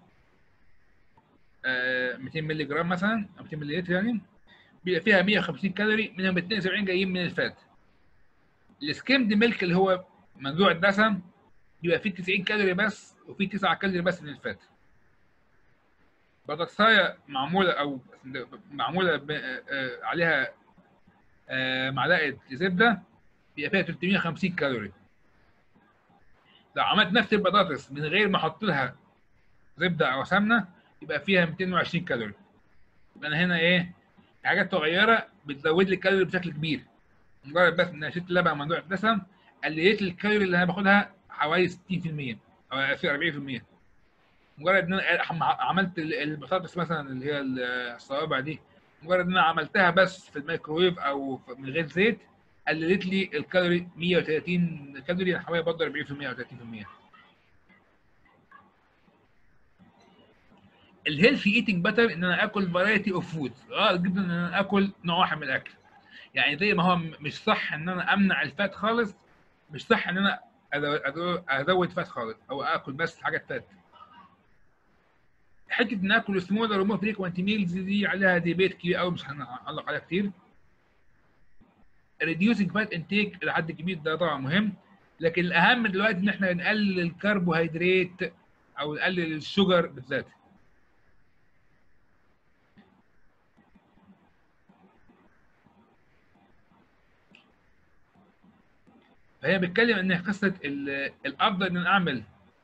آه، 200 مللي جرام مثلا او 200 مللي لتر يعني بيبقى فيها 150 كالوري منهم 72 جايين من الفات السكيمد ميلك اللي هو منزوع الدسم بيبقى فيه 90 كالوري بس وفيه 9 كالوري بس من الفات بطاطساية معمولة أو معمولة ب- آه، عليها آه، معلقة زبدة بيبقى فيها 350 كالوري لو عملت نفس البطاطس من غير ما احط لها زبدة أو سمنة يبقى فيها 220 كالوري يبقى أنا هنا إيه حاجات صغيرة بتزود لي الكالوري بشكل كبير مجرد بس إن أنا شربت لبن ممنوع الدسم قللت لي الكالوري اللي أنا باخدها حوالي 60% أو 40% مجرد ان انا أح- عملت ال- البطاطس مثلا اللي هي ال- الصوابع دي مجرد ان انا عملتها بس في الميكروويف او في- من غير زيت قللت لي الكالوري 130 كالوري يعني حوالي برضه 40% او 30% الهيلثي ايتنج باتر ان انا اكل فرايتي اوف فود غلط جدا ان انا اكل نوع واحد من الاكل يعني زي ما هو م- مش صح ان انا امنع الفات خالص مش صح ان انا أزو- أزو- ازود فات خالص او اكل بس حاجات فات حته ان اكل سمولر ومور فريكوانت ميلز دي عليها ديبيت كبير قوي مش هنعلق عليها كتير ريديوسنج فات انتيك لحد كبير ده طبعا مهم لكن الاهم دلوقتي ان احنا نقلل الكربوهيدرات او نقلل الشجر بالذات فهي بتتكلم ان قصه ال- الافضل ان انا اعمل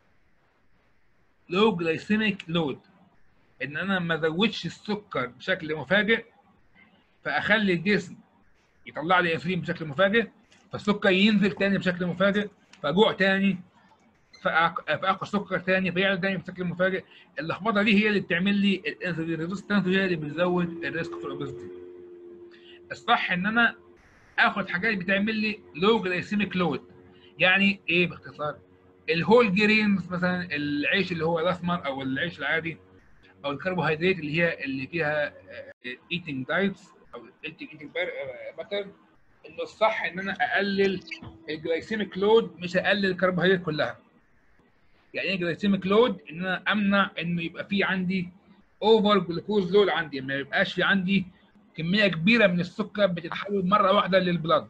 لو جلايسيميك لود ان انا ما ازودش السكر بشكل مفاجئ فاخلي الجسم يطلع لي انسولين بشكل مفاجئ فالسكر ينزل تاني بشكل مفاجئ فجوع تاني فأق- فاخد سكر تاني فيعلى تاني بشكل مفاجئ اللخبطه دي هي اللي بتعمل لي الانسولين ريزيستنس وهي اللي بتزود الريسك في الاوبستي الصح ان انا اخد حاجات بتعمل لي لو جلايسيميك لود يعني ايه باختصار الهول جرينز مثلا العيش اللي هو الاسمر او العيش العادي او الكربوهيدرات اللي هي اللي فيها ايتنج دايتس او ايتنج باتر انه الصح ان انا اقلل الجلايسيميك لود مش اقلل الكربوهيدرات كلها يعني ايه جلايسيميك لود ان انا امنع انه يبقى في عندي اوفر جلوكوز لود عندي ما يبقاش في عندي كميه كبيره من السكر بتتحول مره واحده للبلاد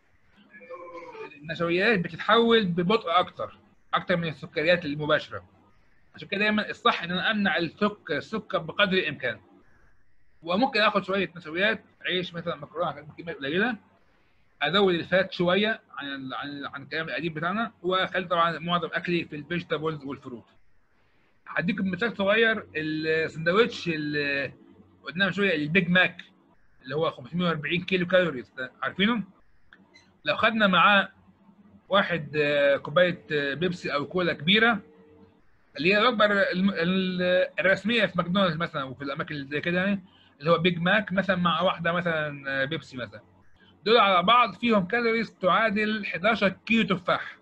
النشويات بتتحول ببطء اكتر اكتر من السكريات المباشره عشان كده دايما الصح ان انا امنع السكر السكر بقدر الامكان وممكن اخد شويه نشويات عيش مثلا مكرونه حاجات بكميه قليله ازود الفات شويه عن ال- عن ال- عن الكلام القديم بتاعنا واخلي طبعا معظم اكلي في الفيجيتابلز والفروت هديكم مثال صغير السندوتش اللي قلنا من شويه البيج ماك اللي هو 540 كيلو كالوريز ده عارفينه؟ لو خدنا معاه واحد آه، كوبايه آه، بيبسي او كولا كبيره اللي هي الوجبه الم- ال- الرسميه في ماكدونالدز مثلا وفي الاماكن اللي زي كده يعني اللي هو بيج ماك مثلا مع واحده مثلا آه، بيبسي مثلا دول على بعض فيهم كالوريز تعادل 11 كيلو تفاح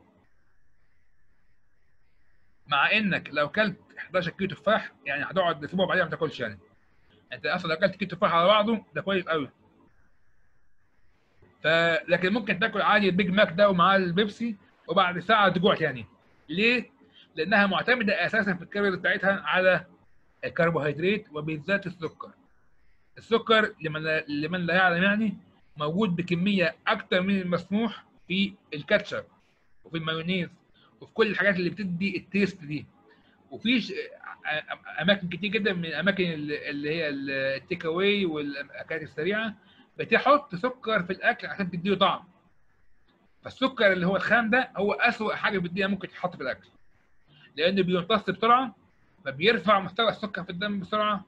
مع انك لو كلت 11 كيلو تفاح يعني هتقعد اسبوع بعدين ما تاكلش يعني انت اصلا لو اكلت كيلو تفاح على بعضه ده كويس قوي ف لكن ممكن تاكل عادي البيج ماك ده ومعاه البيبسي وبعد ساعه تجوع تاني ليه؟ لانها معتمده اساسا في الكالوريز بتاعتها على الكربوهيدرات وبالذات السكر السكر لمن لا, لمن لا يعلم يعني موجود بكميه اكتر من المسموح في الكاتشب وفي المايونيز وفي كل الحاجات اللي بتدي التيست دي وفي ش- أ- اماكن كتير جدا من الاماكن اللي اللي هي التيك اواي والاكلات السريعه بتحط سكر في الاكل عشان تديله طعم فالسكر اللي هو الخام ده هو اسوأ حاجه بتديها ممكن تتحط في الاكل لانه بيمتص بسرعه فبيرفع مستوى السكر في الدم بسرعه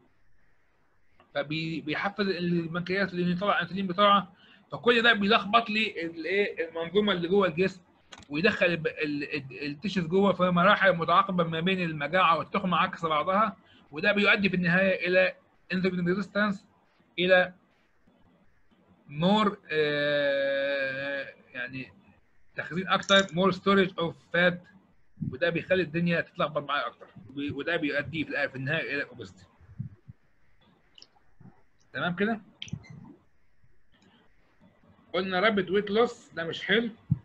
فبيحفز البنكرياس اللي يطلع انسولين بسرعه فكل ده بيلخبط لي الايه المنظومه اللي جوه الجسم ويدخل الب- ال- ال- التشز جوه في مراحل متعاقبه ما بين المجاعه والتخمه عكس بعضها وده بيؤدي في النهايه الى انسولين ريزيستنس الى مور يعني تخزين اكتر مور ستورج اوف فات وده بيخلي الدنيا تتلخبط معايا اكتر وبي- وده بيؤدي في الآ- في النهايه الى الاوبستي تمام كده قلنا رابد ويت لوس ده مش حلو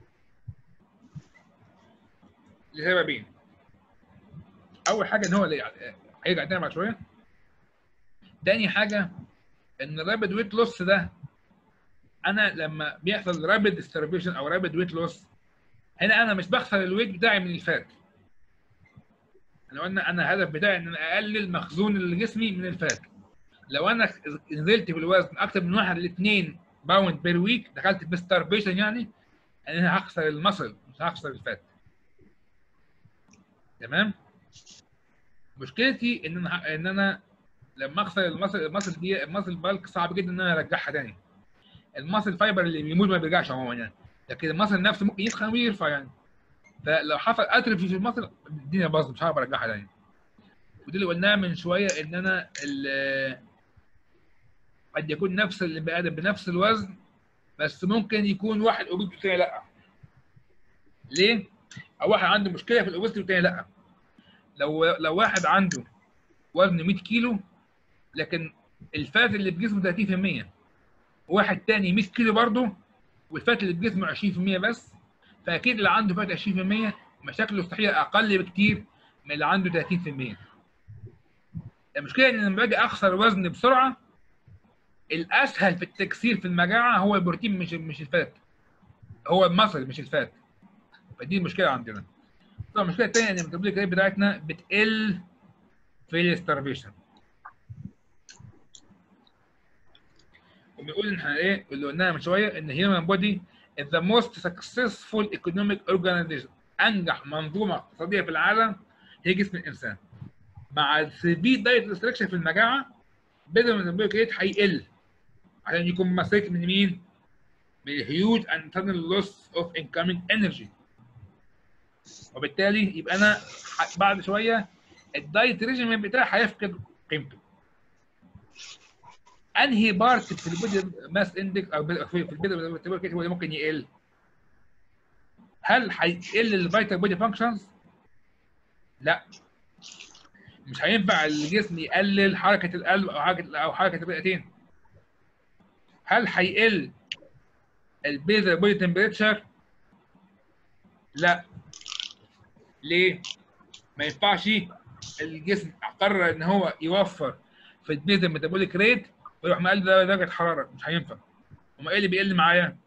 لسببين اول حاجه ان هو اللي هيرجع تاني بعد شويه تاني حاجه ان الرابد ويت لوس ده انا لما بيحصل رابد ستارفيشن او رابد ويت لوس هنا انا مش بخسر الويت بتاعي من الفات احنا قلنا انا الهدف بتاعي ان انا اقلل مخزون اللي من الفات لو انا نزلت في الوزن اكتر من واحد لاثنين باوند بير ويك دخلت في ستارفيشن يعني انا هخسر المصل مش هخسر الفات تمام مشكلتي ان انا ان انا لما اخسر المصل المصل دي المصل بالك صعب جدا ان انا ارجعها تاني المصل فايبر اللي بيموت ما بيرجعش عموما يعني لكن المصل نفسه ممكن يسخن ويرفع يعني فلو حصل اترفي في المصل الدنيا باظت مش هعرف ارجعها تاني ودي اللي قلناها من شويه ان انا ال- قد يكون نفس البني ادم بنفس الوزن بس ممكن يكون واحد اوبيس والتاني لا ليه؟ او واحد عنده مشكله في الاوبيس والتاني لا لو لو واحد عنده وزن 100 كيلو لكن الفات اللي في جسمه 30% وواحد تاني 100 كيلو برضه والفات اللي في جسمه 20% بس فاكيد اللي عنده فات 20% مشاكله الصحيه اقل بكتير من اللي عنده 30% المشكله ان لما باجي اخسر وزن بسرعه الاسهل في التكسير في المجاعه هو البروتين مش مش الفات هو المصل مش الفات فدي المشكله عندنا طبعا المشكله الثانيه ان الميتابوليك ريت بتاعتنا بتقل في الستارفيشن وبنقول ان احنا ايه اللي قلناها من شويه ان هيومن بودي is the most successful economic organization انجح منظومه اقتصاديه في العالم هي جسم الانسان مع السبيد دايت ريستريكشن في المجاعه بدل ما الميتابوليك ريت هيقل عشان يكون مسيك من مين؟ من الهيوج and sudden loss of incoming energy وبالتالي يبقى انا ح- بعد شويه الدايت ريجيم بتاعي هيفقد قيمته انهي بارت في البودي ماس اندكس او في في البودي هو اللي ممكن يقل هل هيقل الفيتال بودي فانكشنز؟ لا مش هينفع الجسم يقلل حركه القلب او حركه او حركه الرئتين هل هيقل البيزل بودي تمبريتشر؟ لا ليه؟ ما ينفعش الجسم قرر ان هو يوفر في البيزل ميتابوليك ريت ويروح مقلل درجه حراره مش هينفع وما ايه اللي بيقل معايا؟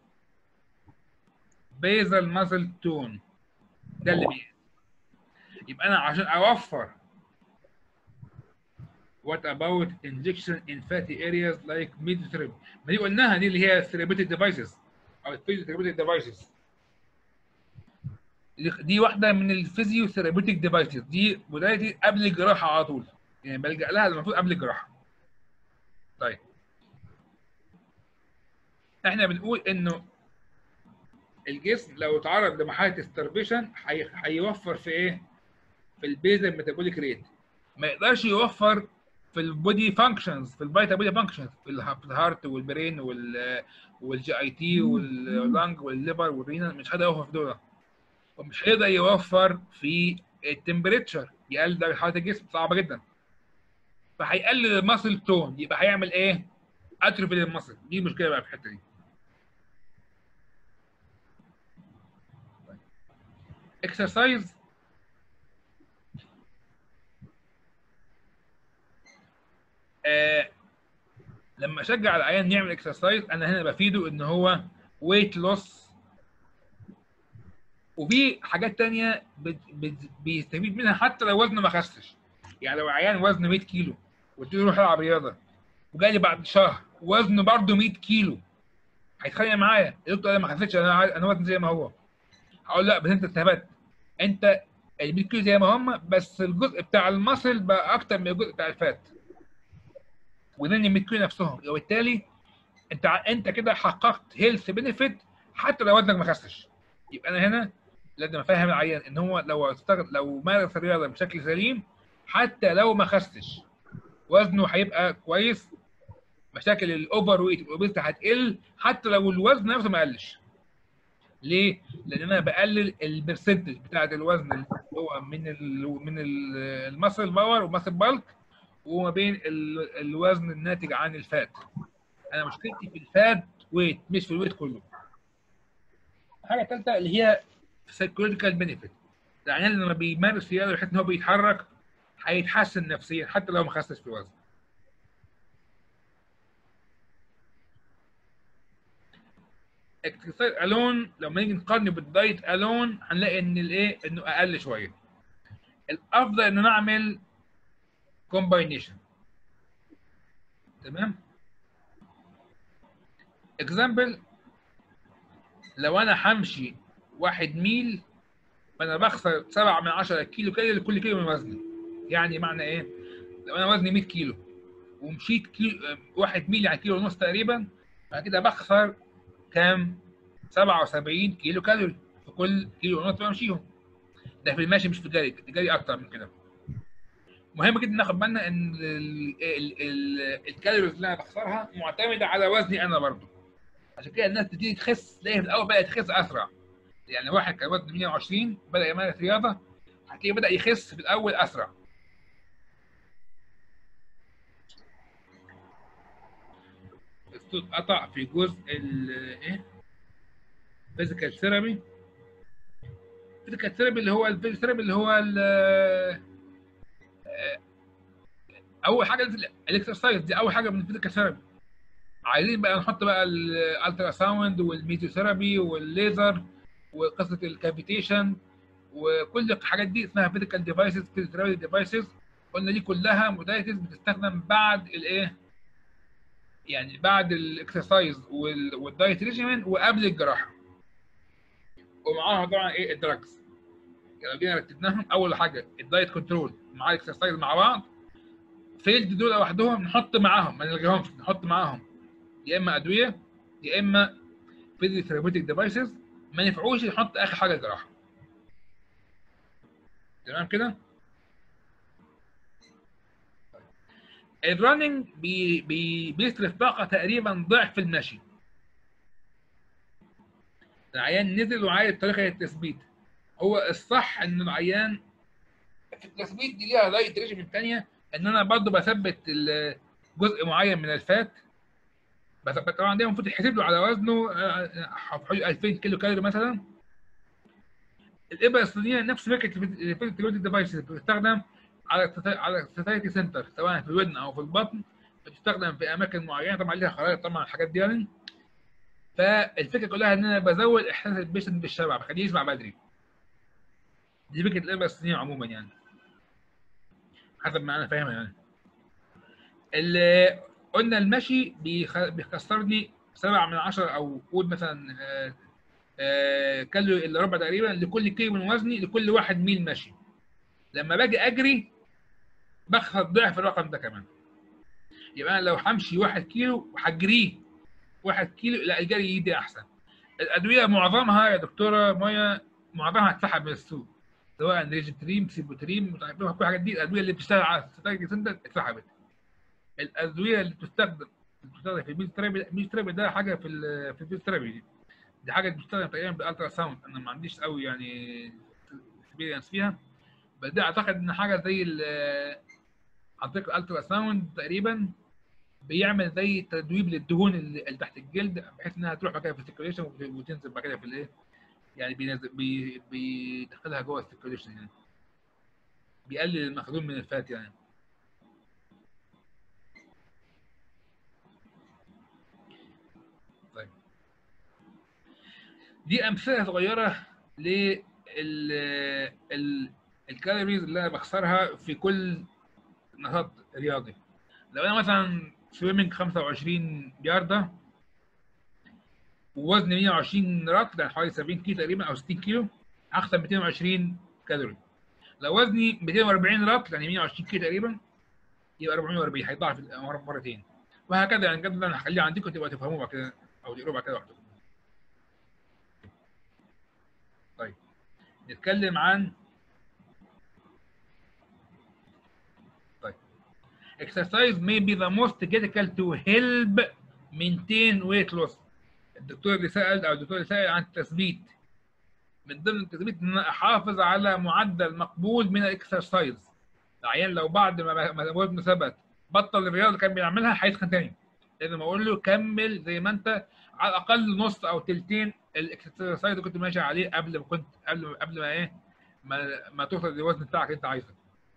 بيزل مازل تون ده اللي بيقل يبقى انا عشان اوفر What about injection in fatty areas like midstream؟ ما دي قلناها دي اللي هي therapeutic devices او therapeutic devices دي واحده من الفيزيو ثيرابيوتيك ديفايسز دي بدايتي قبل الجراحه على طول يعني بلجا لها المفروض قبل الجراحه طيب احنا بنقول انه الجسم لو اتعرض لمرحله ستارفيشن هيوفر في ايه؟ في البيزل ميتابوليك ريت ما يقدرش يوفر في البودي فانكشنز في الفيتا بودي فانكشنز في الها- في الهارت والبرين وال والجي اي تي واللنج والليبر والرينال مش هيقدر يوفر في دول ومش هيقدر يوفر في التمبريتشر يقلل درجه حراره الجسم صعبه جدا فهيقلل الماسل تون يبقى هيعمل ايه؟ اتروفي للماسل دي المشكله بقى في الحته دي اكسرسايز آه لما اشجع العيان يعمل اكسرسايز انا هنا بفيده ان هو ويت لوس وفي حاجات تانية بت- بت- بيستفيد منها حتى لو وزنه ما خسش يعني لو عيان وزنه 100 كيلو قلت له روح العب رياضه وجاي لي بعد شهر وزنه برضه 100 كيلو هيتخانق معايا يا دكتور انا ما خسيتش انا عايز- انا وزني زي ما هو هقول لا بس انت استهبلت انت ال 100 كيلو زي ما هم بس الجزء بتاع المصل بقى اكتر من الجزء بتاع الفات وذن ال 100 كيلو نفسهم وبالتالي انت ع- انت كده حققت هيلث بنفيت حتى لو وزنك ما خسش يبقى انا هنا لازم افهم العيان ان هو لو استغل لو مارس الرياضه بشكل سليم حتى لو ما خسش وزنه هيبقى كويس مشاكل الاوفر ويت والاوبيستي هتقل حتى لو الوزن نفسه ما قلش ليه؟ لان انا بقلل البرسنتج بتاعت الوزن اللي هو من ال من المسل باور ومسل بالك وما بين ال- الوزن الناتج عن الفات انا مشكلتي في الفات ويت مش في الويت كله الحاجه الثالثه اللي هي سايكولوجيكال بنفيت العيان لما بيمارس رياضه بحيث ان هو بيتحرك هيتحسن نفسيا حتى لو ما خسش في الوزن اكسرسايز الون لما نيجي نقارنه بالدايت الون هنلاقي ان الايه انه اقل شويه الافضل ان نعمل كومباينيشن تمام اكزامبل لو انا همشي واحد ميل فانا بخسر 7 من 10 كيلو كالوري لكل كيلو من وزني يعني معنى ايه لو انا وزني 100 كيلو ومشيت كيلو واحد ميل يعني كيلو ونص تقريبا بعد كده بخسر كام 77 كيلو كالوري في كل كيلو ونص بمشيهم ده في المشي مش في الجري الجري اكتر من كده مهم جدا ناخد بالنا ان ال- ال- ال- الكالوريز اللي انا بخسرها معتمده على وزني انا برضو عشان كده الناس بتيجي تخس تلاقي في الاول بدات تخس اسرع يعني واحد كان وزنه 120 بدا يمارس رياضه هتلاقيه بدا يخس في الاول اسرع الصوت قطع في جزء ال ايه فيزيكال ثيرابي فيزيكال ثيرابي اللي هو الفيزيكال ثيرابي اللي هو ال- آه، اول حاجه الاكسرسايز دي اول حاجه من الفيزيكال ثيرابي عايزين بقى نحط بقى الالترا ساوند والميزوثيرابي والليزر وقصه الكافيتيشن وكل الحاجات دي اسمها فيزيكال ديفايسز فيزيكال ديفايسز قلنا دي كلها موداليتيز بتستخدم بعد الايه يعني بعد الاكسرسايز وال- والدايت ريجيمين وقبل الجراحه ومعاها طبعا ايه الدراجز يعني لو جينا رتبناهم اول حاجه الدايت كنترول مع الاكسرسايز مع بعض فيلد دول لوحدهم نحط معاهم ما نلغيهمش نحط معاهم يا اما ادويه يا اما فيزيوثيرابيوتيك ديفايسز ما ينفعوش نحط اخر حاجه الجراحه تمام كده الرننج بي بي بيصرف طاقه تقريبا ضعف المشي العيان نزل وعايز طريقه للتثبيت هو الصح ان العيان في التثبيت دي ليها دايت ريجيم ثانيه ان انا برضه بثبت ال- جزء معين من الفات بس طبعا ده المفروض يتحسب له على وزنه آه، حوالي 2000 كيلو كالوري مثلا الابره الصينيه نفس فكره الفيزيكال ديفايسز بتستخدم على الستا- على السوسايتي سنتر سواء في الودن او في البطن بتستخدم في اماكن معينه طبعا ليها خرائط طبعا الحاجات دي يعني فالفكره كلها ان انا بزود احساس البيشنت بالشبع بخليه يشبع بدري دي فكره الابره الصينيه عموما يعني حسب ما انا فاهمها يعني اللي قلنا المشي بيخ- بيخسرني 7 من 10 او قول مثلا آه، آه، كالوري الا ربع تقريبا لكل كيلو من وزني لكل واحد ميل مشي لما باجي اجري بخسر ضعف الرقم ده كمان يبقى انا لو همشي واحد كيلو وهجريه واحد كيلو لا الجري دي احسن الادويه معظمها يا دكتوره مايا معظمها اتسحب من السوق سواء ريجيتريم سيبوتريم مش عارف إيه، كل الحاجات دي الادويه اللي بتشتغل على الستايك سنتر اتسحبت الادويه اللي بتستخدم اللي بتستخدم في الميز ثيرابي الميز ثيرابي ده حاجه في ال في الميز ثيرابي دي دي حاجه بتستخدم تقريبا بالالترا ساوند انا ما عنديش قوي يعني اكسبيرينس فيها بس دي اعتقد ان حاجه زي ال- عن طريق الالترا ساوند تقريبا بيعمل زي تدويب للدهون اللي اللي تحت الجلد بحيث انها تروح بعد كده في السيركيوليشن وتنزل بعد كده في الايه يعني بينزل بي بيدخلها جوه السيركيوليشن يعني بيقلل المخزون من الفات يعني طيب دي امثله صغيره لل ال- الكالوريز اللي انا بخسرها في كل نشاط رياضي لو انا مثلا سويمنج 25 ياردة ووزني 120 رطل يعني حوالي 70 كيلو تقريبا او 60 كيلو هخسر 220 كالوري لو وزني 240 رطل يعني 120 كيلو تقريبا يبقى 440 هيضاعف المرة مرتين وهكذا يعني قبل انا هخليه عندكم تبقى تفهموه بعد كده او تقروه بعد كده لوحدكم. طيب نتكلم عن طيب exercise may be the most critical to help maintain weight loss الدكتور اللي سأل او الدكتور اللي سأل عن التثبيت من ضمن التثبيت ان انا احافظ على معدل مقبول من الاكسرسايز العيان لو بعد ما ما وزنه ثبت بطل الرياضه اللي كان بيعملها هيسخن تاني لازم اقول له كمل زي ما انت على الاقل نص او تلتين الاكسرسايز اللي كنت ماشي عليه قبل ما كنت قبل قبل ما ايه ما, ما توصل للوزن بتاعك اللي انت عايزه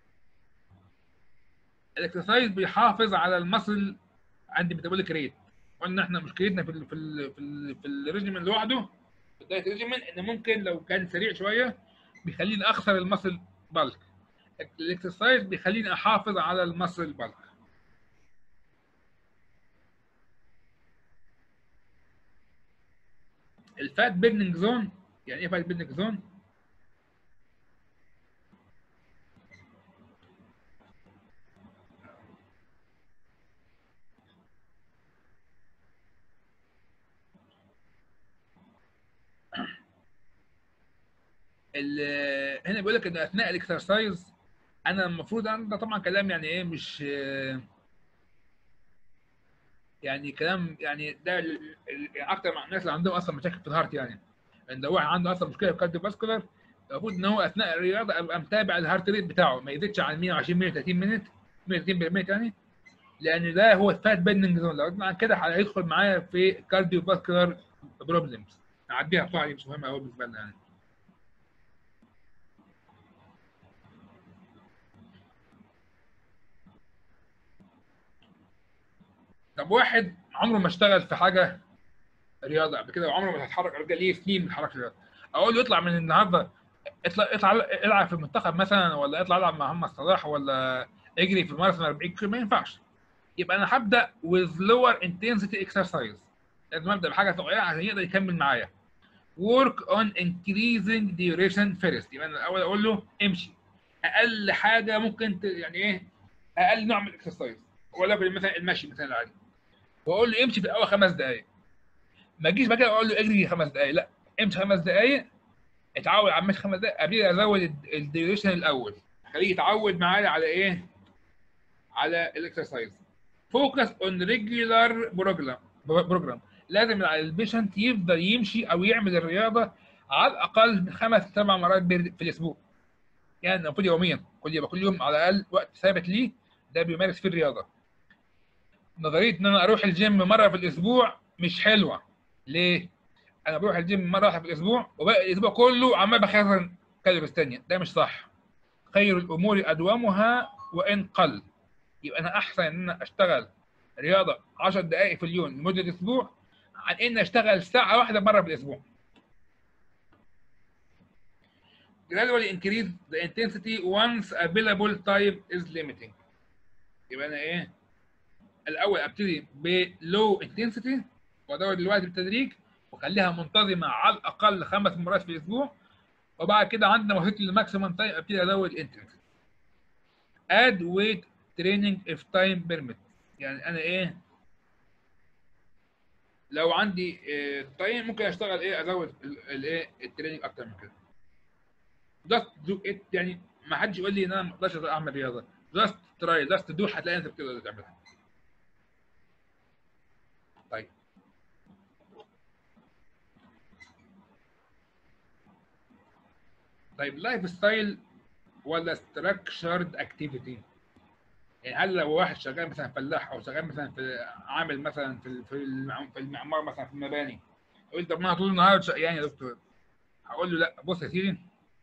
الاكسرسايز بيحافظ على المصل عند ميتابوليك ريت قلنا احنا مشكلتنا في ال في ال في, ال في الريجيمن لوحده في الدايت ريجيمن ان ممكن لو كان سريع شويه بيخليني اخسر المصل بالك الاكسرسايز بيخليني احافظ على المصل بالك الفات بيرنينج زون يعني ايه فات بيرنينج زون ال- هنا بيقول لك ان اثناء الاكسرسايز انا المفروض انا ده طبعا كلام يعني ايه مش يعني كلام يعني ده ال- ال- يعني اكتر مع الناس اللي عندهم اصلا مشاكل في الهارت يعني ان لو واحد عنده اصلا مشكله في الكارديو فاسكولار المفروض ان هو اثناء الرياضه ابقى متابع الهارت ريت بتاعه ما يزيدش عن 120 130 مينت 130 بالمية يعني لان ده هو الفات بيرنينج زون لو عن كده هيدخل معايا في كارديو فاسكولار بروبلمز نعديها بسرعه دي مش مهمه قوي بالنسبه لنا يعني طب واحد عمره ما اشتغل في حاجه رياضه قبل كده وعمره ما هيتحرك رجل ليه سنين ما اتحركش رياضه اقول له اطلع من النهارده اطلع اطلع العب في المنتخب مثلا ولا اطلع العب مع محمد صلاح ولا اجري في الماراثون 40 كيلو ما ينفعش يبقى انا هبدا with lower intensity exercise لازم ابدا بحاجه صغيره عشان يقدر يكمل معايا work on increasing duration first يبقى انا الاول اقول له امشي اقل حاجه ممكن ت... يعني ايه اقل نوع من الاكسرسايز ولكن مثلا المشي مثلا العادي واقول له امشي في الاول خمس دقائق ما اجيش بقى كده اقول له اجري خمس دقائق لا امشي خمس دقائق اتعود على المشي خمس دقائق ابتدي ازود الديوريشن الاول خليه يتعود معايا على ايه؟ على الاكسرسايز فوكس اون ريجولار بروجرام بروجرام لازم البيشنت يفضل يمشي او يعمل الرياضه على الاقل من خمس سبع مرات بر- في الاسبوع يعني المفروض يوميا كل يبقى كل يوم على الاقل وقت ثابت ليه ده بيمارس فيه الرياضه نظريه ان انا اروح الجيم مره في الاسبوع مش حلوه ليه؟ انا بروح الجيم مره واحده في الاسبوع وباقي الاسبوع كله عمال بخزن كالوريز ثانيه ده مش صح خير الامور ادومها وان قل يبقى انا احسن ان انا اشتغل رياضه 10 دقائق في اليوم لمده اسبوع عن ان اشتغل ساعه واحده مره في الاسبوع gradually increase the intensity once available time is limiting يبقى انا ايه الاول ابتدي بلو انتنسيتي وادور دلوقتي بالتدريج واخليها منتظمه على الاقل خمس مرات في الاسبوع وبعد كده عندنا وصلت للماكسيمم تايم ابتدي ازود انتنسيتي اد ويت تريننج اف تايم بيرميت يعني انا ايه لو عندي تايم ممكن اشتغل ايه ازود الايه التريننج اكتر من كده جاست دو ات يعني ما حدش يقول لي ان انا ما اقدرش اعمل رياضه جاست تراي جاست دو هتلاقي انت بتقدر تعملها طيب طيب لايف ستايل ولا ستراكشرد اكتيفيتي يعني هل لو واحد شغال مثلا فلاح او شغال مثلا في عامل مثلا في في المع- في المعمار مثلا في المباني يقول طب ما انا طول النهار شقيان يا دكتور هقول له لا بص يا سيدي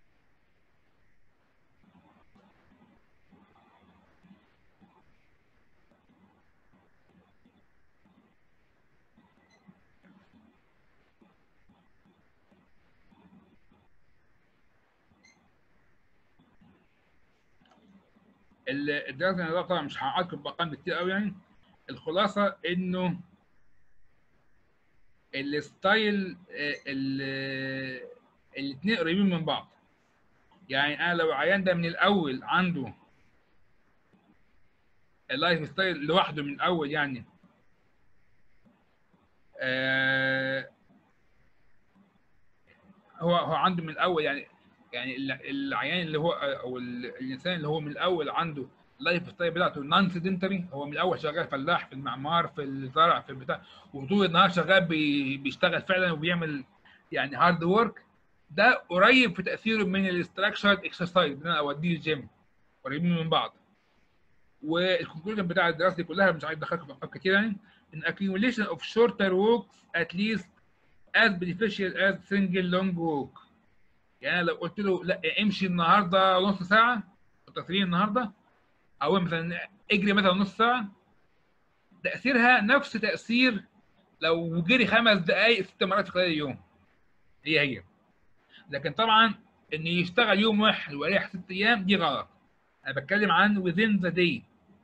ال- الدراسه انا طبعا مش هقعدكم بارقام كتير قوي يعني الخلاصه انه الستايل الاثنين قريبين من بعض يعني انا لو العيان ده من الاول عنده اللايف ستايل لوحده من الاول يعني آه هو هو عنده من الاول يعني يعني ال- العيان اللي هو او ال- الانسان اللي هو من الاول عنده اللايف ستايل بتاعته نون سيدنتري هو من الاول شغال فلاح في المعمار في الزرع في البتاع وطول النهار شغال بي- بيشتغل فعلا وبيعمل يعني هارد ورك ده قريب في تاثيره من الاستراكشرد اكسرسايز ان انا اوديه الجيم قريبين من بعض والكونكلوجن بتاع الدراسه دي كلها مش عايز ادخلكم في افكار كتير يعني ان accumulation of shorter walks at least as beneficial as single long walk يعني أنا لو قلت له لا امشي النهارده نص ساعه التمرين النهارده او مثلا اجري مثلا نص ساعه تاثيرها نفس تاثير لو جري خمس دقائق ست مرات في خلال اليوم هي هي لكن طبعا ان يشتغل يوم واحد ويريح ست ايام دي غلط انا بتكلم عن within the day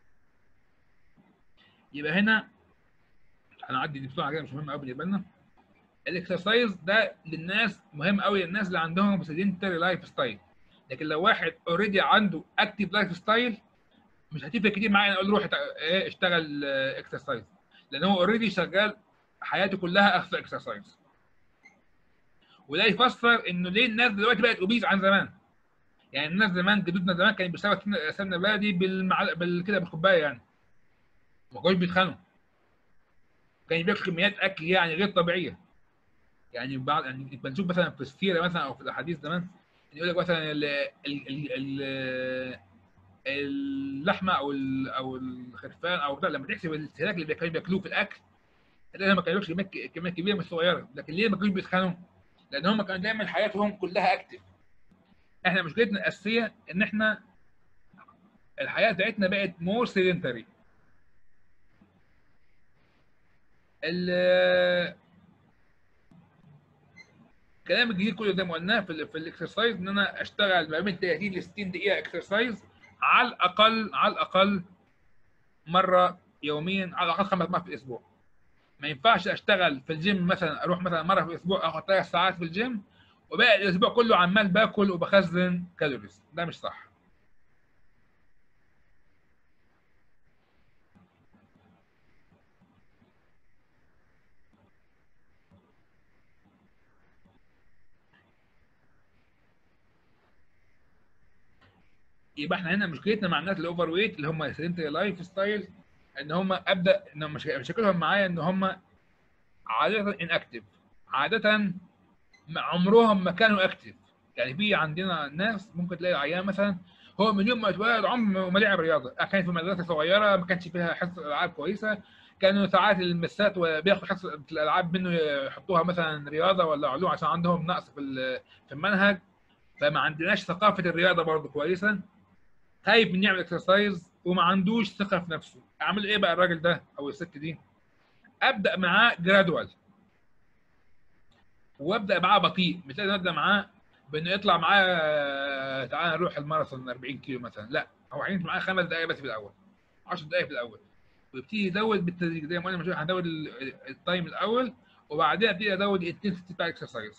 يبقى هنا هنعدي دي بسرعه كده مش مهم قوي بالنسبه لنا الاكسرسايز ده للناس مهم قوي للناس اللي عندهم سيدنتري لايف ستايل لكن لو واحد اوريدي عنده اكتيف لايف ستايل مش هتفرق كتير معايا اقول له روح اتع- ايه اشتغل اكسرسايز لان هو اوريدي شغال حياته كلها اخذ اكسرسايز وده يفسر انه ليه الناس دلوقتي بقت اوبيز عن زمان يعني الناس زمان جدودنا زمان كانوا بيشتغلوا سمنه سمنة بلدي بالمعلقه بال كده بالكوبايه يعني ما كانوش بيتخانوا كان بياكلوا كميات اكل يعني غير طبيعيه يعني بعض يعني بنشوف مثلا في السيره مثلا او في الاحاديث زمان يقول لك مثلا ال ال ال ال اللحمه او ال- او الخرفان او بتاع لما تحسب الاستهلاك اللي كانوا بياكلوه في الاكل تلاقي ما كانوش كميات كميات كبيره مش صغيره لكن ليه ما كانوش بيتخانوا؟ لان هم كانوا دايما حياتهم كلها اكتف احنا مشكلتنا الاساسيه ان احنا الحياه بتاعتنا بقت مور سيدنتري الكلام الجديد كله زي ما قلناه في ال في الاكسرسايز ان انا اشتغل ما بين 30 ل 60 دقيقه اكسرسايز على الاقل على الاقل مره يوميا على الاقل خمس مرات في الاسبوع ما ينفعش اشتغل في الجيم مثلا اروح مثلا مره في الاسبوع اخد ثلاث ساعات في الجيم وباقي الاسبوع كله عمال باكل وبخزن كالوريز ده مش صح يبقى احنا هنا مشكلتنا مع الناس الاوفر ويت اللي هم سيدنتري لايف ستايل ان هم ابدا ان مش- مشاكلهم معايا ان هم عاده ان اكتف عاده م- عمرهم ما كانوا اكتف يعني في عندنا ناس ممكن تلاقي عيان مثلا هو من يوم ما اتولد عمره ما لعب رياضه كان في مدرسه صغيره ما كانش فيها حصه العاب كويسه كانوا ساعات المسات وبياخدوا حصه الالعاب منه يحطوها مثلا رياضه ولا علوم عشان عندهم نقص في ال- في المنهج فما عندناش ثقافه الرياضه برضه كويسه خايف من يعمل اكسرسايز وما عندوش ثقه في نفسه اعمل ايه بقى الراجل ده او الست دي ابدا معاه جرادوال وابدا معاه بطيء مش لازم ابدا معاه بانه يطلع معاه تعالى نروح الماراثون 40 كيلو مثلا لا هو هيمشي معاه خمس دقائق بس في الاول 10 دقائق في الاول ويبتدي يزود بالتدريج زي ما قلنا من شويه هنزود ال- التايم الاول وبعدين ابتدي ازود الانتنسيتي بتاع الاكسرسايز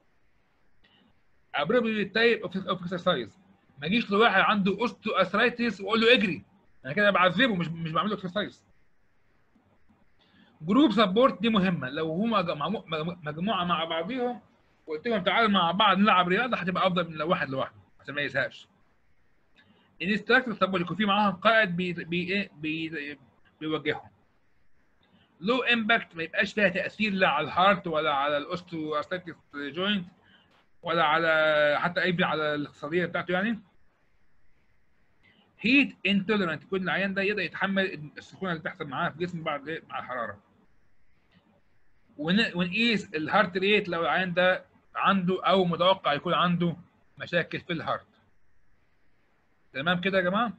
ابروبريت تايب اوف اكسرسايز ما اجيش لواحد عنده اوستو اثرايتس واقول له اجري انا كده بعذبه مش مش بعمل له اكسرسايز جروب سبورت دي مهمه لو هما جمع- مجموعه مع بعضيهم وقلت لهم تعالوا مع بعض نلعب رياضه هتبقى افضل من لو واحد لوحده عشان ما يزهقش الانستراكتور سبورت يكون في معاهم قائد بي بي ايه بي بيوجههم لو امباكت ما يبقاش فيها تاثير لا على الهارت ولا على الاوستو اثرايتس جوينت ولا على حتى اي على الاقتصاديه بتاعته يعني هيت انتولرنت يكون العيان ده يقدر يتحمل السخونه اللي بتحصل معاه في جسمه بعد إيه؟ مع الحراره ون- ونقيس الهارت ريت لو العيان ده عنده او متوقع يكون عنده مشاكل في الهارت تمام كده يا جماعه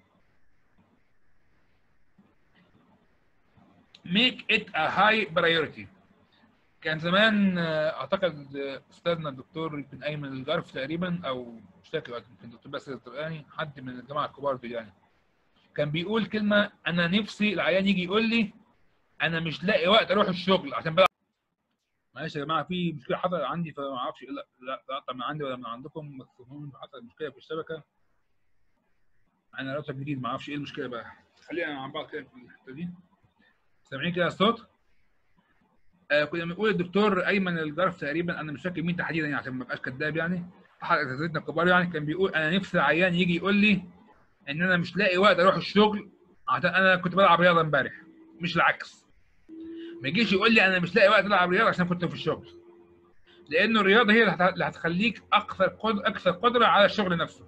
make it a high priority كان زمان آه، اعتقد آه، استاذنا الدكتور يمكن ايمن الجرف تقريبا او مش فاكر يمكن الدكتور باسل الطرقاني حد من الجماعه الكبار دول يعني كان بيقول كلمه انا نفسي العيان يجي يقول لي انا مش لاقي وقت اروح الشغل عشان بلعب معلش يا جماعه في مشكله حصلت عندي فما اعرفش لا لا لا من عندي ولا من عندكم بس المهم حصل مشكله في الشبكه انا راوتر جديد ما اعرفش ايه المشكله بقى خلينا مع بعض كده في الحته دي سامعين كده الصوت آه كنا بنقول الدكتور ايمن الجرف تقريبا انا مش فاكر مين تحديدا يعني عشان ما ابقاش كداب يعني احد اساتذتنا الكبار يعني كان بيقول انا نفسي عيان يجي يقول لي ان انا مش لاقي وقت اروح الشغل عشان انا كنت بلعب رياضه امبارح مش العكس ما يجيش يقول لي انا مش لاقي وقت العب رياضه عشان كنت في الشغل لانه الرياضه هي اللي هت- اللي هتخليك اكثر قدر اكثر قدره على الشغل نفسه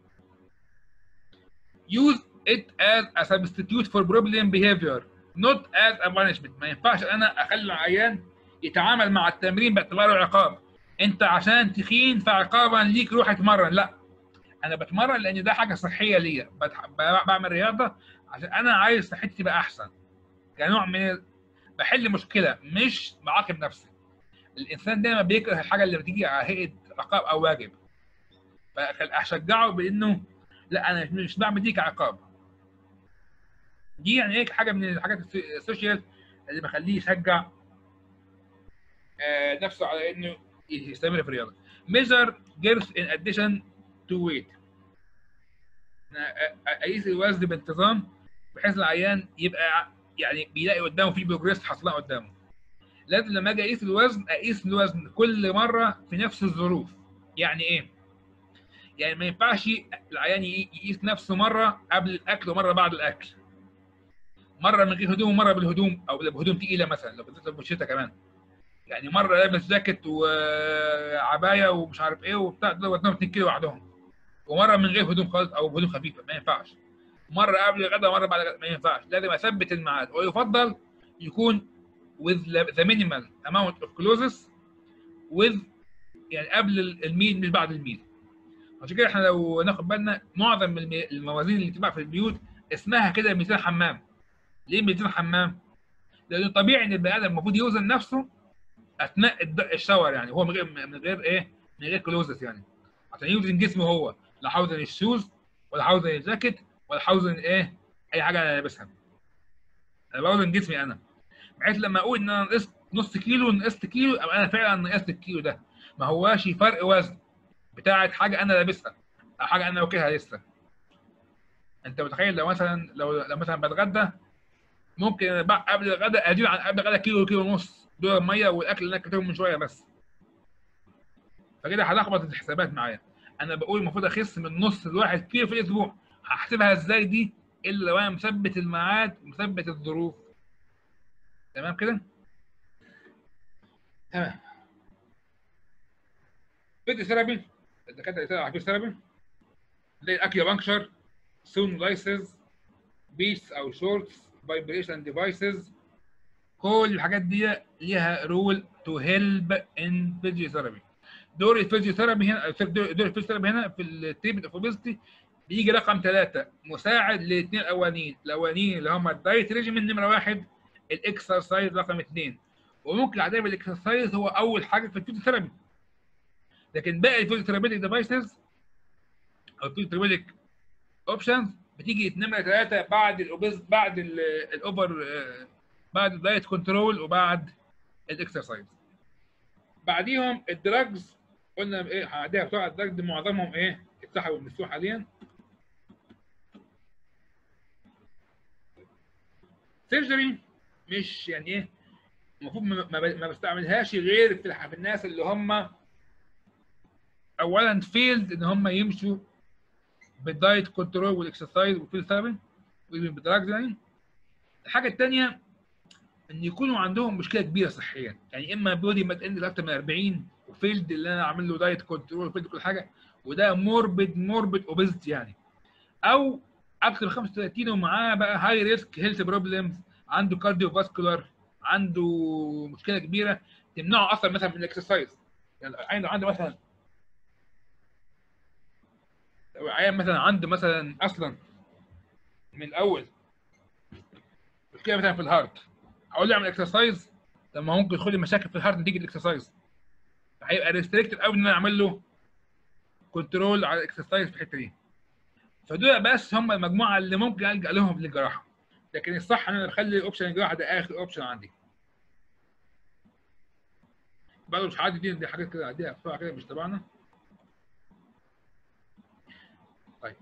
use it as a substitute for problem behavior not as a punishment ما ينفعش انا اخلي العيان يتعامل مع التمرين باعتباره عقاب انت عشان تخين فعقابا ليك روح اتمرن لا انا بتمرن لان ده حاجه صحيه ليا بتح- ب- بعمل رياضه عشان انا عايز صحتي تبقى احسن كنوع من ال- بحل مشكله مش بعاقب نفسي الانسان دايما بيكره الحاجه اللي بتيجي على هيئه عقاب او واجب فاشجعه بانه لا انا مش بعمل دي كعقاب دي يعني هيك حاجه من الحاجات الس- السوشيال اللي بخليه يشجع آه، نفسه على انه يستمر في الرياضه measure girth in addition to weight أنا أ- أ- اقيس الوزن بانتظام بحيث العيان يبقى يعني بيلاقي قدامه في بروجريس حاصله قدامه لازم لما اجي اقيس الوزن اقيس الوزن كل مره في نفس الظروف يعني ايه يعني ما ينفعش العيان ي- يقيس نفسه مره قبل الاكل ومره بعد الاكل مره من غير هدوم ومره بالهدوم او بهدوم تقيله مثلا لو بالذات لو في الشتاء كمان يعني مره لابس جاكيت وعبايه ومش عارف ايه وبتاع دول وزنهم 2 كيلو لوحدهم ومره من غير هدوم خالص او بهدوم خفيفه ما ينفعش مره قبل الغداء ومره بعد الغداء ما ينفعش لازم اثبت الميعاد ويفضل يكون with the minimal amount of clothes with يعني قبل الميل مش بعد الميل عشان كده احنا لو ناخد بالنا معظم الم- الموازين اللي بتباع في البيوت اسمها كده ميزان حمام ليه ميزان حمام؟ لانه طبيعي ان البني ادم المفروض يوزن نفسه اثناء الد- الشاور يعني هو من غير من غير ايه؟ من غير كلوزس يعني عشان يوزن جسمه هو لا حوزن الشوز ولا حوزن الجاكيت ولا حوزن ايه؟ اي حاجه انا لابسها انا بوزن جسمي انا بحيث لما اقول ان انا نقصت نص كيلو نقصت كيلو ابقى انا فعلا نقصت الكيلو ده ما هواش فرق وزن بتاعت حاجه انا لابسها او حاجه انا واكلها لسه انت متخيل لو مثلا لو لو مثلا بتغدى ممكن أنا بع- قبل الغداء ازيد عن قبل الغداء كيلو كيلو ونص دول الميه والاكل اللي انا اكلتهم من شويه بس فكده هلخبط الحسابات معايا انا بقول المفروض اخس من نص لواحد كيلو في الاسبوع هحسبها ازاي دي الا لو انا مثبت الميعاد ومثبت الظروف تمام كده تمام فيديو ثيرابي الدكاتره اللي عارفين ثيرابي زي الاكيوبانكشر سون لايسز بيتس او شورتس فايبريشن ديفايسز كل الحاجات دي ليها رول تو هيلب ان فيزيوثيرابي دور الفيزيوثيرابي هنا دور دور الفيزيوثيرابي هنا في التريتمنت اوف اوبيستي بيجي رقم ثلاثه مساعد للاثنين الاولانيين الاولانيين اللي هم الدايت ريجيمين نمره واحد الاكسرسايز رقم اثنين وممكن العاديه بالاكسرسايز هو اول حاجه في الفيزيوثيرابي لكن باقي الفيزيوثيرابيتك ديفايسز او الفيزيوثيرابيتك اوبشنز بتيجي نمره ثلاثه بعد الاوبيز بعد ال- الاوفر آه، بعد الدايت كنترول وبعد الاكسرسايز بعديهم الدراجز قلنا ايه هعديها بسرعه الدراجز دي معظمهم ايه اتسحبوا من السوق حاليا سيرجري مش يعني ايه المفروض ما ما- ما بستعملهاش غير في الح- في الناس اللي هم اولا فيلد ان هم يمشوا بالدايت كنترول والاكسرسايز والفيل ثيرابي بالدراجز يعني الحاجه الثانيه ان يكونوا عندهم مشكله كبيره صحيا يعني اما بودي ما تقل اكتر من 40 وفيلد اللي انا عامل له دايت كنترول وفيلد كل حاجه وده موربد موربد اوبيزيتي يعني او اكتر من 35 ومعاه بقى هاي ريسك هيلث بروبلمز عنده كارديو فاسكولار عنده مشكله كبيره تمنعه اصلا مثلا من الاكسرسايز يعني عنده عنده مثلا لو عيان مثلا عنده مثلا اصلا من الاول مشكله مثلا في الهارت هقول له اعمل اكسرسايز طب ما هو ممكن يدخل لي مشاكل في الهارت نتيجه الاكسرسايز هيبقى ريستريكتد قوي ان انا اعمل له كنترول على الاكسرسايز في الحته دي فدول بس هم المجموعه اللي ممكن الجا لهم للجراحه لكن الصح ان انا بخلي الاوبشن الجراحه ده اخر اوبشن عندي برضه مش عادي دي دي حاجات كده عاديه بسرعه كده مش تبعنا طيب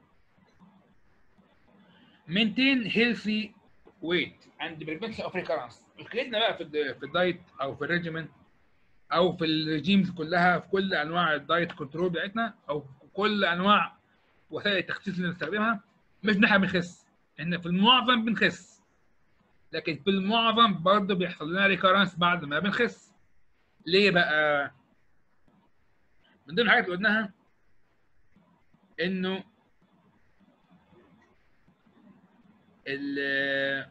maintain healthy weight and prevention of recurrence مشكلتنا بقى في الد- في الدايت او في الريجيمنت او في الريجيمز كلها في كل انواع الدايت كنترول بتاعتنا او في كل انواع وسائل التخسيس اللي بنستخدمها مش ان احنا بنخس احنا في المعظم بنخس لكن في المعظم برضه بيحصل لنا ريكارنس بعد ما بنخس ليه بقى؟ من ضمن الحاجات اللي قلناها انه ال-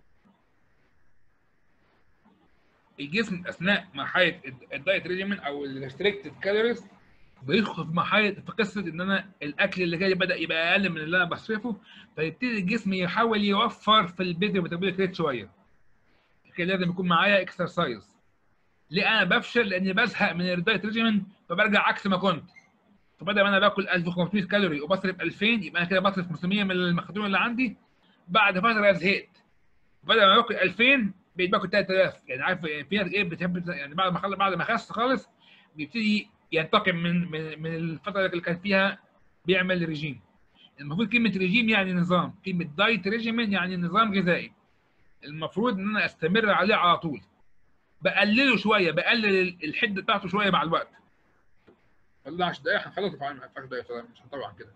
الجسم اثناء مرحله الدايت ريجيمن او الريستريكتد كالوريز بيدخل في مرحله في قصه ان انا الاكل اللي جاي بدا يبقى اقل من اللي انا بصرفه فيبتدي الجسم يحاول يوفر في البيزل ميتابوليك ريت شويه كده لازم يكون معايا اكسرسايز ليه انا بفشل لاني بزهق من الدايت ريجيمن فبرجع عكس ما كنت فبدل ما انا باكل 1500 كالوري وبصرف 2000 يبقى انا كده بصرف 500 من المخزون اللي عندي بعد فتره زهقت بدل ما باكل 2000 بقيت باكل 3000 يعني عارف في ناس ايه بتحب يعني بعد ما خلص بعد ما خس خالص بيبتدي ينتقم من من من الفتره اللي كان فيها بيعمل ريجيم المفروض كلمه ريجيم يعني نظام كلمه دايت ريجيمن يعني نظام غذائي المفروض ان انا استمر عليه على طول بقلله شويه بقلل الحده بتاعته شويه مع الوقت والله 10 دقايق هنخلص في 10 دقايق طبعا مش هنطول كده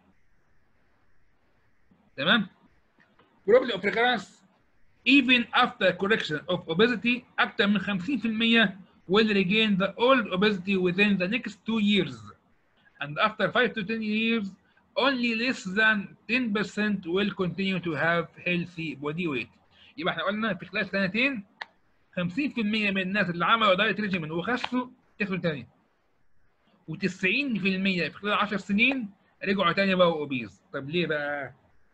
تمام problem of recurrence even after correction of obesity أكثر من 50% will regain the old obesity within the next two years and after 5 to 10 years only less than 10% will continue to have healthy body weight يبقى احنا قلنا في خلال سنتين 50% من الناس اللي عملوا دايت ريجيمن وخسوا تخسوا تاني و90% في خلال 10 سنين رجعوا تاني بقوا اوبيز طب ليه بقى؟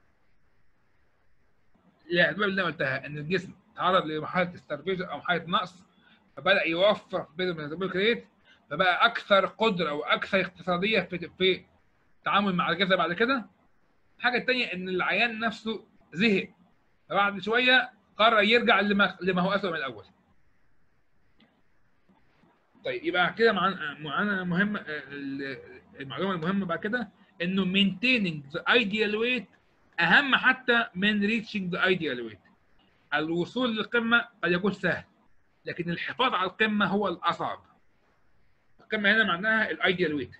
الاسباب اللي انا قلتها ان الجسم تعرض لمرحله استرفيشن او مرحله نقص فبدا يوفر في الميتابوليك ريت فبقى اكثر قدره واكثر اقتصاديه في في التعامل مع الغذاء بعد كده الحاجه الثانيه ان العيان نفسه زهق فبعد شويه قرر يرجع لما لما هو اسوء من الاول طيب يبقى كده معانا معانا مهم المعلومه المهمه بعد كده انه maintaining the ideal weight اهم حتى من reaching the ideal weight الوصول للقمه قد يكون سهل لكن الحفاظ على القمه هو الاصعب القمه هنا معناها الايديال ويت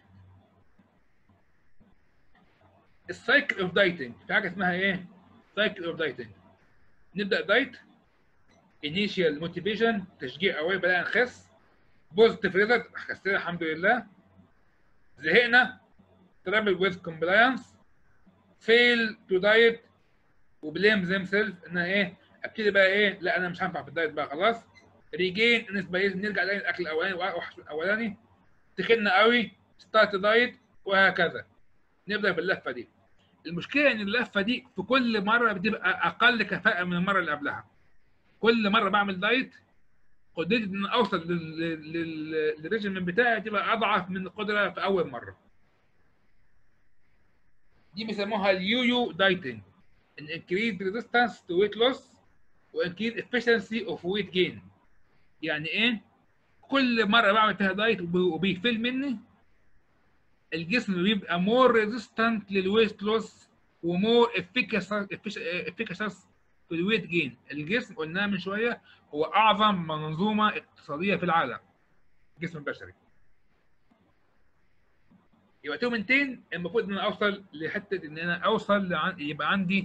السايكل اوف دايتنج في حاجه اسمها ايه؟ سايكل اوف دايتنج نبدا دايت انيشال موتيفيشن تشجيع قوي بدانا نخس بوزيتيف ريزلت خسينا الحمد لله زهقنا ترابل ويز كومبلاينس فيل تو دايت وبليم ذيم سيلف ان ايه ابتدي بقى ايه لا انا مش هنفع في الدايت بقى خلاص ريجين نسبه نرجع تاني الاكل الاولاني واحد الاولاني تخنا قوي ستارت دايت وهكذا نبدا باللفه دي المشكله ان اللفه دي في كل مره بتبقى اقل كفاءه من المره اللي قبلها كل مره بعمل دايت قدرتي ان اوصل للريجيم بتاعي تبقى اضعف من القدره في اول مره دي بيسموها اليويو دايتنج ان increase resistance to weight loss و increase efficiency of weight gain يعني ايه كل مره بعمل فيها دايت وبيفل مني الجسم بيبقى مور ريزيستنت للويت لوس ومور افيكاسس في الويت جين الجسم قلناها من شويه هو اعظم منظومه اقتصاديه في العالم الجسم البشري يبقى تو منتين المفروض ان انا اوصل لحته ان انا اوصل لعن... يبقى عندي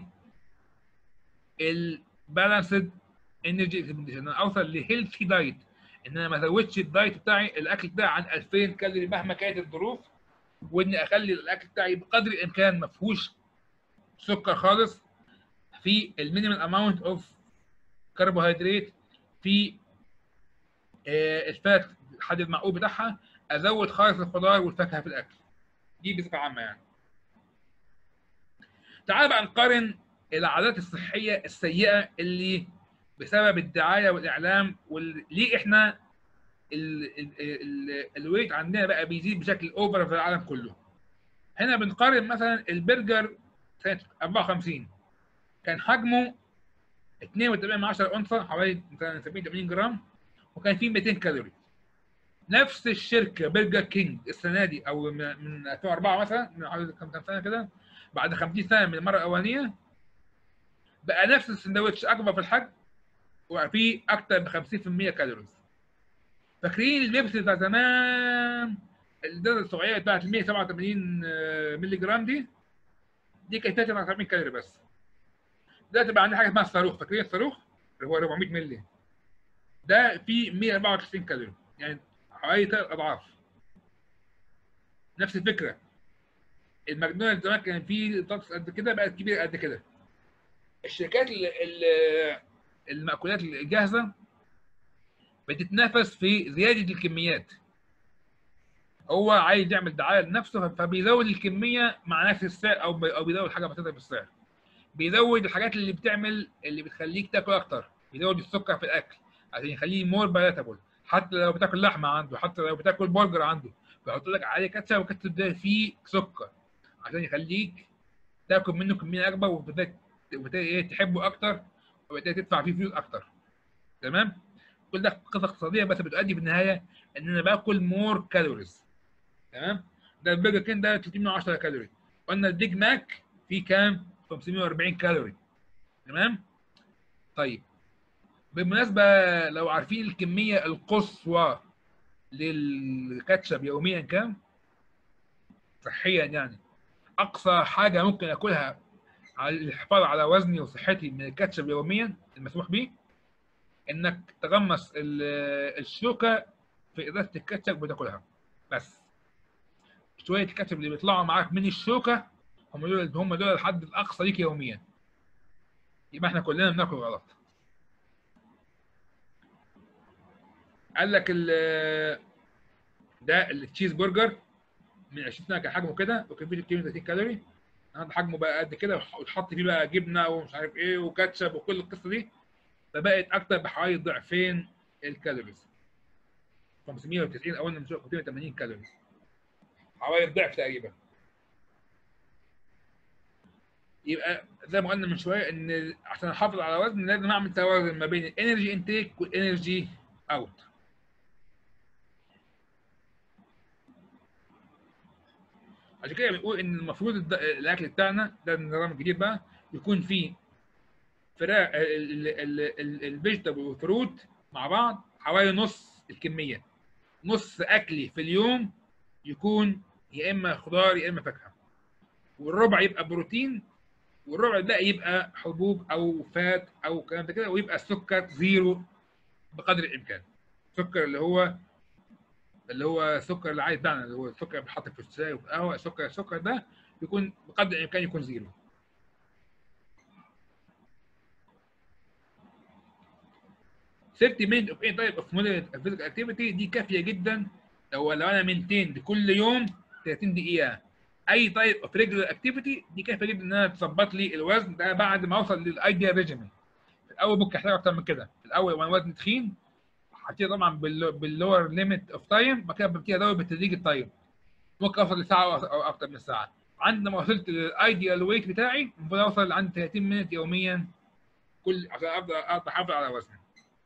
البالانسد انرجي ان انا اوصل لهيلثي دايت ان انا ما ازودش الدايت بتاعي الاكل بتاعي عن 2000 كالوري مهما كانت الظروف واني اخلي الاكل بتاعي بقدر الامكان ما فيهوش سكر خالص في المينيمال اماونت اوف كربوهيدرات في آه الفات الحد المعقول بتاعها ازود خالص الخضار والفاكهه في الاكل دي بصفه عامه يعني تعال بقى نقارن العادات الصحيه السيئه اللي بسبب الدعايه والاعلام وليه احنا الويت عندنا بقى بيزيد بشكل اوفر في العالم كله هنا بنقارن مثلا البرجر سنه 54 كان حجمه 2.8 انصه حوالي مثلا 70 80 جرام وكان فيه 200 كالوري نفس الشركه برجر كينج السنه دي او من من 2004 مثلا من حوالي كام كام سنه كده بعد 50 سنه من المره الاولانيه بقى نفس السندوتش اكبر في الحجم وفيه اكتر من 50% كالوريز فاكرين البيبسي بتاع زمان الدرجه الصغيره بتاعت 187 مللي جرام دي دي كانت 83 كالوري بس دلوقتي بقى عندنا حاجه اسمها الصاروخ فاكرين الصاروخ اللي هو 400 مللي ده فيه 194 كالوري يعني حوالي ثلاث اضعاف نفس الفكره الماكدونالدز زمان كان فيه بطاطس قد كده بقت كبيره قد كده الشركات ال- ال- المأكولات الجاهزه بتتنافس في زياده الكميات هو عايز يعمل دعايه لنفسه فبيزود الكميه مع نفس السعر او بي- او بيزود حاجه بسيطه في السعر بيزود الحاجات اللي بتعمل اللي بتخليك تاكل اكتر بيزود السكر في الاكل عشان يخليه مور بلاتابل حتى لو بتاكل لحمه عنده حتى لو بتاكل برجر عنده بيحط لك عليه كاتشب والكاتشب ده فيه سكر عشان يخليك تاكل منه كميه اكبر وبالتالي وبالتالي ايه تحبه اكتر وبالتالي تدفع فيه فلوس اكتر تمام كل ده قصه اقتصاديه بس بتؤدي في النهايه ان انا باكل مور كالوريز تمام ده البرجر كين ده 310 كالوري قلنا البيج ماك فيه كام 540 كالوري تمام طيب بالمناسبه لو عارفين الكميه القصوى للكاتشب يوميا كام صحيا يعني اقصى حاجه ممكن اكلها على الحفاظ على وزني وصحتي من الكاتشب يوميا المسموح به انك تغمس ال- الشوكه في ازازه الكاتشب وتاكلها بس شويه الكاتشب اللي بيطلعوا معاك من الشوكه هم دول هم دول الحد الاقصى ليك يوميا يبقى احنا كلنا بناكل غلط قال لك ال- ده التشيز برجر من 20 سنه كان حجمه كده وكان فيه 230 كالوري النهارده حجمه بقى قد كده وتحط فيه بقى جبنه ومش عارف ايه وكاتشب وكل القصه دي فبقت اكتر بحوالي ضعفين الكالوريز 590 اول من 280 كالوري حوالي الضعف تقريبا يبقى زي ما قلنا من شويه ان عشان احافظ على وزن لازم اعمل توازن ما بين الانرجي انتيك والانرجي اوت عشان كده بنقول ان المفروض الد- الاكل بتاعنا ده النظام الجديد بقى يكون فيه فراخ الفيجيتابل والفروت مع بعض حوالي نص الكميه نص اكلي في اليوم يكون يا اما خضار يا اما فاكهه والربع يبقى بروتين والربع الباقي يبقى حبوب او فات او كلام ده كده ويبقى السكر زيرو بقدر الامكان السكر اللي هو اللي هو السكر العادي بتاعنا اللي هو السكر اللي بيتحط في الشاي وفي القهوه السكر السكر ده يكون بقدر الامكان يكون زيرو safety minute of any type of moderate physical activity دي كافيه جدا لو لو انا مينتين كل يوم 30 دقيقه اي تايب اوف ريجولار اكتيفيتي دي كافيه جدا انها تظبط لي الوزن ده بعد ما اوصل للايديال ريجيمنت في الاول ممكن احتاج اكتر من كده في الاول وانا وزني تخين هبتدي طبعا باللور ليميت اوف تايم بعد كده ببتدي ازود بالتدريج التايم ممكن اوصل لساعه او أو اكتر من ساعه عندما وصلت للايديال ويت بتاعي المفروض اوصل عند 30 مينت يوميا كل عشان ابدا اقدر احافظ على وزني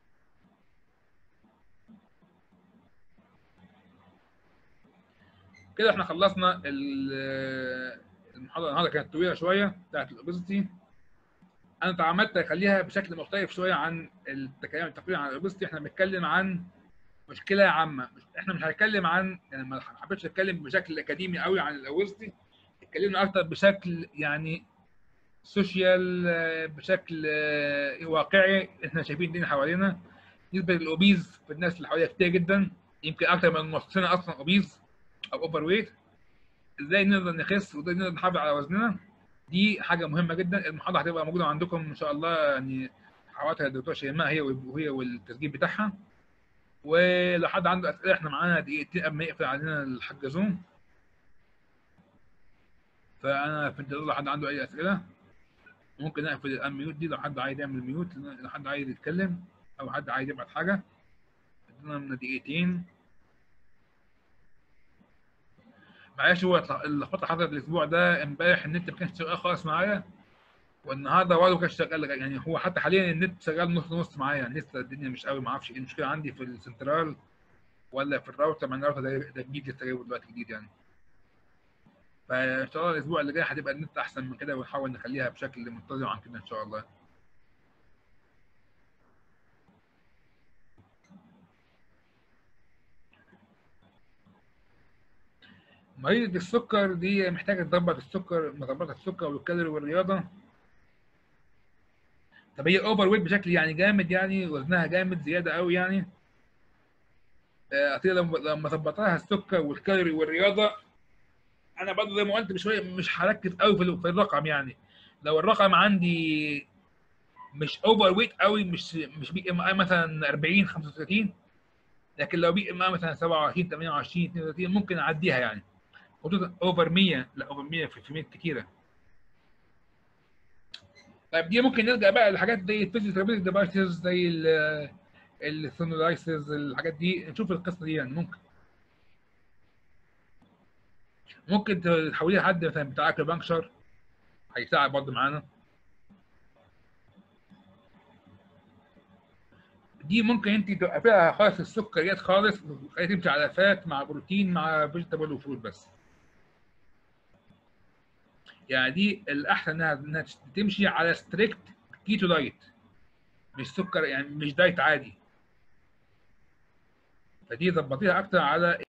كده احنا خلصنا ال- المحاضره النهارده كانت طويله شويه بتاعت الاوبستي انا تعمدت اخليها بشكل مختلف شويه عن الكلام التقرير عن الاوبستي احنا بنتكلم عن مشكله عامه مش- احنا مش هنتكلم عن يعني ما حبيتش اتكلم بشكل اكاديمي قوي عن الاوبستي اتكلمنا اكتر بشكل يعني سوشيال آه، بشكل آه، واقعي احنا شايفين الدنيا حوالينا نسبه الاوبيز في الناس اللي حواليها كتير جدا يمكن اكتر من نصنا اصلا اوبيز او اوفر ويت ازاي نقدر نخس وازاي نقدر نحافظ على وزننا دي حاجه مهمه جدا المحاضره هتبقى موجوده عندكم ان شاء الله يعني حوالتها الدكتور شيماء هي وهي والتسجيل بتاعها ولو حد عنده اسئله احنا معانا دقيقتين قبل ما يقفل علينا الحاج زوم فانا في انتظار لو حد عنده اي اسئله ممكن اقفل الان ميوت دي لو حد عايز يعمل ميوت لو حد عايز يتكلم او حد عايز يبعت حاجه ادينا من دقيقتين معلش هو اللخبطه حصلت الاسبوع ده امبارح النت ما كانش شغال خالص معايا والنهارده برضه كان شغال يعني هو حتى حاليا النت شغال نص نص معايا يعني لسه الدنيا مش قوي ما اعرفش ايه المشكله عندي في السنترال ولا في الراوتر مع ان الراوتر ده ده جديد لسه جايبه دلوقتي جديد يعني فان شاء الله الاسبوع اللي جاي هتبقى النت احسن من كده ونحاول نخليها بشكل منتظم عن كده ان شاء الله مريضة السكر دي محتاجة تظبط السكر مظبطة السكر والكالوري والرياضة طب هي اوفر ويت بشكل يعني جامد يعني وزنها جامد زيادة قوي يعني آه، اعتقد لما لما ظبطها السكر والكالوري والرياضة انا برضه زي ما قلت بشوية مش هركز قوي في ال- في الرقم يعني لو الرقم عندي مش اوفر ويت قوي مش مش بي ام اي مثلا 40 35 لكن لو بي ام اي مثلا 27 28 32 ممكن اعديها يعني خطوط اوفر 100 لا اوفر 100 في كميات كتيره طيب دي ممكن نلجا بقى لحاجات زي الفيزيوثيرابيوتيك ديفايسز زي السونولايسز الحاجات دي نشوف القصه دي يعني ممكن ممكن تحوليها حد مثلا بتاع اكل هيساعد برضه معانا دي ممكن انت توقفيها خالص السكريات خالص وتخليها تمشي على فات مع بروتين مع فيجيتابل وفروت بس يعني دي الاحسن انها انها تمشي على ستريكت كيتو دايت مش سكر يعني مش دايت عادي فدي ظبطيها اكتر على